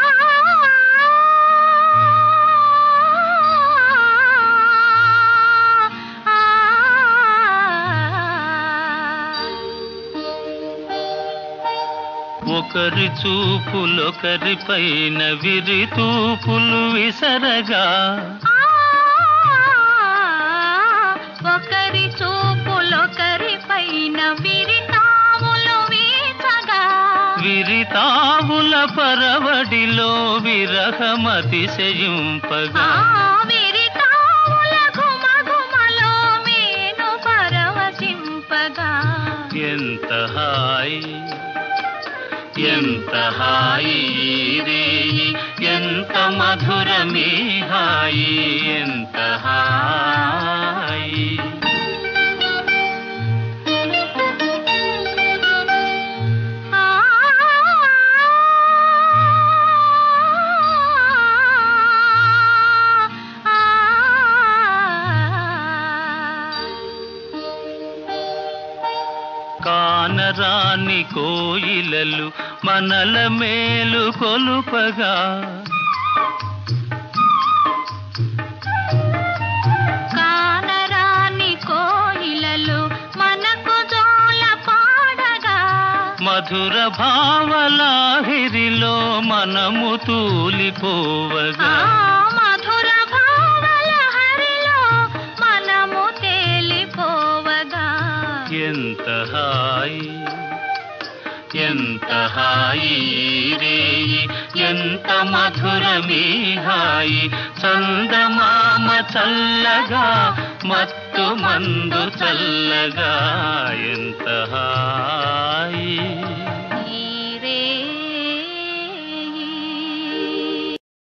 ఒకరి చూపులొకరి పైన విరి తూపులు విసరగా ఒకరి చూపులొకరి పైన విరితాములు వీచగా విరితావుల పరవడిలో ఆ విరహమతిశయింపగా విరితాముల ఘుమఘుమలో మేను పరవశింపగా ఎంత హాయి ఎంత హాయి రేయి ఎంత మధురమే హాయి ఎంత హాయి ఆ కానరాని కోయిలలు మనల మేలు కొలుపగా కానరాని కోయిలలు మనకు జోల పాడగా మధుర భావలాహిరిలో మనము ఆ తూలిపోవగా మధుర భావల హరిలో మనము తేలిపోవగా ఎంత హాయి ఎంత హాయి రేయి ఎంత మధురమే హాయి చందమామ చల్లగా మత్తు మందు చల్లగా ఎంత హాయి